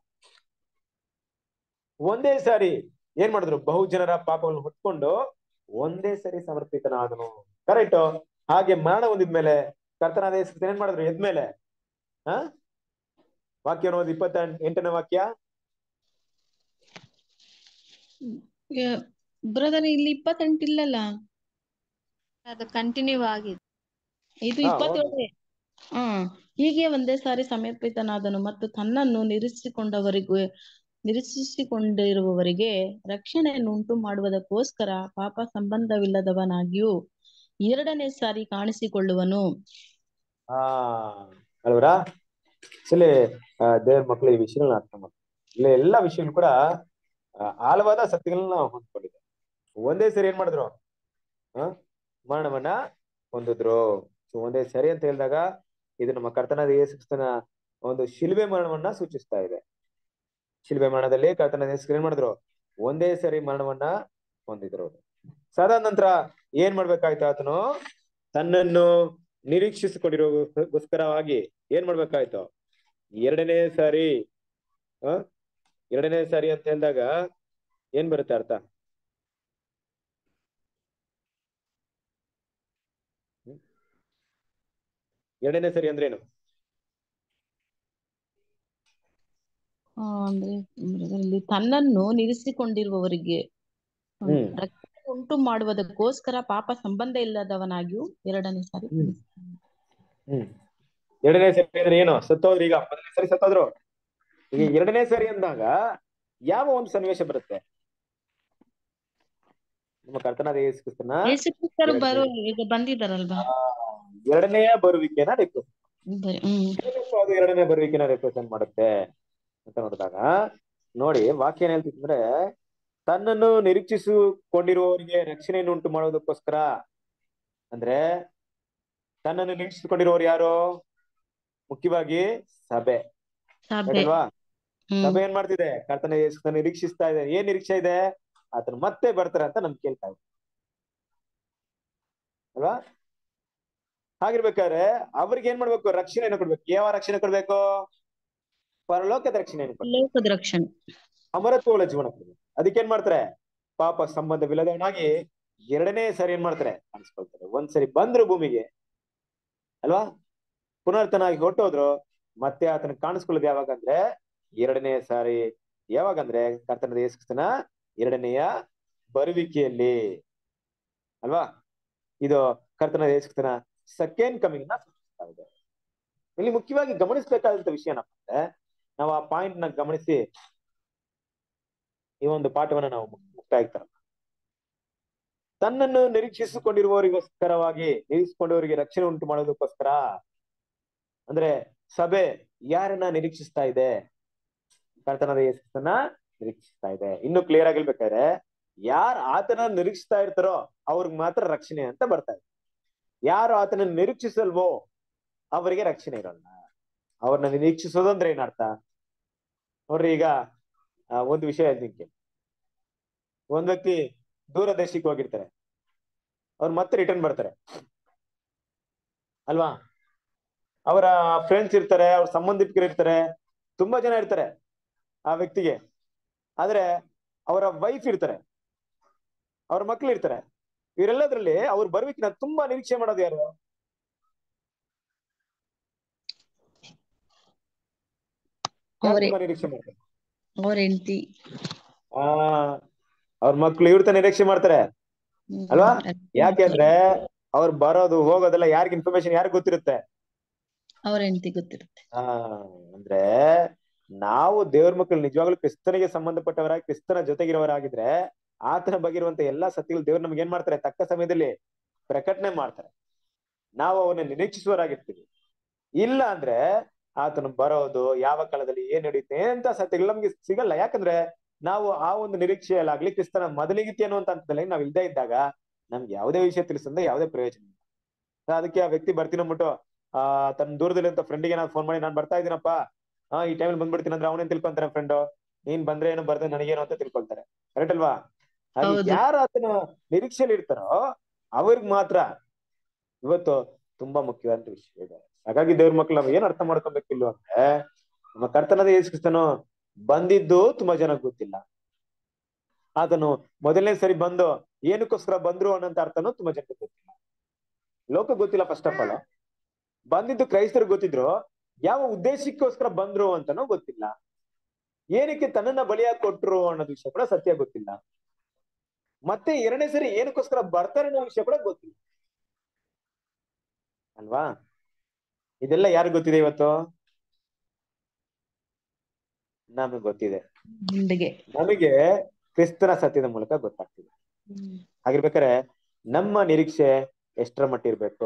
Speaker 2: ಒಂದೇ ಸಾರಿ ಏನ್ ಮಾಡಿದ್ರು ಬಹು ಜನರ ಪಾಪಗಳನ್ನು ಹೊತ್ಕೊಂಡು ಒಂದೇ ಸರಿ ಸಮರ್ಪಿತನಾದನು ಕರೆಕ್ಟ್ ಹಾಗೆ ಮರಣ ಹೊಂದಿದ್ಮೇಲೆ ಕರ್ತನಾದ ಯೇಸು ಏನ್ ಮಾಡಿದ್ರು ಎದ್ಮೇಲೆ ಹ ವಾಕ್ಯ ಅನ್ನೋದು ಇಪ್ಪತ್ತ ಎಂಟನೇ ವಾಕ್ಯ
Speaker 1: ಬ್ರದರ್ ಇಲ್ಲಿ ಇಪ್ಪತ್ತೆಂಟು ಇಲ್ಲಲ್ಲ
Speaker 5: ಅದು ಕಂಟಿನ್ಯೂ ಆಗಿದೆ
Speaker 1: ಇದು
Speaker 2: ಹಾ,
Speaker 1: ಇಪ್ಪತ್ತೇಳು ಹ್ಮ್ ಹೀಗೆ ಒಂದೇ ಸಾರಿ ಸಮರ್ಪಿತನಾದನು ಮತ್ತು ತನ್ನನ್ನು ನಿರೀಕ್ಷಿಸಿಕೊಂಡವರಿಗೂ ನಿರೀಕ್ಷಿಸಿಕೊಂಡಿರುವವರಿಗೆ ರಕ್ಷಣೆಯನ್ನು ಉಂಟು ಮಾಡುವುದಕ್ಕೋಸ್ಕರ ಪಾಪ ಸಂಬಂಧವಿಲ್ಲದವನಾಗಿಯೂ ಎರಡನೇ ಸಾರಿ ಕಾಣಿಸಿಕೊಳ್ಳುವನು
Speaker 2: ಆ ಅಲ್ವರಾ ಇಲ್ಲಿ ದೇವ್ರ ಮಕ್ಕಳು ಈ ವಿಷಯಗಳನ್ನ ಅರ್ಥ ಮಾಡ್ತಾರೆ ಇಲ್ಲಿ ಎಲ್ಲಾ ವಿಷಯಗಳು ಕೂಡ ಆ, ಆಳವಾದ ಸತ್ಯಗಳನ್ನ ಹೊಂದ್ಕೊಂಡಿದೆ ಒಂದೇ ಸರಿ ಏನ್ ಮಾಡಿದ್ರು ಆ ಮರಣವನ್ನ ಹೊಂದಿದ್ರು ಸೊ ಒಂದೇ ಸರಿ ಅಂತ ಹೇಳಿದಾಗ ಇದು ನಮ್ಮ ಕರ್ತನಾದ ಯೇಸು ಕ್ರಿಸ್ತನ ಒಂದು ಶಿಲ್ಬೆ ಮರಣವನ್ನ ಸೂಚಿಸ್ತಾ ಇದೆ ಶಿಲ್ಬೆ ಮರಣದಲ್ಲಿ ಕರ್ತನಾದ ಯೇಸು ಕ್ರಿಸ್ತನು ಏನ್ ಮಾಡಿದ್ರು ಒಂದೇ ಸರಿ ಮರಣವನ್ನ ಹೊಂದಿದ್ರು ಸದಾ ನಂತರ ಏನ್ ಮಾಡ್ಬೇಕಾಯ್ತು ಆತನು ತನ್ನನ್ನು ನಿರೀಕ್ಷಿಸಿಕೊಂಡಿರೋಗೋಸ್ಕರವಾಗಿ ಏನ್ ಮಾಡ್ಬೇಕಾಯ್ತು ಎರಡನೇ ಸಾರಿ ಆ ಎರಡನೇ ಸಾರಿ ಅಂತ ಹೇಳಿದಾಗ ಏನ್ ಬರುತ್ತೆ ಅರ್ಥ ಹ್ಮ್? ಎರಡನೇ ಸರಿ ಅಂದ್ರೆ ಏನು
Speaker 1: ಆ, ಅಂದ್ರೆ brother ಇಲ್ಲಿ ತನ್ನನ್ನು ನಿರೀಕ್ಷಿಸಿಕೊಂಡಿರುವವರಿಗೆ
Speaker 2: ಹ್ಮ್.
Speaker 1: ರಕ್ಷಣೆ ಉಂಟು ಮಾಡುವುದಕ್ಕೋಸ್ಕರ ಪಾಪ ಸಂಬಂಧ ಇಲ್ಲದವನಾಗಿಯೂ ಎರಡನೇ ಸಾರಿ
Speaker 2: ಹ್ಮ್. ಹ್ಮ್ ಎರಡನೇ ಸರಿ ಅಂದ್ರೆ ಏನು ಸತ್ತೋದ್ರು ಈಗ ಮೊದಲನೇ ಸರಿ ಸತ್ತೋದ್ರು ಈಗ ಎರಡನೇ ಸರಿ ಅಂದಾಗ ಯಾವ ಒಂದು ಸನ್ನಿವೇಶ ಬರುತ್ತೆ ನಮ್ಮ ಕರ್ತನಾದ ಯೇಸು ಕ್ರಿಸ್ತನ
Speaker 1: ಯೇಸು ಕ್ರಿಸ್ತರು ಬರೋ ಈಗ ಬಂದಿದ್ದಾರಲ್ವಾ
Speaker 2: ಎರಡನೆಯ ಬರುವಿಕೆನ ರೆಪ್ರೆಸೆಂಟ್
Speaker 1: ಬರೀ ಹ್ಮ್
Speaker 2: ಏನಪ್ಪ ಅದು ಎರಡನೇ ಬರುವಿಕೆನ ರೆಪ್ರೆಸೆಂಟ್ ಮಾಡುತ್ತೆ ಅಂತ ನೋಡಿದಾಗ ನೋಡಿ ವಾಕ್ಯ ಏನ್ ಹೇಳ್ತಿದ್ರೆ ತನ್ನನ್ನು ನಿರೀಕ್ಷಿಸಿಕೊಂಡಿರುವವರಿಗೆ ರಕ್ಷಣೆಯನ್ನು ಉಂಟು ಮಾಡೋದಕ್ಕೋಸ್ಕರ ಅಂದ್ರೆ ತನ್ನನ್ನು ನಿರೀಕ್ಷಿಸಿಕೊಂಡಿರುವವರು ಯಾರು ಮುಖ್ಯವಾಗಿ ಸಭೆ
Speaker 1: ಸಭೆ
Speaker 2: ಅಲ್ವಾ
Speaker 1: ಹ್ಮ್
Speaker 2: ಸಭೆ ಏನ್ ಮಾಡ್ತಿದೆ ಕರ್ತನ ಯೇಸುಕ್ರಿಸ್ತನ ನಿರೀಕ್ಷಿಸ್ತಾ ಇದೆ ಏನ್ ನಿರೀಕ್ಷೆ ಇದೆ ಆತನ ಮತ್ತೆ ಬರ್ತಾರೆ ಅಂತ ನಮ್ಗೆ ಕೇಳ್ತಾ ಇದೆ ಅಲ್ವಾ ಹಾಗಿರ್ಬೇಕಾದ್ರೆ ಅವ್ರಿಗೆ ಏನ್ ಮಾಡ್ಬೇಕು ರಕ್ಷಣೆಯನ್ನು ಕೊಡ್ಬೇಕು ಯಾವ ರಕ್ಷಣೆ ಕೊಡ್ಬೇಕು ಪರಲೋಕದ ರಕ್ಷಣೆಯನ್ನು ಕೊಡ್ಬೇಕು
Speaker 1: ಲೋಕದ ರಕ್ಷಣೆ
Speaker 2: ಅಮರತ್ವಗಳ ಜೀವನ ಕೊಡ್ಬೇಕು ಅದಕ್ಕೆ ಏನ್ ಮಾಡ್ತಾರೆ ಪಾಪ ಸಂಬಂಧವಿಲ್ಲದವನಾಗಿ ಎರಡನೇ ಸರಿ ಏನ್ ಮಾಡ್ತಾರೆ ಕಾಣಿಸ್ಕೊಳ್ತಾರೆ ಒಂದ್ಸರಿ ಬಂದ್ರು ಭೂಮಿಗೆ ಅಲ್ವಾ ಪುನರ್ತನಾಗಿ ಹೊಟ್ಟೋದ್ರು ಮತ್ತೆ ಆತನ ಕಾಣಿಸ್ಕೊಳ್ಳೋದು ಯಾವಾಗ ಅಂದ್ರೆ ಎರಡನೇ ಸಾರಿ ಯಾವಾಗಂದ್ರೆ ಕರ್ತನದ ಯೇಸುಕ್ರಿಸ್ತನ ಎರಡನೆಯ ಬರುವಿಕೆಯಲ್ಲಿ ಅಲ್ವಾ ಇದು ಕರ್ತನದ ಯೇಸುಕ್ರಿಸ್ತನ ಸೆಕೆಂಡ್ ಕಮಿಂಗ್ ನ ಸೂಚಿಸ್ತಾ ಇದೆ ಇಲ್ಲಿ ಮುಖ್ಯವಾಗಿ ಗಮನಿಸಬೇಕಾದಂತ ವಿಷಯ ಏನಪ್ಪ ಅಂದ್ರೆ ನಾವು ಆ ಪಾಯಿಂಟ್ ನ ಗಮನಿಸಿ ಈ ಒಂದು ಪಾಠವನ್ನ ನಾವು ಮುಕ್ತಾಯ ತರ ತನ್ನನ್ನು ನಿರೀಕ್ಷಿಸಿಕೊಂಡಿರುವವರಿಗೋಸ್ಕರವಾಗಿ ನಿರೀಕ್ಷಿಸಿಕೊಂಡವರಿಗೆ ರಕ್ಷಣೆ ಉಂಟು ಮಾಡೋದಕ್ಕೋಸ್ಕರ ಅಂದ್ರೆ ಸಭೆ ಯಾರನ್ನ ನಿರೀಕ್ಷಿಸ್ತಾ ಇದೆ ಕರ್ತನಾದ ಯೇಸುಕ್ರಿಸ್ತನ ನಿರೀಕ್ಷಿಸ್ತಾ ಇದೆ ಇನ್ನು ಕ್ಲಿಯರ್ ಆಗಿರ್ಬೇಕಾದ್ರೆ ಯಾರು ಆತನ ನಿರೀಕ್ಷಿಸ್ತಾ ಇರ್ತಾರೋ ಅವ್ರಿಗೆ ಮಾತ್ರ ರಕ್ಷಣೆ ಅಂತ ಬರ್ತಾ ಇದೆ ಯಾರು ಆತನ ನಿರೀಕ್ಷಿಸಲ್ವೋ ಅವರಿಗೆ ರಕ್ಷಣೆ ಇರಲ್ಲ ಅವ್ರನ್ನ ನಿರೀಕ್ಷಿಸೋದು ಅಂದ್ರೆ ಏನರ್ಥ ನೋಡ್ರಿ ಈಗ ಆ, ಒಂದು ವಿಷಯ ಹೇಳ್ತೀನಿ ಕೇಳಿ. ಒಂದ್ ವ್ಯಕ್ತಿ ದೂರ ದೇಶಕ್ಕೆ ಹೋಗಿರ್ತಾರೆ ಅವ್ರು ಮತ್ತೆ ರಿಟರ್ನ್ ಬರ್ತಾರೆ ಅಲ್ವಾ ಅವರ ಫ್ರೆಂಡ್ಸ್ ಇರ್ತಾರೆ ಅವ್ರ ಸಂಬಂಧಿಕರು ಇರ್ತಾರೆ ತುಂಬಾ ಜನ ಇರ್ತಾರೆ ಆ ವ್ಯಕ್ತಿಗೆ ಆದ್ರೆ ಅವರ ವೈಫ್ ಇರ್ತಾರೆ ಅವ್ರ ಮಕ್ಳು ಇರ್ತಾರೆ ಇವರೆಲ್ಲದ್ರಲ್ಲಿ ಅವ್ರು ಬರ್ಬೇಕಿನ ತುಂಬಾ ನಿರೀಕ್ಷೆ ಮಾಡೋದು ಯಾರು ಯಾರು
Speaker 1: ಅವ್ರೇ
Speaker 2: ತುಂಬಾ ನಿರೀಕ್ಷೆ ಮಾಡ್ತಾರೆ
Speaker 1: ಅವ್ರ ಹೆಂಡತಿ
Speaker 2: ಆ ಅವ್ರ ಮಕ್ಳು ಇವ್ರ ತ ನಿರೀಕ್ಷೆ ಮಾಡ್ತಾರೆ ಅಲ್ವಾ ಯಾಕೆ ಅಂದ್ರೆ ಅವ್ರು ಬರೋದು ಹೋಗೋದೆಲ್ಲ ಯಾರಿಗ ಇನ್ಫಾರ್ಮೇಶನ್ ಯಾರಿಗ್ ಗೊತ್ತಿರುತ್ತೆ
Speaker 1: ಅವ್ರ ಹೆಂಡತಿ ಗೊತ್ತಿರುತ್ತೆ
Speaker 2: ಆ ಅಂದ್ರೆ ನಾವು ದೇವ್ರ ಮಕ್ಕಳು ನಿಜವಾಗ್ಲೂ ಕ್ರಿಸ್ತನಿಗೆ ಸಂಬಂಧಪಟ್ಟವರಾಗಿ ಕ್ರಿಸ್ತನ ಜೊತೆಗಿರೋರಾಗಿದ್ರೆ ಆತನ ಬಗ್ಗೆ ಇರುವಂತ ಎಲ್ಲಾ ಸತ್ಯಗಳು ದೇವ್ರು ನಮ್ಗೆ ಏನ್ ಮಾಡ್ತಾರೆ ತಕ್ಕ ಸಮಯದಲ್ಲಿ ಪ್ರಕಟಣೆ ಮಾಡ್ತಾರೆ ನಾವು ಅವನ್ನ ನಿರೀಕ್ಷಿಸುವರಾಗಿರ್ತೀವಿ ಇಲ್ಲ ಅಂದ್ರೆ ಆತನು ಬರೋದು ಯಾವ ಕಾಲದಲ್ಲಿ ಏನ್ ನಡೆಯುತ್ತೆ ಅಂತ ಸತ್ಯಗಳು ನಮ್ಗೆ ಸಿಗಲ್ಲ ಯಾಕಂದ್ರೆ ನಾವು ಆ ಒಂದು ನಿರೀಕ್ಷೆಯಲ್ಲಾಗ್ಲಿ ಕ್ರಿಸ್ತನ ಮೊದಲಿಗಿತಿ ಅನ್ನುವಂತ ಹಂತದಲ್ಲಿ ನಾವ್ ಇಲ್ದೇ ಇದ್ದಾಗ ನಮ್ಗೆ ಯಾವುದೇ ವಿಷಯ ತಿಳಿಸಿದ್ರೆ ಯಾವುದೇ ಪ್ರಯೋಜನ ಇಲ್ಲ ಅದಕ್ಕೆ ಆ ವ್ಯಕ್ತಿ ಬರ್ತೀನಿ ಅಂದ್ಬಿಟ್ಟು ಆ ತನ್ನ ದೂರದಲ್ಲಿರುವಂತ ಫ್ರೆಂಡಿಗೆ ನಾನು ಫೋನ್ ಮಾಡಿ ನಾನು ಬರ್ತಾ ಇದ್ದೀನಪ್ಪ ಹಾ ಈ ಟೈಮಲ್ಲಿ ಬಂದ್ಬಿಡ್ತೀನಿ ಅಂದ್ರೆ ಅವನೇನ್ ತಿಳ್ಕೊಂತಾನೆ ಫ್ರೆಂಡ್ ನೀನ್ ಬಂದ್ರೆ ಏನು ಬರ್ದೆ ನನಗೇನು ಅಂತ ತಿಳ್ಕೊಳ್ತಾರೆ ಕರೆಕ್ಟ್ ಅಲ್ವಾ ಹಾಗೆ
Speaker 1: ಹೌದು.
Speaker 2: ಯಾರು ಆತನ ನಿರೀಕ್ಷೆಯಲ್ಲಿ ಇರ್ತಾರೋ ಅವ್ರಿಗೆ ಮಾತ್ರ ಇವತ್ತು ತುಂಬಾ ಮುಖ್ಯವಾದ ವಿಷಯ ಇದೆ ಹಾಗಾಗಿ ದೇವ್ರ ಮಕ್ಳು ನಾವು ಏನ್ ಅರ್ಥ ಮಾಡ್ಕೊಬೇಕಿಲ್ಲ ಅಂದ್ರೆ ನಮ್ಮ ಕರ್ತನದ ಯೇಸು ಕ್ರಿಸ್ತನು ಬಂದಿದ್ದು ತುಂಬಾ ಜನಕ್ಕೆ ಗೊತ್ತಿಲ್ಲ ಆತನು ಮೊದಲನೇ ಸರಿ ಬಂದು ಏನಕ್ಕೋಸ್ಕರ ಬಂದ್ರು ಅನ್ನೋಂತ ಅರ್ಥನೂ ತುಂಬಾ ಜನಕ್ಕೆ ಗೊತ್ತಿಲ್ಲ ಲೋಕ ಗೊತ್ತಿಲ್ಲ ಫಸ್ಟ್ ಆಫ್ ಆಲ್ ಬಂದಿದ್ದು ಕ್ರೈಸ್ತರಿಗೆ ಗೊತ್ತಿದ್ರು ಯಾವ ಉದ್ದೇಶಕ್ಕೋಸ್ಕರ ಬಂದ್ರು ಅಂತಾನೂ ಗೊತ್ತಿಲ್ಲ ಏನಕ್ಕೆ ತನ್ನನ್ನ ಬಲಿಯಾಗಿ ಕೊಟ್ರು ಅನ್ನೋದು ವಿಷಯ ಕೂಡ ಸತ್ಯ ಗೊತ್ತಿಲ್ಲ ಮತ್ತೆ ಎರಡನೇ ಸರಿ ಏನಕ್ಕೋಸ್ಕರ ಬರ್ತಾರೆ ಅನ್ನೋ ವಿಷಯ ಕೂಡ ಗೊತ್ತಿಲ್ಲ ಅಲ್ವಾ ಇದೆಲ್ಲ ಯಾರಿಗ್ ಗೊತ್ತಿದೆ ಇವತ್ತು ನಮಗೆ ಗೊತ್ತಿದೆ
Speaker 1: ಹಿಂಡಿಗೆ
Speaker 2: ನಮಗೆ ಕ್ರಿಸ್ತನ ಸತ್ಯದ ಮೂಲಕ ಗೊತ್ತಾಗ್ತಿದೆ ಹಾಗಿರ್ಬೇಕಾರೆ ನಮ್ಮ ನಿರೀಕ್ಷೆ ಎಷ್ಟರ ಮಟ್ಟಿರ್ಬೇಕು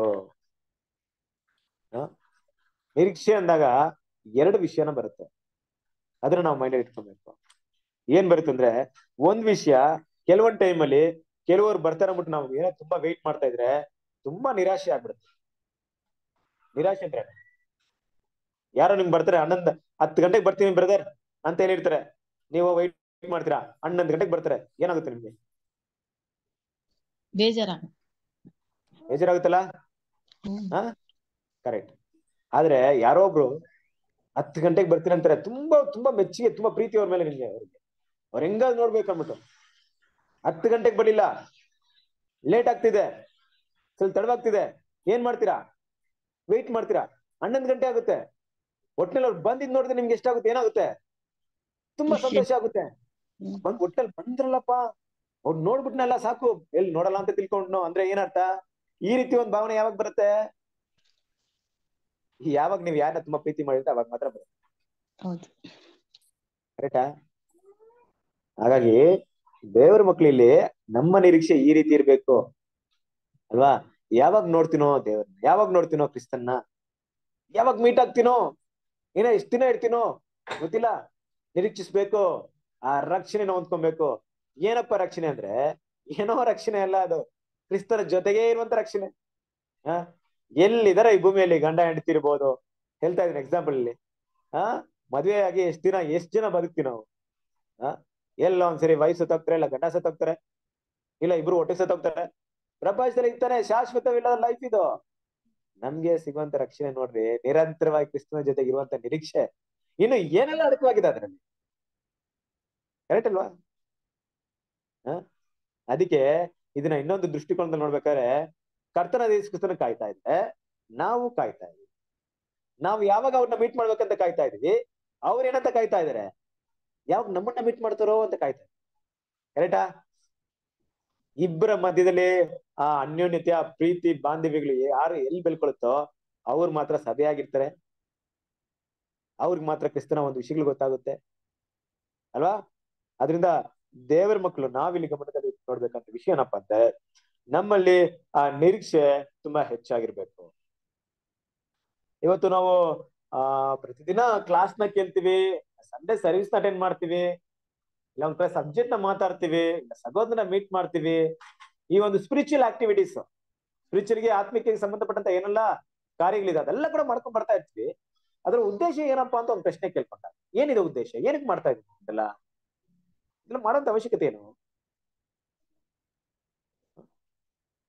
Speaker 2: ಆ? ನಿರೀಕ್ಷೆ ಅಂದಾಗ ಎರಡು ವಿಷಯನ ಬರುತ್ತೆ ಅದನ್ನ ನಾವು ಮೈಂಡ್ ಇಟ್ಕೊಬೇಕು ಏನ್ ಬರುತ್ತೆ ಅಂದ್ರೆ ಒಂದ್ ವಿಷಯ ಕೆಲವೊಂದ್ ಟೈಮ್ ಅಲ್ಲಿ ಕೆಲವರು ಬರ್ತಾರೆ ಅಂದ್ಬಿಟ್ಟು ನಾವು ಏನೋ ತುಂಬಾ ವೆಯ್ಟ್ ಮಾಡ್ತಾ ಇದ್ರೆ ತುಂಬಾ ನಿರಾಶೆ ಆಗ್ಬಿಡುತ್ತೆ ನಿರಾಶೆ ಅಂದ್ರೆ ಯಾರೋ ನಿಮ್ಗೆ ಬರ್ತಾರೆ ಹನ್ನೊಂದ್ ಹತ್ತು ಗಂಟೆಗೆ ಬರ್ತೀನಿ ಬ್ರದರ್ ಅಂತ ಹೇಳಿರ್ತಾರೆ ನೀವು ವೆಯ್ಟ್ ಮಾಡ್ತೀರಾ ಹನ್ನೊಂದು ಗಂಟೆಗೆ ಬರ್ತಾರೆ ಏನಾಗುತ್ತೆ ನಿಮ್ಗೆ
Speaker 1: ಬೇಜಾರ
Speaker 2: ಬೇಜಾರಾಗುತ್ತಲ್ಲ ಹಾ ಕರೆಕ್ಟ್ ಆದ್ರೆ ಯಾರೋ ಒಬ್ರು ಹತ್ತು ಗಂಟೆಗೆ ಬರ್ತೀನಿ ಅಂತಾರೆ ತುಂಬಾ ತುಂಬಾ ಮೆಚ್ಚುಗೆ ತುಂಬಾ ಪ್ರೀತಿ ಅವ್ರ ಮೇಲೆ ನಿಮ್ಗೆ ಅವ್ರಿಗೆ ಅವ್ರ ಹೆಂಗಾದ್ ನೋಡ್ಬೇಕು ಅಂದ್ಬಿಟ್ಟು ಹತ್ತು ಗಂಟೆಗೆ ಬರಲಿಲ್ಲ ಲೇಟ್ ಆಗ್ತಿದೆ ಸ್ವಲ್ಪ ತಡವಾಗ್ತಿದೆ ಏನ್ ಮಾಡ್ತೀರಾ ವೆಯ್ಟ್ ಮಾಡ್ತೀರಾ ಹನ್ನೊಂದು ಗಂಟೆ ಆಗುತ್ತೆ ಒಟ್ನಲ್ಲಿ ಅವ್ರು ಬಂದಿದ್ ನೋಡಿದ್ರೆ ನಿಮ್ಗೆ ಎಷ್ಟಾಗುತ್ತೆ ಏನಾಗುತ್ತೆ ತುಂಬಾ
Speaker 1: ಖುಷಿ.
Speaker 2: ಸಂತೋಷ ಆಗುತ್ತೆ
Speaker 1: ಹ್ಮ್.
Speaker 2: ಬಂದ್ ಒಟ್ಟಲ್ಲಿ ಬಂದ್ರಲ್ಲಪ್ಪ ಅವ್ರು ನೋಡ್ಬಿಟ್ನಲ್ಲ ಸಾಕು ಎಲ್ಲಿ ನೋಡಲ್ಲ ಅಂತ ತಿಳ್ಕೊಂಡ್ನು ಅಂದ್ರೆ ಏನರ್ಥ ಈ ರೀತಿ ಒಂದ್ ಭಾವನೆ ಯಾವಾಗ ಬರುತ್ತೆ ಯಾವಾಗ ನೀವ್ ಯಾರನ್ನ ತುಂಬಾ ಪ್ರೀತಿ ಮಾಡಿದ್ರೆ ಅವಾಗ ಮಾತ್ರ ಬರುತ್ತೆ
Speaker 1: ಹೌದು
Speaker 2: ಕರೆಕ್ಟಾ ಹಾಗಾಗಿ ದೇವರ ಮಕ್ಳು ಇಲ್ಲಿ ನಮ್ಮ ನಿರೀಕ್ಷೆ ಈ ರೀತಿ ಇರ್ಬೇಕು ಅಲ್ವಾ ಯಾವಾಗ ನೋಡ್ತೀನೋ ದೇವ್ರನ್ನ ಯಾವಾಗ ನೋಡ್ತೀನೋ ಕ್ರಿಸ್ತನ್ನ ಯಾವಾಗ ಮೀಟ್ ಆಗ್ತೀನೋ ಏನೋ ಎಷ್ಟ್ ದಿನ ಇರ್ತೀನೋ ಗೊತ್ತಿಲ್ಲ ನಿರೀಕ್ಷಿಸ್ಬೇಕು ಆ ರಕ್ಷಣೆನ ಹೊಂದ್ಕೊಬೇಕು ಏನಪ್ಪ ರಕ್ಷಣೆ ಅಂದ್ರೆ ಏನೋ ರಕ್ಷಣೆ ಅಲ್ಲ ಅದು ಕ್ರಿಸ್ತನ ಜೊತೆಗೇ ಇರುವಂತ ರಕ್ಷಣೆ ಹ ಎಲ್ಲಿದಾರ ಈ ಭೂಮಿಯಲ್ಲಿ ಗಂಡ ಹೆಂಡತಿ ಇರ್ಬೋದು ಹೇಳ್ತಾ ಇದೀನಿ ಎಕ್ಸಾಂಪಲ್ ಇಲ್ಲಿ ಆ ಮದ್ವೆ ಆಗಿ ಎಷ್ಟ್ ದಿನ ಎಷ್ಟ್ ಜನ ಬದುಕ್ತೀವಿ ನಾವು ಆ ಎಲ್ಲ ಒಂದ್ಸರಿ ವಯಸ್ಸು ಸತ್ತೋಗ್ತಾರೆ ಇಲ್ಲ ಗಂಡ ಸತ್ತೋಗ್ತಾರೆ ಇಲ್ಲ ಇಬ್ರು ಒಟ್ಟಿಗೆ ಸತ್ತೋಗ್ತಾರೆ ಪ್ರಪಂಚದಲ್ಲಿ ಇರ್ತಾನೆ ಶಾಶ್ವತವಿಲ್ಲದ ಲೈಫ್ ಇದು ನಮ್ಗೆ ಸಿಗುವಂತ ರಕ್ಷಣೆ ನೋಡ್ರಿ ನಿರಂತರವಾಗಿ ಕ್ರಿಸ್ತನ ಜೊತೆಗೆ ಇರುವಂತ ನಿರೀಕ್ಷೆ ಇನ್ನು ಏನೆಲ್ಲ ಅಡಕವಾಗಿದೆ ಅದ್ರಲ್ಲಿ ಕರೆಕ್ಟ್ ಅಲ್ವಾ ಹ ಅದಕ್ಕೆ ಇದನ್ನ ಇನ್ನೊಂದು ದೃಷ್ಟಿಕೋನದಲ್ಲಿ ನೋಡ್ಬೇಕಾದ್ರೆ ಕರ್ತನ ಯೇಸು ಕ್ರಿಸ್ತನ ಕಾಯ್ತಾ ಇದ್ರೆ ನಾವು ಕಾಯ್ತಾ ಇದೀವಿ ನಾವು ಯಾವಾಗ ಅವ್ರನ್ನ ಮೀಟ್ ಮಾಡ್ಬೇಕಂತ ಕಾಯ್ತಾ ಇದೀವಿ ಅವ್ರ ಏನಂತ ಕಾಯ್ತಾ ಇದಾರೆ ಯಾವಾಗ ನಮ್ಮನ್ನ ಮೀಟ್ ಮಾಡ್ತಾರೋ ಅಂತ ಕಾಯ್ತಾ ಕರೆಕ್ಟಾ ಇಬ್ಬರ ಮಧ್ಯದಲ್ಲಿ ಆ ಅನ್ಯೋನ್ಯತೆ ಆ ಪ್ರೀತಿ ಬಾಂಧವ್ಯಗಳು ಯಾರು ಎಲ್ಲಿ ಬೆಳ್ಕೊಳುತ್ತೋ ಅವ್ರು ಮಾತ್ರ ಸಭೆಯಾಗಿರ್ತಾರೆ ಅವ್ರಿಗೆ ಮಾತ್ರ ಕ್ರಿಸ್ತನ ಒಂದು ವಿಷಯಗಳು ಗೊತ್ತಾಗುತ್ತೆ ಅಲ್ವಾ ಅದರಿಂದ ದೇವರ ಮಕ್ಕಳು ನಾವಿಲ್ಲಿ ಗಮನದಲ್ಲಿ ನೋಡ್ಬೇಕಂತ ವಿಷಯ ಏನಪ್ಪಾ ಅಂದ್ರೆ ನಮ್ಮಲ್ಲಿ ಆ ನಿರೀಕ್ಷೆ ತುಂಬಾ ಹೆಚ್ಚಾಗಿರ್ಬೇಕು ಇವತ್ತು ನಾವು ಆ ಪ್ರತಿದಿನ ಕ್ಲಾಸ್ ನ ಕೇಳ್ತೀವಿ ಸಂಡೇ ಸರ್ವಿಸ್ ನ ಅಟೆಂಡ್ ಮಾಡ್ತೀವಿ ಇಲ್ಲ ಒಂದ್ ಕಡೆ ಸಬ್ಜೆಕ್ಟ್ ನ ಮಾತಾಡ್ತೀವಿ ಇಲ್ಲ ಸಹೋದರನ ಮೀಟ್ ಮಾಡ್ತೀವಿ ಈ ಒಂದು ಸ್ಪಿರಿಚುವಲ್ ಆಕ್ಟಿವಿಟೀಸ್ ಸ್ಪಿರಿಚುವಲ್ಗೆ ಆತ್ಮಿಕ ಸಂಬಂಧಪಟ್ಟಂತ ಏನೆಲ್ಲ ಕಾರ್ಯಗಳಿದೆ ಅದೆಲ್ಲ ಕೂಡ ಮಾಡ್ಕೊಂಡ್ ಬರ್ತಾ ಇರ್ತೀವಿ ಅದ್ರ ಉದ್ದೇಶ ಏನಪ್ಪಾ ಅಂತ ಒಂದು ಪ್ರಶ್ನೆ ಕೇಳ್ಕೊಂಡ ಏನಿದೆ ಉದ್ದೇಶ ಏನಕ್ಕೆ ಮಾಡ್ತಾ ಇದ್ದೀವಿ ಇದೆಲ್ಲ ಇದೆಲ್ಲ ಮಾಡೋಂತ ಅವಶ್ಯಕತೆ ಏನು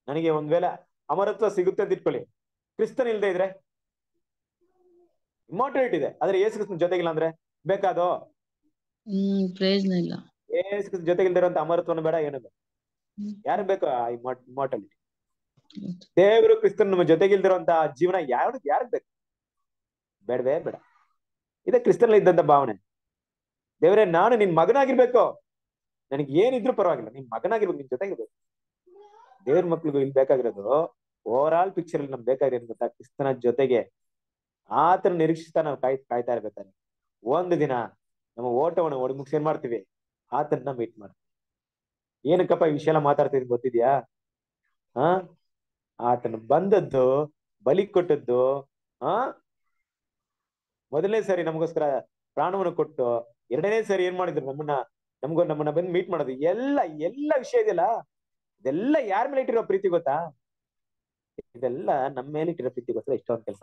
Speaker 2: ನನಗೆ ಒಂದ್ ವೇಳೆ ಅಮರತ್ವ ಸಿಗುತ್ತೆ ಅಂತ ಇಟ್ಕೊಳ್ಳಿ ಕ್ರಿಸ್ತನ್ ಇಲ್ದೇ ಇದ್ರೆ ಇಮಾರ್ಟಲಿಟಿ ಇದೆ ಆದ್ರೆ ಯೇಸು ಕ್ರಿಸ್ತನ ಜೊತೆಗಿಲ್ಲ ಅಂದ್ರೆ ಬೇಕಾದೋ
Speaker 1: ಹ್ಮ್ ಪ್ರಯೋಜನ ಇಲ್ಲ
Speaker 2: ಯೇಸು ಕ್ರಿಸ್ತನ ಜೊತೆಗಿಲ್ದಿರೋಂತ ಅಮರತ್ವನ ಬೇಡ ಏನು ಬೇಡ
Speaker 1: ಹ್ಮ್.
Speaker 2: ಯಾರು ಬೇಕು ಆ ಇಮಾರ್ಟಲಿಟಿ
Speaker 1: ಹೌದು.
Speaker 2: ದೇವರು ಕ್ರಿಸ್ತನ್ ನಮ್ಮ ಜೊತೆಗಿಲ್ದಿರೋಂತ ಜೀವನ ಯಾರು ಯಾರಿಗ್ ಬೇಕು ಬೇಡವೇ ಬೇಡ ಇದೇ ಕ್ರಿಸ್ತನಲ್ಲಿ ಇದ್ದಂತ ಭಾವನೆ ದೇವರೇ ನಾನು ನಿನ್ ಮಗನಾಗಿರ್ಬೇಕು ನನಗೆ ಏನಿದ್ರು ಪರವಾಗಿಲ್ಲ ನಿನ್ ಮಗನಾಗಿರ್ಬೇಕು ನಿನ್ ಜೊತೆಗಿರ್ಬೇಕು ದೇವ್ರ ಮಕ್ಳಿಗೂ ಇಲ್ಲಿ ಬೇಕಾಗಿರೋದು ಓವರ್ ಆಲ್ ಪಿಕ್ಚರ್ ಅಲ್ಲಿ ನಮ್ಗೆ ಬೇಕಾಗಿರೋದು ಗೊತ್ತಾ ಕ್ರಿಸ್ತನ ಜೊತೆಗೆ ಆತನ ನಿರೀಕ್ಷಿಸ್ತಾ ನಾವು ಕಾಯ್ ಕಾಯ್ತಾ ಇರ್ಬೇಕಾದ್ರೆ ಒಂದು ದಿನ ನಮ್ಮ ಓಟವನ್ನು ಓಡಿ ಮುಗಿಸಿ ಏನ್ ಮಾಡ್ತೀವಿ ಆತನ್ನ ಮೀಟ್ ಮಾಡ್ತೀವಿ ಏನಕ್ಕಪ್ಪ ಈ ವಿಷಯ ಎಲ್ಲ ಮಾತಾಡ್ತಿದ್ ಗೊತ್ತಿದ್ಯಾ ಹಾ ಆತನ ಬಂದದ್ದು ಬಲಿ ಕೊಟ್ಟದ್ದು ಆ ಮೊದಲನೇ ಸರಿ ನಮಗೋಸ್ಕರ ಪ್ರಾಣವನ್ನು ಕೊಟ್ಟು ಎರಡನೇ ಸರಿ ಏನ್ ಮಾಡಿದ್ರು ನಮ್ಮನ್ನ ನಮ್ಗೋ ನಮ್ಮನ್ನ ಬಂದು ಮೀಟ್ ಮಾಡೋದು ಎಲ್ಲ ಎಲ್ಲ ವಿಷಯ ಇದೆಯಲ್ಲ ಇದೆಲ್ಲ ಯಾರ ಮೇಲೆ ಇಟ್ಟಿರೋ ಪ್ರೀತಿ ಗೊತ್ತಾ ಇದೆಲ್ಲ ನಮ್ಮ ಮೇಲೆ ಇಟ್ಟಿರೋ ಪ್ರೀತಿಗೋಸ್ಕರ ಇಷ್ಟೊಂದು ಕೆಲಸ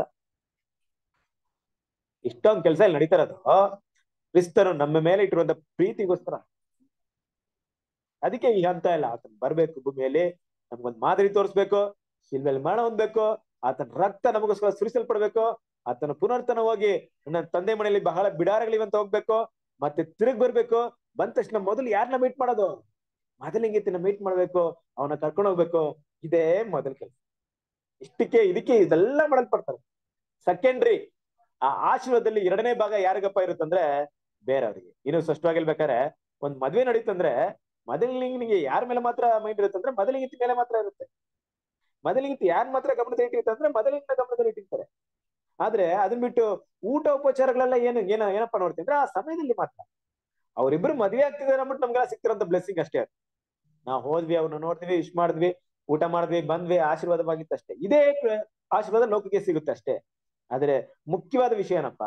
Speaker 2: ಇಷ್ಟೊಂದು ಕೆಲಸ ಇಲ್ಲಿ ನಡೀತಾ ಇರೋದು ಕ್ರಿಸ್ತನು ನಮ್ಮ ಮೇಲೆ ಇಟ್ಟಿರುವಂತ ಪ್ರೀತಿಗೋಸ್ಕರ ಅದಕ್ಕೆ ಈ ಹಂತ ಇಲ್ಲ ಆತನ ಬರ್ಬೇಕು ಭೂಮಿಯಲ್ಲಿ ನಮ್ಗೊಂದ್ ಮಾದರಿ ತೋರಿಸ್ಬೇಕು ಶಿಲ್ವೆಲ್ ಮರಣ ಹೊಂದ್ಬೇಕು ಆತನ ರಕ್ತ ನಮಗೋಸ್ಕರ ಸುರಿಸಲ್ಪಡ್ಬೇಕು ಆತನ ಪುನರ್ತನ ಹೋಗಿ ನನ್ನ ತಂದೆ ಮನೆಯಲ್ಲಿ ಬಹಳ ಬಿಡಾರಗಳಿವಂತ ಹೋಗ್ಬೇಕು ಮತ್ತೆ ತಿರುಗ್ ಬರ್ಬೇಕು ಬಂದ ತಕ್ಷಣ ಮೊದಲು ಯಾರನ್ನ ಮೀಟ್ ಮಾಡೋದು ಮೊದಲಿಂಗಿತ್ತಿನ ಮೀಟ್ ಮಾಡ್ಬೇಕು ಅವನ ಕರ್ಕೊಂಡು ಹೋಗ್ಬೇಕು ಇದೇ ಮೊದಲ ಕೆಲಸ ಇಷ್ಟಕ್ಕೆ ಇದಕ್ಕೆ ಇದೆಲ್ಲ ಮಾಡಲ್ಪಡ್ತಾರೆ ಸೆಕೆಂಡ್ರಿ ಆ ಆಶೀರ್ವಾದದಲ್ಲಿ ಎರಡನೇ ಭಾಗ ಯಾರಿಗಪ್ಪ ಇರುತ್ತಂದ್ರೆ ಬೇರೆಯವ್ರಿಗೆ ಇನ್ನು ಸ್ಪಷ್ಟವಾಗಿ ಹೇಳ್ಬೇಕಾದ್ರೆ ಒಂದ್ ಮದ್ವೆ ನಡೀತಂದ್ರೆ ಮೊದಲಿಗೆ ಯಾರ ಮೇಲೆ ಮಾತ್ರ ಮೈಂಡ್ ಇರುತ್ತೆ ಅಂದ್ರೆ ಮೊದಲಿಗಿತ್ತಿ ಮೇಲೆ ಮಾತ್ರ ಇರುತ್ತೆ ಮೊದಲಿಗಿತ್ತಿ ಯಾರ್ ಮಾತ್ರ ಗಮನದಲ್ಲಿ ಇಟ್ಟಿರುತ್ತೆ ಅಂದ್ರೆ ಮೊದಲಿನ ಗಮನದಲ್ಲಿ ಇಟ್ಟಿರ್ತಾರೆ ಆದ್ರೆ ಅದನ್ ಬಿಟ್ಟು ಊಟ ಉಪಚಾರಗಳೆಲ್ಲ ಏನು ಏನ ಏನಪ್ಪಾ ನೋಡ್ತೀನಿ ಅಂದ್ರೆ ಆ ಸಮಯದಲ್ಲಿ ಮಾತ್ರ ಅವ್ರಿಬ್ರು ಮದ್ವೆ ಆಗ್ತಿದಾರೆ ಅಂದ್ಬಿಟ್ಟು ನಮ್ಗೆಲ್ಲ ಸಿಕ್ತಿರೋಂತ ಬ್ಲೆಸ್ಸಿಂಗ್ ಅಷ್ಟೇ ಅದು. ನಾವ್ ಹೋದ್ವಿ ಅವ್ರನ್ನ ನೋಡಿದ್ವಿ ಇಷ್ಟ ಮಾಡಿದ್ವಿ ಊಟ ಮಾಡಿದ್ವಿ ಬಂದ್ವಿ ಆಶೀರ್ವಾದವಾಗಿತ್ತು ಅಷ್ಟೇ ಇದೇ ಆಶೀರ್ವಾದ ಲೋಕಕ್ಕೆ ಸಿಗುತ್ತೆ ಅಷ್ಟೇ ಆದ್ರೆ ಮುಖ್ಯವಾದ ವಿಷಯ ಏನಪ್ಪಾ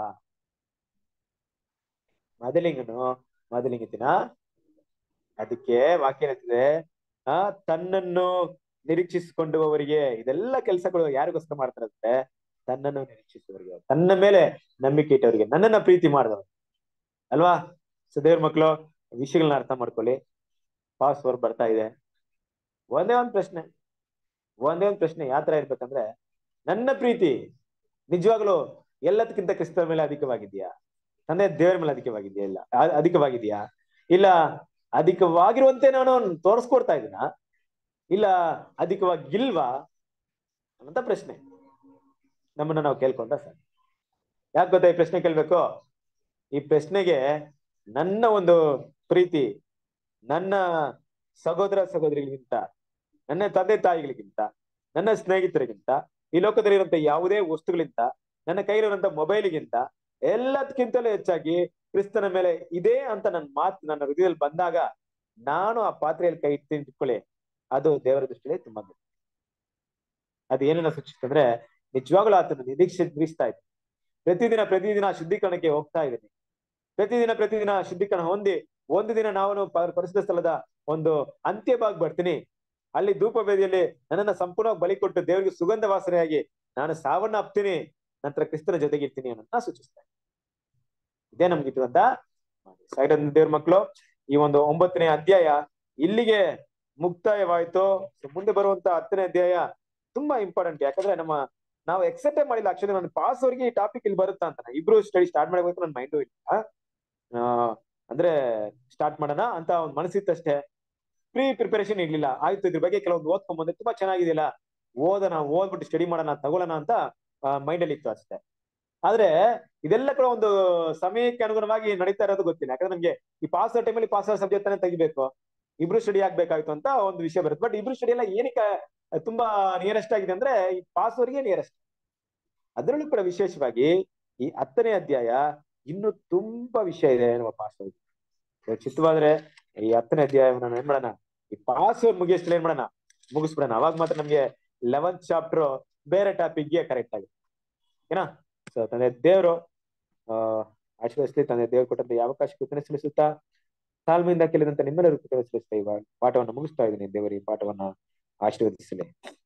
Speaker 2: ಮೊದಲಿಂಗನು ಮೊದಲಿಂಗತಿನ ಅದಕ್ಕೆ ವಾಕ್ಯ ಏನಿದೆ ಆ ತನ್ನನ್ನು ನಿರೀಕ್ಷಿಸಿಕೊಂಡುವವರಿಗೆ ಇದೆಲ್ಲ ಕೆಲಸಗಳು ಯಾರಿಗೋಸ್ಕರ ಮಾಡ್ತಾರಂತೆ ತನ್ನನ್ನು ನಿರೀಕ್ಷಿಸುವವರಿಗೆ ತನ್ನ ಮೇಲೆ ನಂಬಿಕೆ ಇಟ್ಟವರಿಗೆ ನನ್ನನ್ನ ಪ್ರೀತಿ ಮಾಡಿದವರು ಅಲ್ವಾ ಸೊ ದೇವ್ರ ಮಕ್ಕಳು ವಿಷಯಗಳನ್ನ ಅರ್ಥ ಮಾಡ್ಕೊಳ್ಳಿ ಪಾಸ್ ಓವರ್ ಬರ್ತಾ ಇದೆ ಒಂದೇ ಒಂದ್ ಪ್ರಶ್ನೆ ಒಂದೇ ಒಂದ್ ಪ್ರಶ್ನೆ ಯಾವ ತರ ಇರ್ಬೇಕಂದ್ರೆ ನನ್ನ ಪ್ರೀತಿ ನಿಜವಾಗ್ಲೂ ಎಲ್ಲದಕ್ಕಿಂತ ಕ್ರಿಸ್ತನ ಮೇಲೆ ಅಧಿಕವಾಗಿದೆಯಾ ತಂದೆ ದೇವರ ಮೇಲೆ ಅಧಿಕವಾಗಿದೆಯಾ ಇಲ್ಲ ಅ- ಅಧಿಕವಾಗಿದೆಯಾ ಇಲ್ಲ ಅಧಿಕವಾಗಿರುವಂತೆ ನಾನು ತೋರಿಸ್ಕೊಡ್ತಾ ಇದ್ದೀನ ಇಲ್ಲ ಅಧಿಕವಾಗಿಲ್ವಾ ಅಂತ ಪ್ರಶ್ನೆ ನಮ್ಮನ್ನ ನಾವು ಕೇಳ್ಕೊಂಡ ಸರ್ ಯಾಕೆ ಗೊತ್ತಾ ಈ ಪ್ರಶ್ನೆ ಕೇಳ್ಬೇಕು ಈ ಪ್ರಶ್ನೆಗೆ ನನ್ನ ಒಂದು ಪ್ರೀತಿ ನನ್ನ ಸಹೋದರ ಸಹೋದರಿಗಳಿಗಿಂತ ನನ್ನ ತಂದೆ ತಾಯಿಗಳಿಗಿಂತ ನನ್ನ ಸ್ನೇಹಿತರಿಗಿಂತ ಈ ಲೋಕದಲ್ಲಿರುವಂತ ಯಾವುದೇ ವಸ್ತುಗಳಿಂತ ನನ್ನ ಕೈಲಿರುವಂತ ಮೊಬೈಲಿಗಿಂತ ಎಲ್ಲದಕ್ಕಿಂತಲೂ ಹೆಚ್ಚಾಗಿ ಕ್ರಿಸ್ತನ ಮೇಲೆ ಇದೆ ಅಂತ ನನ್ನ ಮಾತು ನನ್ನ ಹೃದಯದಲ್ಲಿ ಬಂದಾಗ ನಾನು ಆ ಪಾತ್ರೆಯಲ್ಲಿ ಕೈ ಇಟ್ಟು ಇಟ್ಕೊಳ್ಳಿ ಅದು ದೇವರ ದೃಷ್ಟಿಯಲ್ಲಿ ತುಂಬಾ ದೊಡ್ಡದು. ಅದು ಏನನ್ನ ಸೂಚಿಸ್ತಂದ್ರೆ ನಿಜವಾಗ್ಲೂ ಆತನ ನಿರೀಕ್ಷೆ ನಿರೀಕ್ಷಿಸ್ತಾ ಇದ್ದೀನಿ ಪ್ರತಿದಿನ ಪ್ರತಿದಿನ ಶುದ್ಧೀಕರಣಕ್ಕೆ ಹೋಗ್ತಾ ಇದ್ದೀನಿ ಪ್ರತಿದಿನ ಪ್ರತಿದಿನ ಶುದ್ಧೀಕರಣ ಹೊಂದಿ ಒಂದು ದಿನ ನಾನು ಪ- ಪರಿಶುದ್ಧ ಸ್ಥಳದ ಒಂದು ಅಂತ್ಯ ಭಾಗ ಬರ್ತೀನಿ ಅಲ್ಲಿ ಧೂಪ ವೇದಿಯಲ್ಲಿ ನನ್ನನ್ನ ಸಂಪೂರ್ಣವಾಗಿ ಬಲಿ ಕೊಟ್ಟು ದೇವರಿಗೆ ಸುಗಂಧ ವಾಸನೆಯಾಗಿ ನಾನು ಸಾವನ್ನ ಅಪ್ತೀನಿ ನಂತರ ಕ್ರಿಸ್ತನ ಜೊತೆಗೆ ಇರ್ತೀನಿ ಅನ್ನೋದನ್ನ ಸೂಚಿಸ್ತಾ ಇದ್ದೀನಿ. ಇದೇ ನಮ್ಗೆ ಇರುವಂತ ಸೈಡ್ ದೇವ್ರ ಮಕ್ಕಳು ಈ ಒಂದು ಒಂಬತ್ತನೇ ಅಧ್ಯಾಯ ಇಲ್ಲಿಗೆ ಮುಕ್ತಾಯವಾಯ್ತು So ಮುಂದೆ ಬರುವಂತ ಹತ್ತನೇ ಅಧ್ಯಾಯ ತುಂಬಾ ಇಂಪಾರ್ಟೆಂಟ್ ಯಾಕಂದ್ರೆ ನಮ್ಮ ನಾವು ಎಕ್ಸೆಪ್ಟೇ ಮಾಡಿಲ್ಲ ಆಕ್ಚುಲಿ ನನ್ನ ಪಾಸ್ ಅವ್ರಿಗೆ ಈ ಟಾಪಿಕ್ ಇಲ್ಲಿ ಬರುತ್ತಾ ಅಂತ ನಾ ಇಬ್ರು ಸ್ಟಡಿ ಸ್ಟಾರ್ಟ್ ಮಾಡಬೇಕು ನನ್ನ ಮೈಂಡು ಇಲ್ಲ ಆ, ಅಂದ್ರೆ ಸ್ಟಾರ್ಟ್ ಮಾಡೋಣ ಅಂತ ಒಂದು ಮನಸ್ಸಿತ್ತಷ್ಟೇ ಪ್ರೀ ಪ್ರಿಪರೇಷನ್ ಇರ್ಲಿಲ್ಲ ಆಯ್ತು ಇದ್ರ ಬಗ್ಗೆ ಕೆಲವೊಂದು ಓದ್ಕೊಂಡ್ ಬಂದೆ ತುಂಬಾ ಚೆನ್ನಾಗಿದೆಯಲ್ಲ ಓದೋಣ ಓದ್ಬಿಟ್ಟು ಸ್ಟಡಿ ಮಾಡೋಣ ತಗೊಳ್ಳೋಣ ಅಂತ ಮೈಂಡ್ ಅಲ್ಲಿ ಇತ್ತು ಅಷ್ಟೇ ಆದ್ರೆ ಇದೆಲ್ಲ ಕೂಡ ಒಂದು ಸಮಯಕ್ಕೆ ಅನುಗುಣವಾಗಿ ನಡೀತಾ ಇರೋದು ಗೊತ್ತಿಲ್ಲ ಯಾಕಂದ್ರೆ ನಮ್ಗೆ ಈ ಪಾಸ್ ಟೈಮಲ್ಲಿ ಪಾಸ್ ಸಬ್ಜೆಕ್ಟ್ ಅನ್ನ ತೆಗಿಬೇಕು ಇಬ್ರು ಸ್ಟಡಿ ಆಗ್ಬೇಕಾಯ್ತು ಅಂತ ಒಂದು ವಿಷಯ ಬರುತ್ತೆ ಬಟ್ ಇಬ್ರು ಸ್ಟಡಿ ಎಲ್ಲ ಏನಕ್ಕೆ ತುಂಬಾ ನಿಯರೆಸ್ಟ್ ಆಗಿದೆ ಅಂದ್ರೆ ಈ ಪಾಸ್ ಅವರಿಗೆ ನಿಯರೆಸ್ಟ್ ಅದರಲ್ಲೂ ಕೂಡ ವಿಶೇಷವಾಗಿ ಈ ಹತ್ತನೇ ಅಧ್ಯಾಯ ಇನ್ನು ತುಂಬಾ ವಿಷಯ ಇದೆ ನಮ್ಮ ಪಾಸ್ ಅವ್ರಿಗೆ ಚಿತ್ತವಾದ್ರೆ ಈ ಹತ್ತನೇ ಅಧ್ಯಾಯವನ್ನು ಏನ್ ಮಾಡೋಣ ಈ ಪಾಸ್ ಅವ್ರು ಮುಗಿಯಷ್ಟು ಏನ್ ಮಾಡೋಣ ಮುಗಿಸ್ಬಿಡೋಣ ಅವಾಗ ಮಾತ್ರ ನಮ್ಗೆ ಲೆವೆಂತ್ ಚಾಪ್ಟರ್ ಬೇರೆ ಟಾಪಿಕ್ ಗೆ ಕರೆಕ್ಟ್ ಆಗಿದೆ ಏನಾ ಸೊ ತಂದೆ ದೇವರು ಆ ಆಶೀರ್ವದಿಸ್ಲಿ ತಂದೆ ದೇವ್ರು ಕೊಟ್ಟಂತ ಈ ಅವಕಾಶ ಕೃತಜ್ಞತೆ ಸಲ್ಲಿಸುತ್ತಾ ತಾಳ್ಮೆಯಿಂದ ಕೇಳಿದಂತ ನಿಮ್ಮೆಲ್ಲರೂ ಕೃತಜ್ಞತೆ ಸಲ್ಲಿಸ್ತಾ ಈ ಪಾಠವನ್ನು ಮುಗಿಸ್ತಾ ಇದ್ದೀನಿ ದೇವರು ಈ ಪಾಠವನ್ನ ಆಶೀರ್ವದಿಸಲಿ